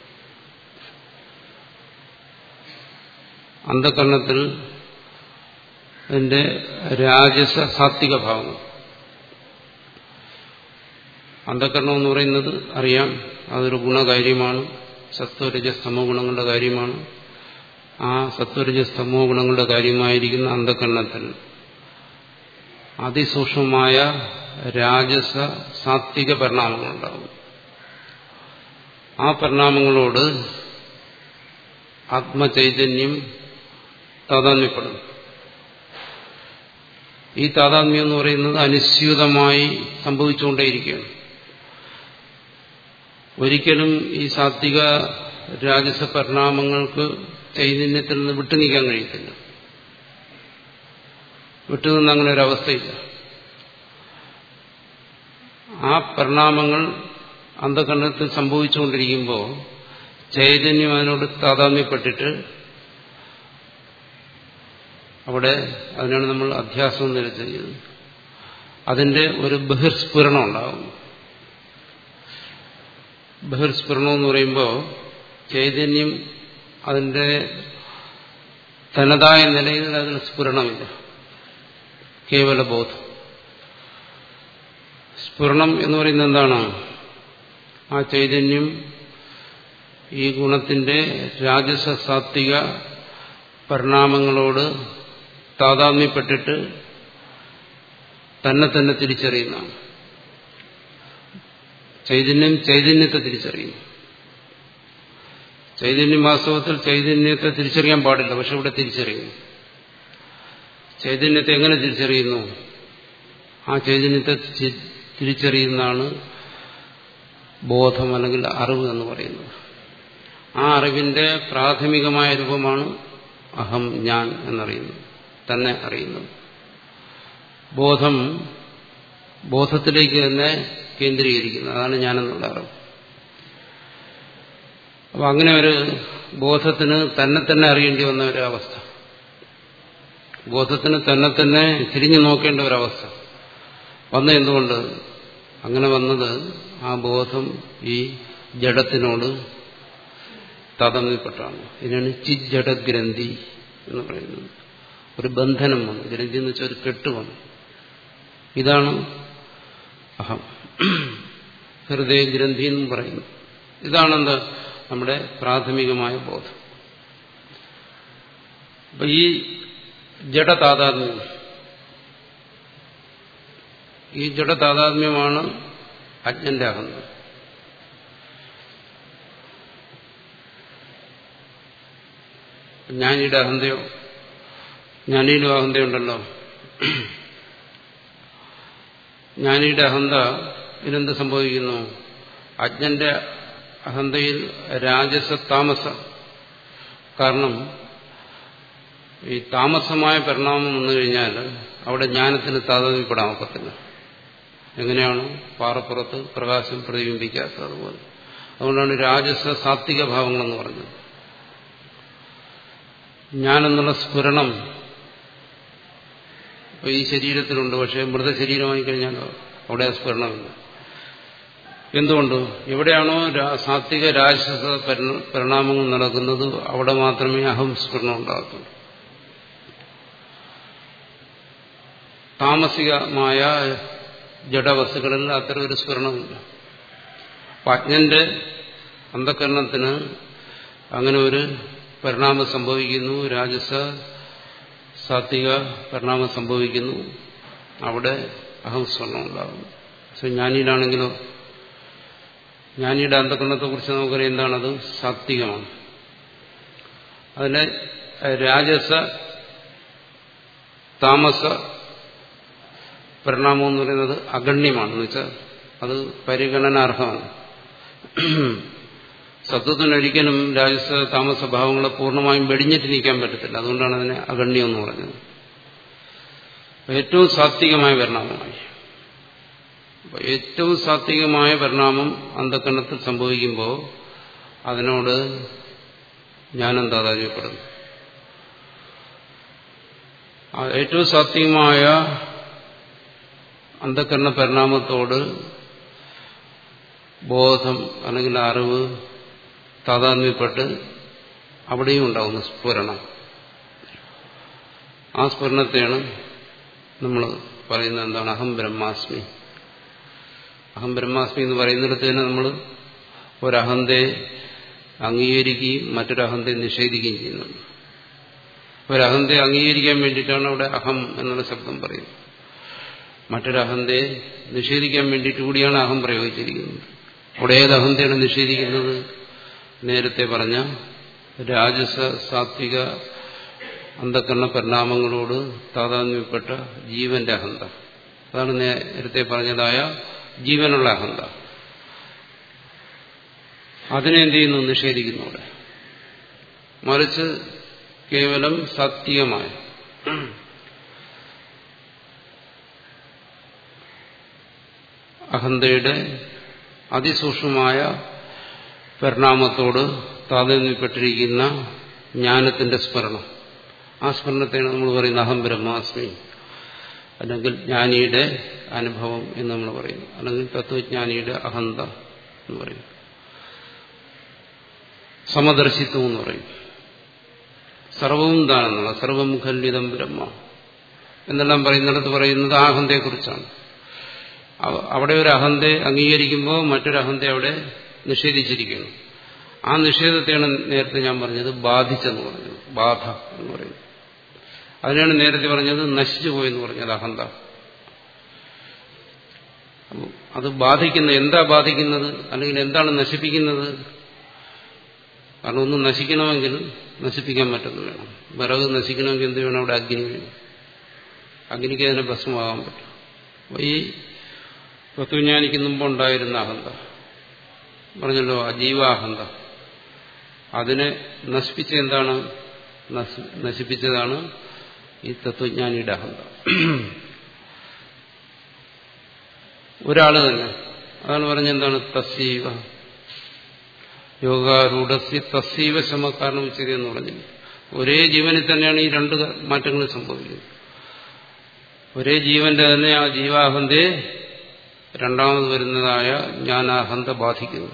അന്ധകരണത്തിൽ അതിന്റെ രാജസ സാത്വിക ഭാവങ്ങൾ അന്ധകരണം എന്ന് പറയുന്നത് അറിയാം അതൊരു ഗുണകാര്യമാണ് സത്വരജസ്തമോ ഗുണങ്ങളുടെ കാര്യമാണ് ആ സത്വരജസ്തമോ ഗുണങ്ങളുടെ കാര്യമായിരിക്കുന്ന അന്ധകരണത്തിൽ അതിസൂക്ഷ്മമായ രാജസ സാത്വിക പരിണാമങ്ങളുണ്ടാകും ആ പരിണാമങ്ങളോട് ആത്മചൈതന്യം താതാത്മ്യപ്പെടുന്നു ഈ താതാത്മ്യം എന്ന് പറയുന്നത് അനുസ്യൂതമായി സംഭവിച്ചുകൊണ്ടേയിരിക്കുകയാണ് ഒരിക്കലും ഈ സാത്വിക രാജസ പരിണാമങ്ങൾക്ക് ചൈതന്യത്തിൽ നിന്ന് വിട്ടുനീക്കാൻ കഴിയത്തില്ല വിട്ടുനിന്ന് അങ്ങനെ ഒരു അവസ്ഥയില്ല ആ പരിണാമങ്ങൾ അന്ധകരണത്തിൽ സംഭവിച്ചുകൊണ്ടിരിക്കുമ്പോൾ ചൈതന്യം അതിനോട് താതാമ്യപ്പെട്ടിട്ട് അവിടെ അതിനാണ് നമ്മൾ അധ്യാസം നിരച്ചത് അതിന്റെ ഒരു ബഹിർസ്ഫുരണം ഉണ്ടാകും ബഹിർസ്ഫുരണം എന്ന് പറയുമ്പോൾ ചൈതന്യം അതിന്റെ തനതായ നിലയിൽ അതിന് സ്ഫുരണമില്ല കേവല ബോധം സ്ഫുരണം എന്ന് പറയുന്നത് എന്താണ് ആ ചൈതന്യം ഈ ഗുണത്തിന്റെ രാജസ സാത്വിക പരിണാമങ്ങളോട് താതാത്മ്യപ്പെട്ടിട്ട് തന്നെ തന്നെ തിരിച്ചറിയുന്നതാണ് ചൈതന്യം ചൈതന്യത്തെ തിരിച്ചറിയുന്നു ചൈതന്യം വാസ്തവത്തിൽ ചൈതന്യത്തെ തിരിച്ചറിയാൻ പാടില്ല പക്ഷെ ഇവിടെ തിരിച്ചറിയുന്നു ചൈതന്യത്തെ എങ്ങനെ തിരിച്ചറിയുന്നു ആ ചൈതന്യത്തെ തിരിച്ചറിയുന്നതാണ് ബോധം അല്ലെങ്കിൽ അറിവ് എന്ന് പറയുന്നത് ആ അറിവിന്റെ പ്രാഥമികമായ രൂപമാണ് അഹം ഞാൻ എന്നറിയുന്നത് തന്നെ അറിയുന്നത് ബോധം ബോധത്തിലേക്ക് തന്നെ കേന്ദ്രീകരിക്കുന്നത് അതാണ് ഞാനെന്നുള്ള അറിവ് അപ്പൊ അങ്ങനെ ഒരു ബോധത്തിന് തന്നെ തന്നെ അറിയേണ്ടി വന്ന ഒരു അവസ്ഥ ബോധത്തിന് തന്നെ തന്നെ തിരിഞ്ഞു നോക്കേണ്ട ഒരവസ്ഥ വന്ന എന്തുകൊണ്ട് അങ്ങനെ വന്നത് ആ ബോധം ഈ ജഡത്തിനോട് താതമ്യപ്പെട്ടാണ് ഇതിനാണ് ചിജ്ജടഗ്രന്ഥി എന്ന് പറയുന്നത് ഒരു ബന്ധനം വന്നു ഗ്രന്ഥി എന്ന് വെച്ചാൽ ഒരു കെട്ട് വന്നു ഇതാണ് അഹം ഹൃദയഗ്രന്ഥി എന്നും പറയുന്നു ഇതാണെന്ത് നമ്മുടെ പ്രാഥമികമായ ബോധം അപ്പൊ ഈ ജഡതാതാത്മ്യം ഈ ജഡതാതാത്മ്യമാണ് അജ്ഞന്റെ അഹന്ത ജ്ഞാനിയുടെ അഹന്തയോ ജ്ഞാനിയിലും അഹന്തയുണ്ടല്ലോ ജ്ഞാനിയുടെ അഹന്ത ഇതിനെന്ത് സംഭവിക്കുന്നു അജ്ഞന്റെ അഹന്തയിൽ രാജസ താമസ കാരണം ഈ താമസമായ പരിണാമം വന്നു കഴിഞ്ഞാൽ അവിടെ ജ്ഞാനത്തിന് താതാത്മ്യപ്പെടാൻ ഒക്കത്തില്ല എങ്ങനെയാണ് പാറപ്പുറത്ത് പ്രകാശം പ്രതിബിംബിക്കാത്തത് അതുപോലെ അതുകൊണ്ടാണ് രാജസ സാത്വിക ഭാവങ്ങളെന്ന് പറഞ്ഞത് ഞാനെന്നുള്ള സ്ഫുരണം ഇപ്പൊ ഈ ശരീരത്തിലുണ്ട് പക്ഷെ മൃതശരീരമായി കഴിഞ്ഞാൽ അവിടെ ആ സ്ഫുരണമില്ല എന്തുകൊണ്ട് എവിടെയാണോ സാത്വിക രാജസ പരിണാമങ്ങൾ നടക്കുന്നത് അവിടെ മാത്രമേ അഹം സ്ഫുരണം ഉണ്ടാകത്തുള്ളൂ താമസികമായ ജഡവസ്തുക്കളിൽ അത്തരം ഒരു സ്ഫുരണമില്ല അപ്പൊ അജ്ഞന്റെ അന്ധകരണത്തിന് അങ്ങനെ ഒരു പരിണാമം സംഭവിക്കുന്നു രാജസ സാത്വിക പരിണാമം സംഭവിക്കുന്നു അവിടെ അഹംസ്വർണം ഉണ്ടാകുന്നു പക്ഷെ ജ്ഞാനിയിലാണെങ്കിലോ ജ്ഞാനിയുടെ അന്ധകരണത്തെക്കുറിച്ച് നമുക്കറിയാം എന്താണത് സാത്വികമാണ് അതിനെ രാജസ താമസ പരിണാമം എന്ന് പറയുന്നത് അഗണ്യമാണെന്ന് വെച്ചാൽ അത് പരിഗണനാർഹമാണ് സത്വത്തിനൊരിക്കലും രാജസ താമസ ഭാവങ്ങളെ പൂർണ്ണമായും വെടിഞ്ഞിട്ട് നീക്കാൻ പറ്റത്തില്ല അതുകൊണ്ടാണ് അതിനെ അഗണ്യം എന്ന് പറഞ്ഞത് ഏറ്റവും സാത്വികമായ പരിണാമമായി ഏറ്റവും സാത്വികമായ പരിണാമം അന്ധക്കരണത്തിൽ സംഭവിക്കുമ്പോൾ അതിനോട് ജ്ഞാനം താതാജ്യപ്പെടുന്നു ഏറ്റവും സാത്വികമായ അന്ധക്കരണ പരിണാമത്തോട് ബോധം അല്ലെങ്കിൽ അറിവ് താതാത്മ്യപ്പെട്ട് അവിടെയും ഉണ്ടാകുന്നു സ്ഫുരണം ആ സ്ഫുരണത്തെയാണ് നമ്മൾ പറയുന്നത് എന്താണ് അഹം ബ്രഹ്മാസ്മി അഹം ബ്രഹ്മാസ്മി എന്ന് പറയുന്നിടത്ത് തന്നെ നമ്മൾ ഒരഹന്തയെ അംഗീകരിക്കുകയും മറ്റൊരഹന്തയെ നിഷേധിക്കുകയും ചെയ്യുന്നുണ്ട് ഒരഹന്തയെ അംഗീകരിക്കാൻ വേണ്ടിയിട്ടാണ് അവിടെ അഹം എന്നുള്ള ശബ്ദം പറയുന്നത് മറ്റൊരഹന്തയെ നിഷേധിക്കാൻ വേണ്ടിയിട്ട് കൂടിയാണ് അഹം പ്രയോഗിച്ചിരിക്കുന്നത് അവിടെ ഏത് അഹന്തയാണ് നിഷേധിക്കുന്നത് നേരത്തെ പറഞ്ഞ രാജസ സാത്വിക അന്ധക്കരണ പരിണാമങ്ങളോട് താതാത്മ്യപ്പെട്ട ജീവന്റെ അഹന്ത അതാണ് നേരത്തെ പറഞ്ഞതായ ജീവനുള്ള അഹന്ത അതിനെ എന്ത് ചെയ്യുന്നു നിഷേധിക്കുന്നു അവിടെ മറിച്ച് കേവലം സാത്വികമായ അഹന്തയുടെ അതിസൂക്ഷ്മമായ പരിണാമത്തോട് താതാത്മ്യപ്പെട്ടിരിക്കുന്ന ജ്ഞാനത്തിന്റെ സ്മരണം ആ സ്മരണത്തെയാണ് നമ്മൾ പറയുന്നത് അഹം ബ്രഹ്മാസ്മി അല്ലെങ്കിൽ ജ്ഞാനിയുടെ അനുഭവം എന്ന് നമ്മൾ പറയുന്നു അല്ലെങ്കിൽ തത്വജ്ഞാനിയുടെ അഹന്ത എന്ന് പറയും സമദർശിത്വം എന്ന് പറയും സർവവും താനെന്നുള്ള സർവം ഖല്ലിതം ബ്രഹ്മ എന്നെല്ലാം പറയുന്നിടത്ത് പറയുന്നത് ആ അഹന്തയെക്കുറിച്ചാണ് അവിടെ ഒരു അഹന്തയെ അംഗീകരിക്കുമ്പോൾ മറ്റൊരു അഹന്തയെ അവിടെ നിഷേധിച്ചിരിക്കുന്നു ആ നിഷേധത്തെയാണ് നേരത്തെ ഞാൻ പറഞ്ഞത് ബാധിച്ചെന്ന് പറഞ്ഞത് ബാധ എന്ന് പറയുന്നത് അതിനാണ് നേരത്തെ പറഞ്ഞത് നശിച്ചു പോയെന്ന് പറഞ്ഞത് അഹന്ത അത് ബാധിക്കുന്ന എന്താ ബാധിക്കുന്നത് അല്ലെങ്കിൽ എന്താണ് നശിപ്പിക്കുന്നത് കാരണം ഒന്ന് നശിക്കണമെങ്കിൽ നശിപ്പിക്കാൻ പറ്റുന്നു വേണം വിറക് നശിക്കണമെങ്കിൽ എന്ത് വേണം അവിടെ അഗ്നി വേണം അഗ്നിക്ക് അതിനെ ഭസ്മമാകാൻ പറ്റും അപ്പോൾ ഈ തത്വജ്ഞാനിക്ക് മുമ്പ് ഉണ്ടായിരുന്ന അഹന്ത പറഞ്ഞല്ലോ അജീവാഹന്ത അതിനെ നശിപ്പിച്ച എന്താണ് നശിപ്പിച്ചതാണ് ഈ തത്വജ്ഞാനിയുടെ അഹന്ത ഒരാള് തന്നെ അതാണ് പറഞ്ഞെന്താണ് തസ്സീവ യോഗാരൂഢസ്യ തസ്സീവ ശമക്കാരണം ഉച്ചതി എന്ന് പറഞ്ഞില്ല ഒരേ ജീവനിൽ തന്നെയാണ് ഈ രണ്ട് മാറ്റങ്ങൾ സംഭവിക്കുന്നത് ഒരേ ജീവന്റെ തന്നെ ആ ജീവാഹന്തയെ രണ്ടാമത് വരുന്നതായ ജ്ഞാനാഹന്ത ബാധിക്കുന്നു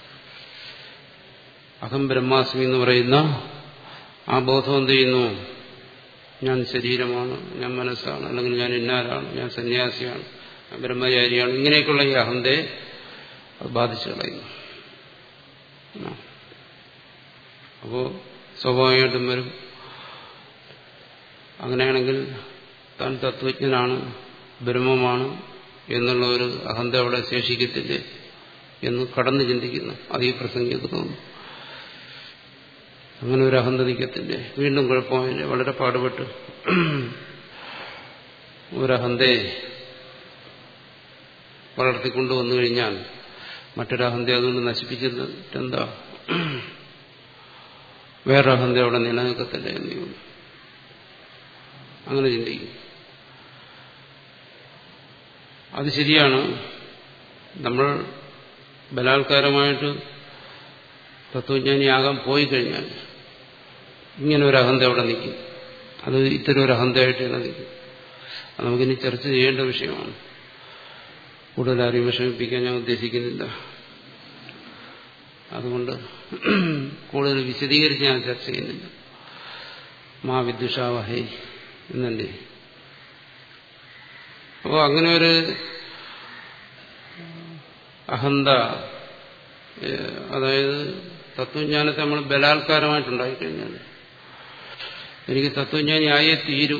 അഹം ബ്രഹ്മാസ്മി എന്ന് പറയുന്ന ആ ബോധം എന്ത് ചെയ്യുന്നു ഞാൻ ശരീരമാണ് ഞാൻ മനസ്സാണ് അല്ലെങ്കിൽ ഞാൻ ഇന്നാരാണ് ഞാൻ സന്യാസിയാണ് ഞാൻ ബ്രഹ്മചാരിയാണ് ഇങ്ങനെയൊക്കെയുള്ള ഈ അഹന്തയെ അത് ബാധിച്ചു കളയുന്നു അപ്പോ സ്വാഭാവികമായിട്ടും വരും അങ്ങനെയാണെങ്കിൽ താൻ തത്വജ്ഞനാണ് ബ്രഹ്മമാണ് എന്നുള്ള ഒരു അഹന്ത അവിടെ ശേഷിക്കത്തില്ലേ എന്ന് കടന്നു ചിന്തിക്കുന്നു അത് ഈ പ്രസംഗിക്ക് തോന്നുന്നു അങ്ങനെ ഒരു അഹന്ത നിൽക്കത്തില്ലേ വീണ്ടും കുഴപ്പമായില്ലേ വളരെ പാടുപെട്ട് ഒരഹന്തയെ വളർത്തിക്കൊണ്ടുവന്നു കഴിഞ്ഞാൽ മറ്റൊരഹന്ത അതുകൊണ്ട് നശിപ്പിച്ചിട്ടെന്താ വേറൊരഹന്ത അവിടെ നിലനിൽക്കത്തില്ല എന്ന് ചോദിക്കും അങ്ങനെ ചിന്തിക്കും അത് ശരിയാണ് നമ്മൾ ബലാത്കാരമായിട്ട് തത്വജ്ഞാനിയാകാൻ പോയി കഴിഞ്ഞാൽ ഇങ്ങനെ ഒരു അഹന്ത അവിടെ നിൽക്കും അത് ഇത്തരം ഒരു അഹന്തയായിട്ട് തന്നെ നിൽക്കും അത് നമുക്കിനി ചർച്ച ചെയ്യേണ്ട വിഷയമാണ് കൂടുതൽ ആരെയും വിഷമിപ്പിക്കാൻ ഞാൻ ഉദ്ദേശിക്കുന്നില്ല അതുകൊണ്ട് കൂടുതൽ വിശദീകരിച്ച് ഞാൻ ചർച്ച ചെയ്യുന്നില്ല മാ വിദ്യുഷാവഹേ എന്നല്ലേ അപ്പോൾ അങ്ങനെ ഒരു അഹന്ത അതായത് തത്വജ്ഞാനത്തെ നമ്മൾ ബലാത്കാരമായിട്ടുണ്ടായിക്കഴിഞ്ഞാൽ എനിക്ക് തത്വജ്ഞാനി ആയേ തീരൂ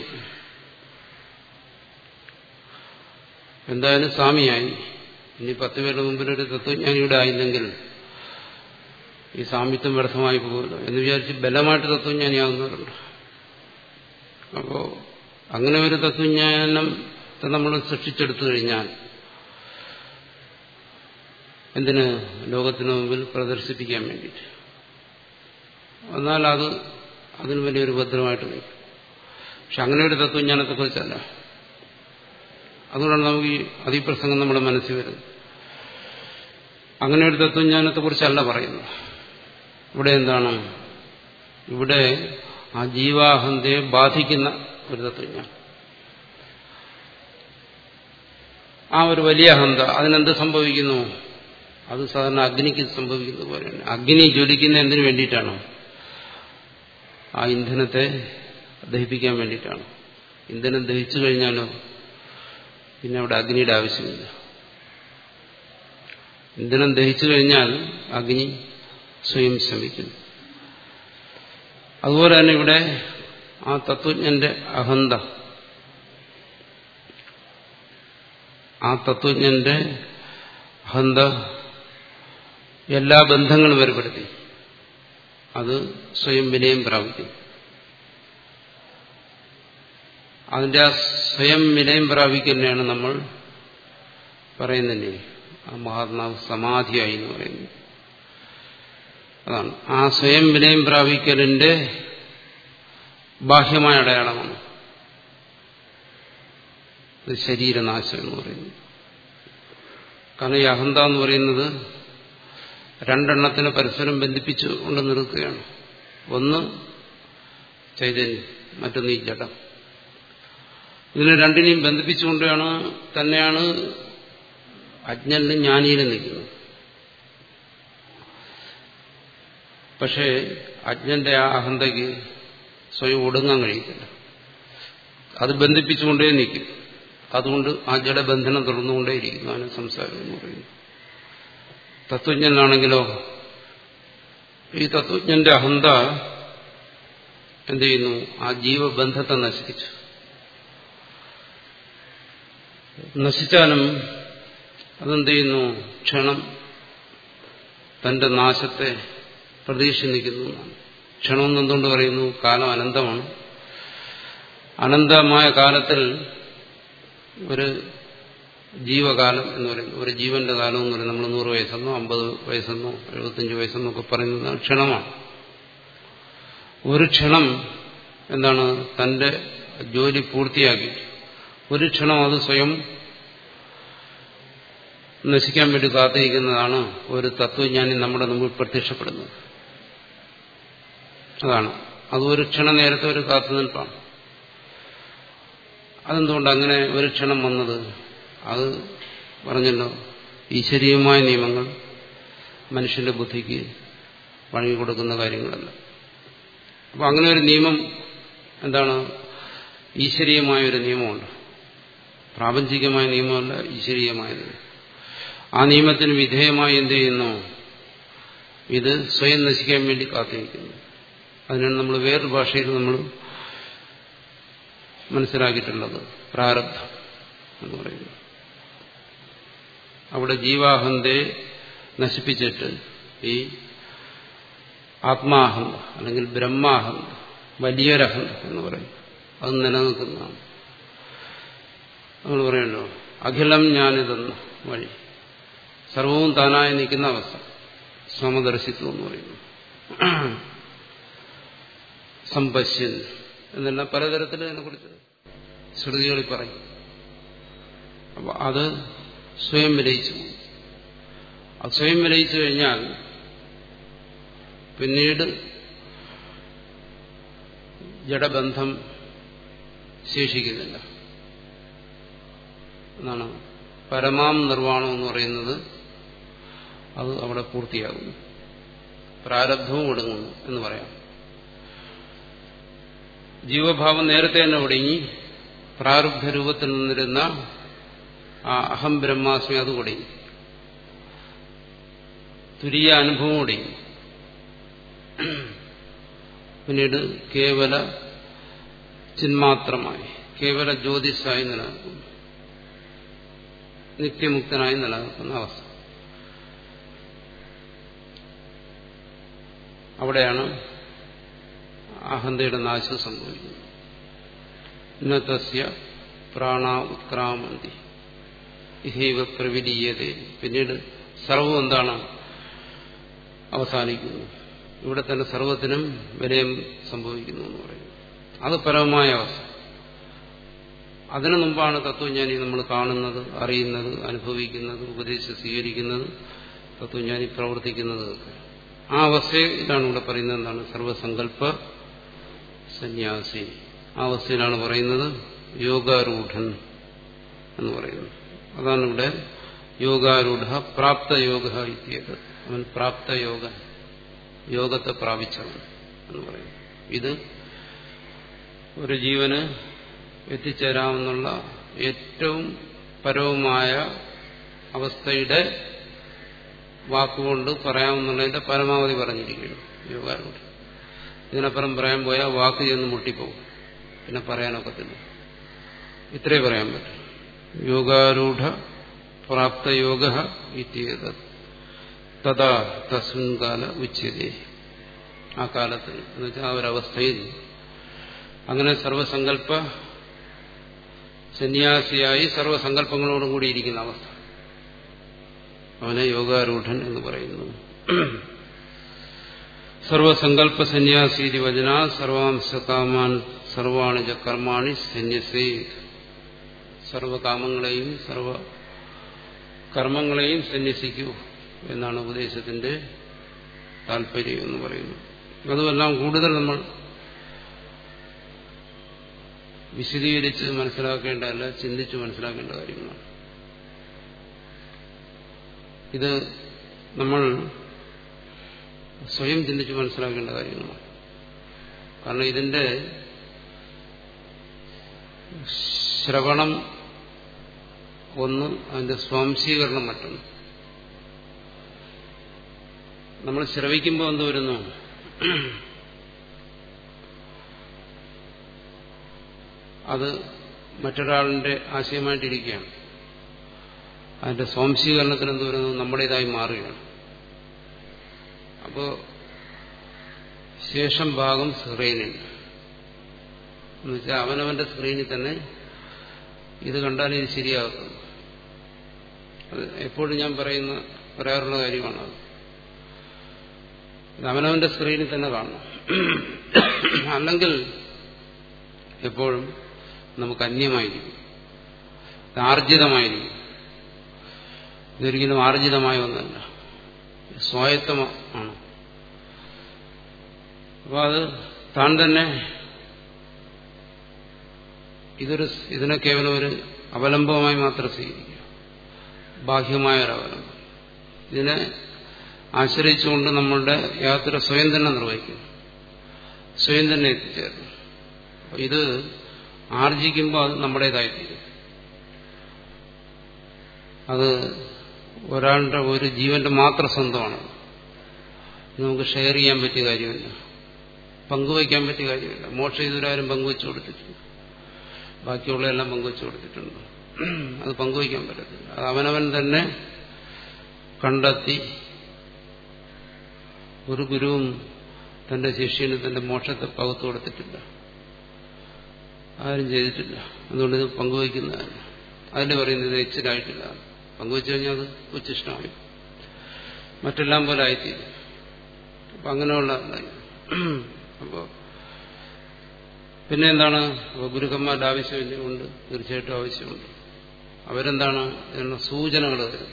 എന്തായാലും സ്വാമിയായി ഇനി പത്ത് പേരുടെ മുമ്പിൽ ഒരു തത്വജ്ഞാനിയുടെ ആയില്ലെങ്കിൽ ഈ സാമിത്വം വ്യർത്ഥമായി പോകുമല്ലോ എന്ന് വിചാരിച്ച് ബലമായിട്ട് തത്വജ്ഞാനിയാകുന്നവരുണ്ട് അപ്പോ അങ്ങനെ ഒരു തത്വജ്ഞാനം നമ്മൾ സൃഷ്ടിച്ചെടുത്തു കഴിഞ്ഞാൽ എന്തിന് ലോകത്തിന് മുമ്പിൽ പ്രദർശിപ്പിക്കാൻ വേണ്ടിയിട്ട് എന്നാൽ അത് അതിന് വലിയൊരു ഭദ്രമായിട്ട് നിൽക്കും പക്ഷെ അങ്ങനെ ഒരു തത്വജ്ഞാനത്തെക്കുറിച്ചല്ല അതുകൊണ്ടാണ് നമുക്ക് ഈ അതിപ്രസംഗം നമ്മുടെ മനസ്സിൽ വരുന്നത് അങ്ങനെ ഒരു തത്വജ്ഞാനത്തെക്കുറിച്ചല്ല പറയുന്നത് ഇവിടെ എന്താണ് ഇവിടെ ആ ജീവാഹന്തയെ ബാധിക്കുന്ന ഒരു തത്വജ്ഞാനം ആ ഒരു വലിയ അഹന്ത അതിനെന്ത് സംഭവിക്കുന്നു അത് സാധാരണ അഗ്നിക്ക് സംഭവിക്കുന്നത് പോലെയാണ് അഗ്നി ജ്വലിക്കുന്ന എന്തിനു വേണ്ടിയിട്ടാണ് ആ ഇന്ധനത്തെ ദഹിപ്പിക്കാൻ വേണ്ടിയിട്ടാണ് ഇന്ധനം ദഹിച്ചു കഴിഞ്ഞാലോ പിന്നെ അവിടെ അഗ്നിയുടെ ആവശ്യമില്ല ഇന്ധനം ദഹിച്ചു കഴിഞ്ഞാൽ അഗ്നി സ്വയം ശമിക്കുന്നു അതുപോലെ തന്നെ ഇവിടെ ആ തത്വജ്ഞന്റെ അഹന്ത ആ തത്വജ്ഞന്റെ അഹന്ത എല്ലാ ബന്ധങ്ങളും ഏർപ്പെടുത്തി അത് സ്വയം വിനയം പ്രാപിക്കും അതിന്റെ ആ സ്വയം വിനയം പ്രാപിക്കുന്നതാണ് നമ്മൾ പറയുന്നില്ലേ ആ മഹാത്മാവ് സമാധിയായി എന്ന് പറയുന്നത് അതാണ് ആ സ്വയം വിനയം പ്രാപിക്കലിന്റെ ബാഹ്യമായ അടയാളമാണ് ഇത് ശരീരനാശം എന്ന് പറയുന്നത് കാരണം ഈ അഹന്ത എന്ന് പറയുന്നത് രണ്ടെണ്ണത്തിനെ പരസ്പരം ബന്ധിപ്പിച്ചു കൊണ്ട് നിർത്തുകയാണ് ഒന്ന് ചൈതന്യം മറ്റൊന്ന് ഈ ജഡം ഇതിനെ രണ്ടിനെയും ബന്ധിപ്പിച്ചുകൊണ്ടാണ് തന്നെയാണ് അജ്ഞനിലും ജ്ഞാനിയിലും നിൽക്കുന്നത് പക്ഷേ അജ്ഞന്റെ ആ അഹന്തയ്ക്ക് സ്വയം ഒടുങ്ങാൻ കഴിയത്തില്ല അത് ബന്ധിപ്പിച്ചുകൊണ്ടേ നിൽക്കും അതുകൊണ്ട് ആ ജഡബന്ധനം തുടർന്നുകൊണ്ടേയിരിക്കുന്നു അതിന് സംസാരം എന്ന് പറയുന്നു തത്വജ്ഞനാണെങ്കിലോ ഈ തത്വജ്ഞന്റെ അഹന്ത എന്ത് ചെയ്യുന്നു ആ ജീവബന്ധത്തെ നശിപ്പിച്ചു നശിച്ചാലും അതെന്ത് ചെയ്യുന്നു ക്ഷണം തന്റെ നാശത്തെ പ്രതീക്ഷ നിൽക്കുന്നു എന്നാണ് ക്ഷണം എന്നെന്തുകൊണ്ട് പറയുന്നു കാലം അനന്തമാണ് അനന്തമായ കാലത്തിൽ ഒരു ജീവകാലം എന്ന് പറയുന്നത് ഒരു ജീവന്റെ കാലം എന്ന് പറയുന്നത് നമ്മൾ നൂറ് വയസ്സെന്നോ അമ്പത് വയസ്സെന്നോ എഴുപത്തഞ്ച് വയസ്സെന്നോ ഒക്കെ പറയുന്നത് ക്ഷണമാണ് ഒരു ക്ഷണം എന്താണ് തന്റെ ജോലി പൂർത്തിയാക്കി ഒരു ക്ഷണം അത് സ്വയം നശിക്കാൻ വേണ്ടി കാത്തിരിക്കുന്നതാണ് ഒരു തത്വജ്ഞാനി നമ്മുടെ മുമ്പിൽ പ്രത്യക്ഷപ്പെടുന്നത് അതാണ് അത് ഒരു ക്ഷണ നേരത്തെ ഒരു കാത്തുനിൽപ്പാണ് അതെന്തുകൊണ്ട് അങ്ങനെ ഒരു ക്ഷണം വന്നത് അത് പറഞ്ഞല്ലോ ഈശ്വരീയമായ നിയമങ്ങൾ മനുഷ്യന്റെ ബുദ്ധിക്ക് വഴങ്ങിക്കൊടുക്കുന്ന കാര്യങ്ങളല്ല അപ്പൊ അങ്ങനെ ഒരു നിയമം എന്താണ് ഈശ്വരീയമായ ഒരു നിയമമുണ്ട് പ്രാപഞ്ചികമായ നിയമമല്ല ഈശ്വരീയമായ നിയമം ആ നിയമത്തിന് വിധേയമായി എന്ത് ചെയ്യുന്നു ഇത് സ്വയം നശിക്കാൻ വേണ്ടി കാത്തിരിക്കുന്നു അതിനാണ് നമ്മൾ വേറൊരു ഭാഷയിൽ നമ്മൾ മനസ്സിലാക്കിയിട്ടുള്ളത് പ്രാരബ്ധം എന്ന് പറയുന്നത് അവിടെ ജീവാഹന്തയെ നശിപ്പിച്ചിട്ട് ഈ ആത്മാഹന്ത അല്ലെങ്കിൽ ബ്രഹ്മാഹന്ത വലിയൊരഹന്ത എന്ന് പറയും അത് നിലനിൽക്കുന്നതാണ് നമ്മൾ പറയല്ലോ അഖിലം ഞാനിതെന്ന വഴി സർവവും താനായി നിൽക്കുന്ന അവസ്ഥ സമദർശിത്വം എന്ന് പറയുന്നു സമ്പശ്യൻ എന്നെല്ലാം പലതരത്തിൽ അതിനെക്കുറിച്ച് ശ്രുതികളിൽ പറയും അപ്പൊ അത് സ്വയം വിലയിച്ചു അത് സ്വയം വിലയിച്ചു കഴിഞ്ഞാൽ പിന്നീട് ജഡബന്ധം ശേഷിക്കുന്നില്ല എന്നാണ് പരമാം നിർവ്വാണം എന്ന് പറയുന്നത് അത് അവിടെ പൂർത്തിയാകുന്നു പ്രാരബ്ധവും ഒടുങ്ങുന്നു എന്ന് പറയാം ജീവഭാവം നേരത്തെ തന്നെ ഒടുങ്ങി പ്രാരബ്ധ രൂപത്തിൽ നിന്നിരുന്ന ആ അഹം ബ്രഹ്മാസ്മി അത് ഒടുങ്ങി തുരിയ അനുഭവം ഒടുങ്ങി പിന്നീട് കേവല ചിന്മാത്രമായി കേവല ജ്യോതിഷായി നിലനിൽക്കുന്നു നിത്യമുക്തനായി നിലനിൽക്കുന്ന അവസ്ഥ അവിടെയാണ് അഹന്തയുടെ നാശം സംഭവിക്കുന്നത് ഇന്നത്തസ്യ പ്രാണ ഉത്ക്രാമന്തി ഇഹൈവ പ്രവിലീയതേ പിന്നീട് സർവം എന്താണ് അവസാനിക്കുന്നു ഇവിടെ തന്നെ സർവത്തിനും വിലയം സംഭവിക്കുന്നു എന്ന് പറയുന്നു അത് പരമമായ അവസ്ഥ അതിനു മുമ്പാണ് തത്വജ്ഞാനി നമ്മൾ കാണുന്നത് അറിയുന്നത് അനുഭവിക്കുന്നത് ഉപദേശം സ്വീകരിക്കുന്നത് തത്വജ്ഞാനി പ്രവർത്തിക്കുന്നത് ആ അവസ്ഥയിലാണ് ഇവിടെ പറയുന്നത് എന്താണ് സർവസങ്കല്പ സന്യാസി ആ അവസ്ഥയിലാണ് പറയുന്നത് യോഗാരൂഢൻ എന്ന് പറയുന്നത് അതാണ് ഇവിടെ യോഗാരൂഢ പ്രാപ്തയോഗ ഇത്യത് അവൻ പ്രാപ്തയോഗ യോഗത്തെ പ്രാപിച്ചവൻ എന്ന് പറയും ഇത് ഒരു ജീവന് എത്തിച്ചേരാമെന്നുള്ള ഏറ്റവും പരവുമായ അവസ്ഥയുടെ വാക്കുകൊണ്ട് പറയാമെന്നുള്ളതിന്റെ പരമാവധി പറഞ്ഞിരിക്കുകയാണ് യോഗാരൂഢ ഇതിനപ്പുറം പറയാൻ പോയാൽ വാക്ക് ചെന്ന് മുട്ടിപ്പോകും പിന്നെ പറയാനൊക്കത്തില്ല ഇത്രേ പറയാൻ പറ്റും യോഗാരൂഢ പ്രാപ്തയോഗ ഇത്യേത് തഥാ തസ്മിൻ കാല ഉച്ചതേ ആ കാലത്തിൽ എന്നുവെച്ചാൽ ആ ഒരവസ്ഥയിൽ അങ്ങനെ സർവസങ്കല്പ സന്യാസിയായി സർവസങ്കല്പങ്ങളോടും കൂടി ഇരിക്കുന്ന അവസ്ഥ അവനെ യോഗാരൂഢൻ എന്ന് പറയുന്നു സർവസങ്കല്പ സന്യാസീതി വചന സർവാംശകാമാൻ സർവാണി ച കർമാണി സന്യസേ സർവകാമങ്ങളെയും സർവ കർമ്മങ്ങളെയും സന്യസിക്കൂ എന്നാണ് ഉപദേശത്തിന്റെ താല്പര്യം എന്ന് പറയുന്നത് അതുമെല്ലാം കൂടുതൽ നമ്മൾ വിശദീകരിച്ച് മനസ്സിലാക്കേണ്ടതല്ല ചിന്തിച്ച് മനസ്സിലാക്കേണ്ട കാര്യങ്ങളാണ് ഇത് നമ്മൾ സ്വയം ചിന്തിച്ച് മനസ്സിലാക്കേണ്ട കാര്യങ്ങളാണ് കാരണം ഇതിന്റെ ശ്രവണം ഒന്ന് അതിന്റെ സ്വാംശീകരണം മറ്റൊന്ന് നമ്മൾ ശ്രവിക്കുമ്പോൾ എന്ത് വരുന്നു അത് മറ്റൊരാളിന്റെ ആശയമായിട്ടിരിക്കുകയാണ് അതിന്റെ സ്വാംശീകരണത്തിന് എന്ത് വരുന്നു നമ്മുടേതായി മാറുകയാണ് അപ്പോ ശേഷം ഭാഗം സ്ക്രീനിൽ എന്നുവെച്ചാൽ അവനവന്റെ സ്ക്രീനിൽ തന്നെ ഇത് കണ്ടാൽ ഇത് ശരിയാകും അത് എപ്പോഴും ഞാൻ പറയുന്ന പറയാറുള്ള കാര്യമാണ് അത് ഇത് അവനവന്റെ സ്ക്രീനിൽ തന്നെ കാണണം അല്ലെങ്കിൽ എപ്പോഴും നമുക്ക് അന്യമായിരിക്കും ഇത് ആർജിതമായിരിക്കും ഇതൊരിക്കലും ആർജിതമായ ഒന്നല്ല സ്വായത്തമാണ് അപ്പോൾ അത് താൻ തന്നെ ഇതൊരു ഇതിനെ കേവലം ഒരു അവലംബമായി മാത്രം സ്വീകരിക്കുക ബാഹ്യമായ ഒരു അവലംബം ഇതിനെ ആശ്രയിച്ചുകൊണ്ട് നമ്മളുടെ യാത്ര സ്വയം തന്നെ നിർവഹിക്കുന്നു സ്വയം തന്നെ എത്തിച്ചേർന്നു ഇത് ആർജിക്കുമ്പോൾ അത് നമ്മുടേതായിത്തീരും അത് ഒരാളുടെ ഒരു ജീവന്റെ മാത്രം സ്വന്തമാണ് നമുക്ക് ഷെയർ ചെയ്യാൻ പറ്റിയ കാര്യമില്ല പങ്കുവയ്ക്കാൻ പറ്റിയ കാര്യമില്ല മോക്ഷം ഇതുവരാരും പങ്കുവെച്ചു കൊടുത്തിട്ടില്ല ബാക്കിയുള്ളതെല്ലാം പങ്കുവെച്ചു കൊടുത്തിട്ടുണ്ട് അത് പങ്കുവയ്ക്കാൻ പറ്റത്തില്ല അത് അവനവൻ തന്നെ കണ്ടെത്തി ഒരു ഗുരുവും തന്റെ ശിഷ്യന് തന്റെ മോക്ഷത്തെ പകുത്തു കൊടുത്തിട്ടില്ല ആരും ചെയ്തിട്ടില്ല അതുകൊണ്ട് ഇത് പങ്കുവയ്ക്കുന്നതല്ല അതിന് പറയുന്നത് എച്ചിലായിട്ടില്ല പങ്കുവെച്ചു കഴിഞ്ഞാൽ അത് ഉച്ചിഷ്ടമായി മറ്റെല്ലാം പോലെ ആയിത്തീരും അപ്പം അങ്ങനെയുള്ള അപ്പോൾ പിന്നെ എന്താണ് അപ്പോൾ ഗുരുക്കന്മാരുടെ ആവശ്യമില്ല ഉണ്ട് തീർച്ചയായിട്ടും ആവശ്യമുണ്ട് അവരെന്താണ് ഇതിനുള്ള സൂചനകൾ തരും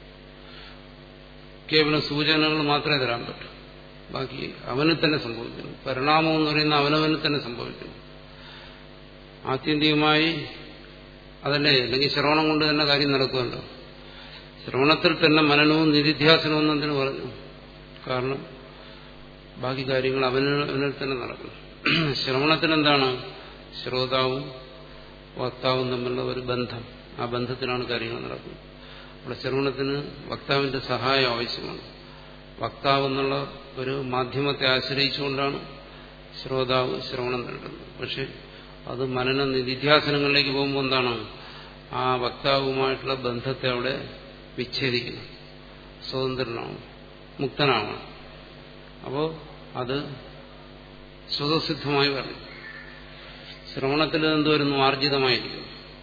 കേവലം സൂചനകൾ മാത്രമേ തരാൻ പറ്റൂ ബാക്കി അവന് തന്നെ സംഭവിക്കുന്നു പരിണാമം എന്ന് പറയുന്ന അവനവന് തന്നെ സംഭവിക്കുന്നു ആത്യന്തികമായി അതല്ലേ അല്ലെങ്കിൽ ശ്രവണം കൊണ്ട് തന്നെ കാര്യം നടക്കുമല്ലോ ശ്രവണത്തിൽ തന്നെ മനനവും നിധിധ്യാസനവും എന്തിനു പറഞ്ഞു കാരണം ബാക്കി കാര്യങ്ങൾ അവനിൽ അവനിൽ തന്നെ നടക്കണം ശ്രവണത്തിന് എന്താണ് ശ്രോതാവും വക്താവും തമ്മിലുള്ള ഒരു ബന്ധം ആ ബന്ധത്തിലാണ് കാര്യങ്ങൾ നടക്കുന്നത് അവിടെ ശ്രവണത്തിന് വക്താവിന്റെ സഹായം ആവശ്യമാണ് വക്താവ് എന്നുള്ള ഒരു മാധ്യമത്തെ ആശ്രയിച്ചുകൊണ്ടാണ് ശ്രോതാവ് ശ്രവണം നൽകുന്നത് പക്ഷെ അത് മനന നിധിധ്യാസനങ്ങളിലേക്ക് പോകുമ്പോൾ എന്താണ് ആ വക്താവുമായിട്ടുള്ള ബന്ധത്തെ അവിടെ വിച്ഛേദിക്കുന്നു സ്വതന്ത്രനാണ് മുക്തനാണ് അപ്പോൾ അത് സ്വതസിദ്ധമായി വരണം ശ്രവണത്തിൽ എന്ത് വരുന്നു ആർജിതമായിരിക്കും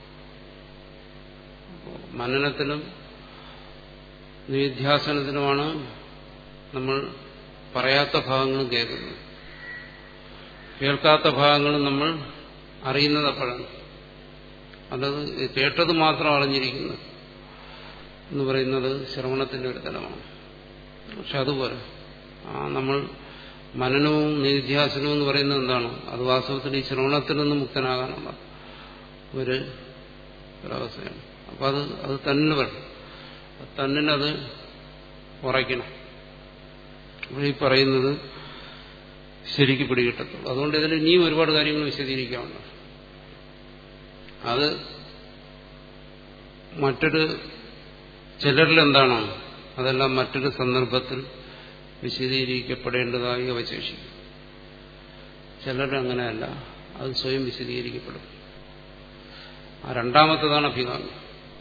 മനനത്തിലും നിധ്യാസനത്തിലുമാണ് നമ്മൾ പറയാത്ത ഭാഗങ്ങളും കേൾക്കുന്നത് കേൾക്കാത്ത ഭാഗങ്ങളും നമ്മൾ അറിയുന്നത് അപ്പോഴാണ് അതത് കേട്ടത് മാത്രം അറിഞ്ഞിരിക്കുന്നത് എന്ന് പറയുന്നത് ശ്രവണത്തിന്റെ ഒരു തലമാണ് പക്ഷെ അതുപോലെ ആ നമ്മൾ മനനവും നിധ്യാസനവും എന്ന് പറയുന്നത് എന്താണ് അത് വാസ്തവത്തിൽ ഈ ശ്രവണത്തിൽ നിന്ന് മുക്തനാകാനുള്ള ഒരു ഒരവസ്ഥയാണ് അപ്പം അത് അത് തന്നെ വരണം തന്നിനത് ഉറയ്ക്കണം അപ്പോൾ ഈ പറയുന്നത് ശരിക്ക് പിടികിട്ടത്തുള്ളൂ അതുകൊണ്ട് ഇതിൽ ഇനിയും ഒരുപാട് കാര്യങ്ങൾ വിശദീകരിക്കാറുണ്ട് അത് മറ്റൊരു ചിലരിൽ എന്താണോ അതെല്ലാം മറ്റൊരു സന്ദർഭത്തിൽ വിശദീകരിക്കപ്പെടേണ്ടതായി അവശേഷിക്കും ചിലരുടെ അങ്ങനെയല്ല അത് സ്വയം വിശദീകരിക്കപ്പെടും ആ രണ്ടാമത്തതാണ് അഭികാമ്യം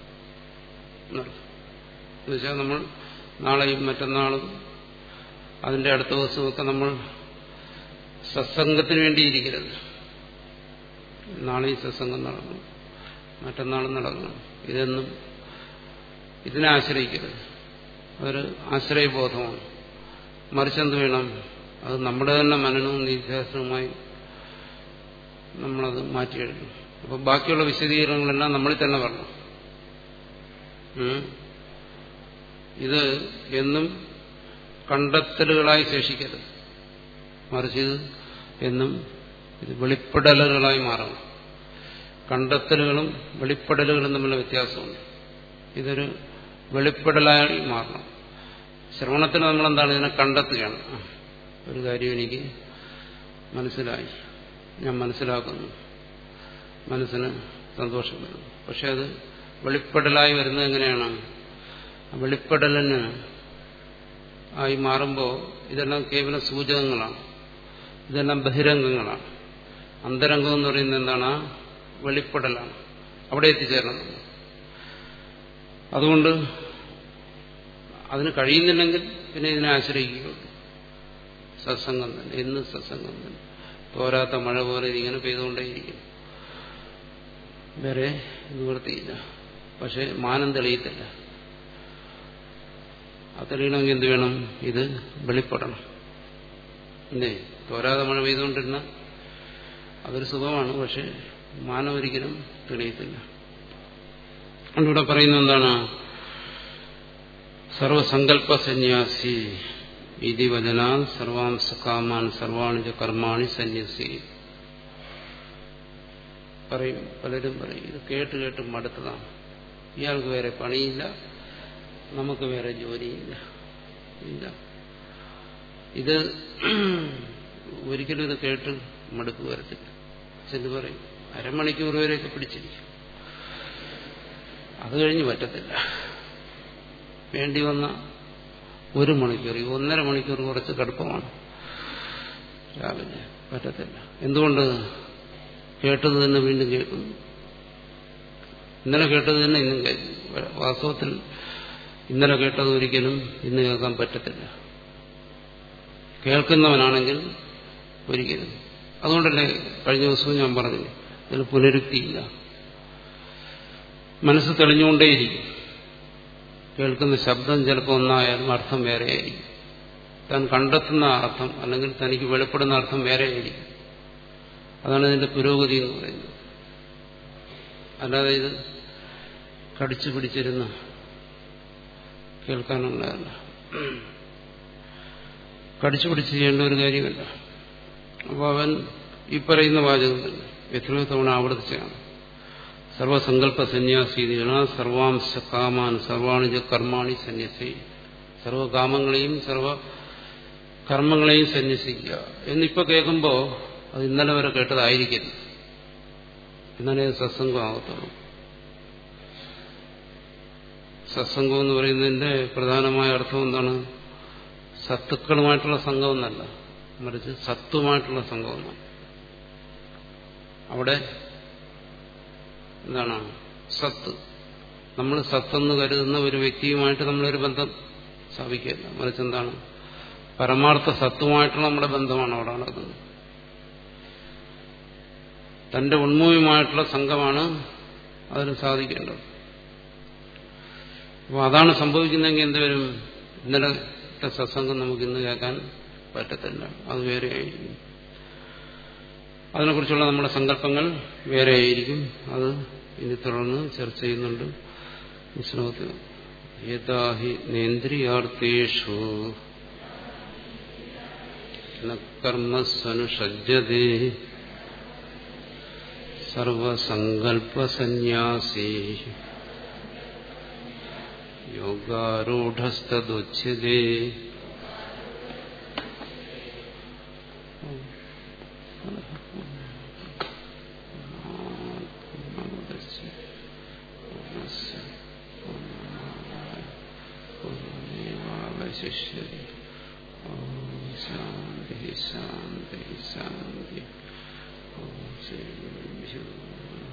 എന്നുവെച്ചാൽ നമ്മൾ നാളെയും മറ്റന്നാളും അതിന്റെ അടുത്ത ദിവസമൊക്കെ നമ്മൾ സത്സംഗത്തിന് വേണ്ടിയിരിക്കരുത് നാളെയും സത്സംഗം നടക്കണം മറ്റന്നാളും നടക്കണം ഇതൊന്നും ഇതിനെ ആശ്രയിക്കരുത് അതൊരു ആശ്രയബോധമാണ് മറിച്ചെന്ത് വേണം അത് നമ്മുടെ തന്നെ മനനവും നിധ്യാസനവുമായി നമ്മളത് മാറ്റിയെടുക്കണം അപ്പോൾ ബാക്കിയുള്ള വിശദീകരണങ്ങളെല്ലാം നമ്മളിൽ തന്നെ വരണം ഇത് എന്നും കണ്ടെത്തലുകളായി ശേഷിക്കരുത് മറിച്ച് ഇത് എന്നും ഇത് വെളിപ്പെടലുകളായി മാറണം കണ്ടെത്തലുകളും വെളിപ്പെടലുകളും തമ്മിലുള്ള വ്യത്യാസമുണ്ട് ഇതൊരു വെളിപ്പെടലായി മാറണം ശ്രവണത്തിൽ നമ്മളെന്താണ് ഇതിനെ കണ്ടെത്തുകയാണ് ഒരു കാര്യം എനിക്ക് മനസ്സിലായി ഞാൻ മനസ്സിലാക്കുന്നു മനസ്സിന് സന്തോഷം വരുന്നു പക്ഷെ അത് വെളിപ്പെടലായി വരുന്നത് എങ്ങനെയാണ് വെളിപ്പെടലിന് ആയി മാറുമ്പോൾ ഇതെല്ലാം കേവലം സൂചകങ്ങളാണ് ഇതെല്ലാം ബഹിരംഗങ്ങളാണ് അന്തരംഗം എന്ന് പറയുന്നത് എന്താണ് വെളിപ്പെടലാണ് അവിടെ എത്തിച്ചേരണം അതുകൊണ്ട് അതിന് കഴിയുന്നില്ലെങ്കിൽ പിന്നെ ഇതിനെ ആശ്രയിക്കുകയുള്ളൂ സത്സംഗം തന്നെ എന്ന് സത്സംഗം തന്നെ തോരാത്ത മഴ പോലെ ഇതിങ്ങനെ പെയ്തുകൊണ്ടേയിരിക്കും വേറെ നിവൃത്തിയില്ല പക്ഷെ മാനം തെളിയത്തില്ല ആ തെളിയണമെങ്കിൽ എന്ത് വേണം ഇത് വെളിപ്പെടണം ഇല്ലേ തോരാതെ മഴ പെയ്തുകൊണ്ടിരുന്ന അതൊരു സുഖമാണ് പക്ഷെ മാനം ഒരിക്കലും തെളിയത്തില്ല അതുകൊണ്ട് പറയുന്നത് എന്താണ് സർവസങ്കല്പ സന്യാസി ഇതി വചനാൽ സർവാംസ കാമാൻ സർവാണിജ കർമാണി സന്യസി പറയും പലരും പറയും ഇത് കേട്ട് കേട്ട് മടുത്തതാണ് ഇയാൾക്ക് വേറെ പണിയില്ല നമുക്ക് വേറെ ജോലിയില്ല ഇല്ല ഇത് ഒരിക്കലും ഇത് കേട്ട് മടുപ്പ് വരത്തില്ല ചെന്ന് പറയും അരമണിക്കൂർ വരെയൊക്കെ പിടിച്ചിരിക്കും അത് കഴിഞ്ഞ് പറ്റത്തില്ല വേണ്ടി വന്ന ഒരു മണിക്കൂർ ഈ ഒന്നര മണിക്കൂർ കുറച്ച് കടുപ്പമാണ് രാവിലെ പറ്റത്തില്ല എന്തുകൊണ്ട് കേട്ടത് തന്നെ വീണ്ടും കേൾക്കുന്നു ഇന്നലെ കേട്ടത് തന്നെ ഇന്നും കേൾക്കുന്നു വാസ്തവത്തിൽ ഇന്നലെ കേട്ടത് ഒരിക്കലും ഇന്ന് കേൾക്കാൻ പറ്റത്തില്ല കേൾക്കുന്നവനാണെങ്കിൽ ഒരിക്കലും അതുകൊണ്ടല്ലേ കഴിഞ്ഞ ദിവസവും ഞാൻ പറഞ്ഞു ഇതിൽ പുനരുക്തിയില്ല മനസ്സ് തെളിഞ്ഞുകൊണ്ടേയിരിക്കും കേൾക്കുന്ന ശബ്ദം ചിലപ്പോൾ ഒന്നായാലും അർത്ഥം വേറെയായിരിക്കും താൻ കണ്ടെത്തുന്ന അർത്ഥം അല്ലെങ്കിൽ തനിക്ക് വെളിപ്പെടുന്ന അർത്ഥം വേറെയായിരിക്കും അതാണ് ഇതിന്റെ പുരോഗതി എന്ന് പറയുന്നത് അല്ലാതെ ഇത് കടിച്ചു പിടിച്ചിരുന്ന് കേൾക്കാനുള്ളതല്ല കടിച്ചു പിടിച്ച് ചെയ്യേണ്ട ഒരു കാര്യമല്ല അപ്പോൾ അവൻ ഈ പറയുന്ന വാചകം തന്നെ എത്രയോ തവണ ആവർത്തിച്ചാണ് സർവസങ്കല്പ സന്യാസീതികള സർവാംശ കാമാൻ സർവാണിജ കർമാണി സന്യസി സർവകാമങ്ങളെയും സർവ കർമ്മങ്ങളെയും സന്യസിക്കുക എന്നിപ്പോ കേൾക്കുമ്പോൾ അത് ഇന്നലെ വരെ കേട്ടതായിരിക്കരുത് എന്നാലേ അത് സത്സംഗമാകത്തുള്ളൂ സത്സംഗം എന്ന് പറയുന്നതിന്റെ പ്രധാനമായ അർത്ഥം എന്താണ് സത്തുക്കളുമായിട്ടുള്ള സംഘം എന്നല്ല മറിച്ച് സത്വമായിട്ടുള്ള സംഘം എന്നാണ് അവിടെ എന്താണ് സത്ത് നമ്മൾ സത്തെന്ന് കരുതുന്ന ഒരു വ്യക്തിയുമായിട്ട് നമ്മളൊരു ബന്ധം സ്ഥാപിക്കില്ല മറിച്ച് എന്താണ് പരമാർത്ഥ സത്വമായിട്ടുള്ള നമ്മുടെ ബന്ധമാണ് അവിടെ നടക്കുന്നത് തന്റെ ഉണ്മയുമായിട്ടുള്ള സംഘമാണ് അതിന് സാധിക്കേണ്ടത് അപ്പോൾ അതാണ് സംഭവിക്കുന്നതെങ്കിൽ എന്തുവരും ഇന്നലത്തെ സത്സംഗം നമുക്ക് ഇന്ന് കേൾക്കാൻ പറ്റത്തില്ല അത് വേറെയായിരിക്കും അതിനെക്കുറിച്ചുള്ള നമ്മുടെ സങ്കല്പങ്ങൾ വേറെയായിരിക്കും അത് ഇനി തുടർന്ന് ചർച്ച ചെയ്യുന്നുണ്ട് വിശ്രമത്തിൽ യഥാഹി നേന്ദ്രിയാർത്ഥേഷു കർമ്മസ്വനുഷജ്ജതേ സർവസങ്കൽപ്പസന്യാസി യോഗാരൂഢസ്തദുച്യതേ ശിഷ്യതി ശാന്തി ശാന്തി ശാന്തി ഓം ശ്രീ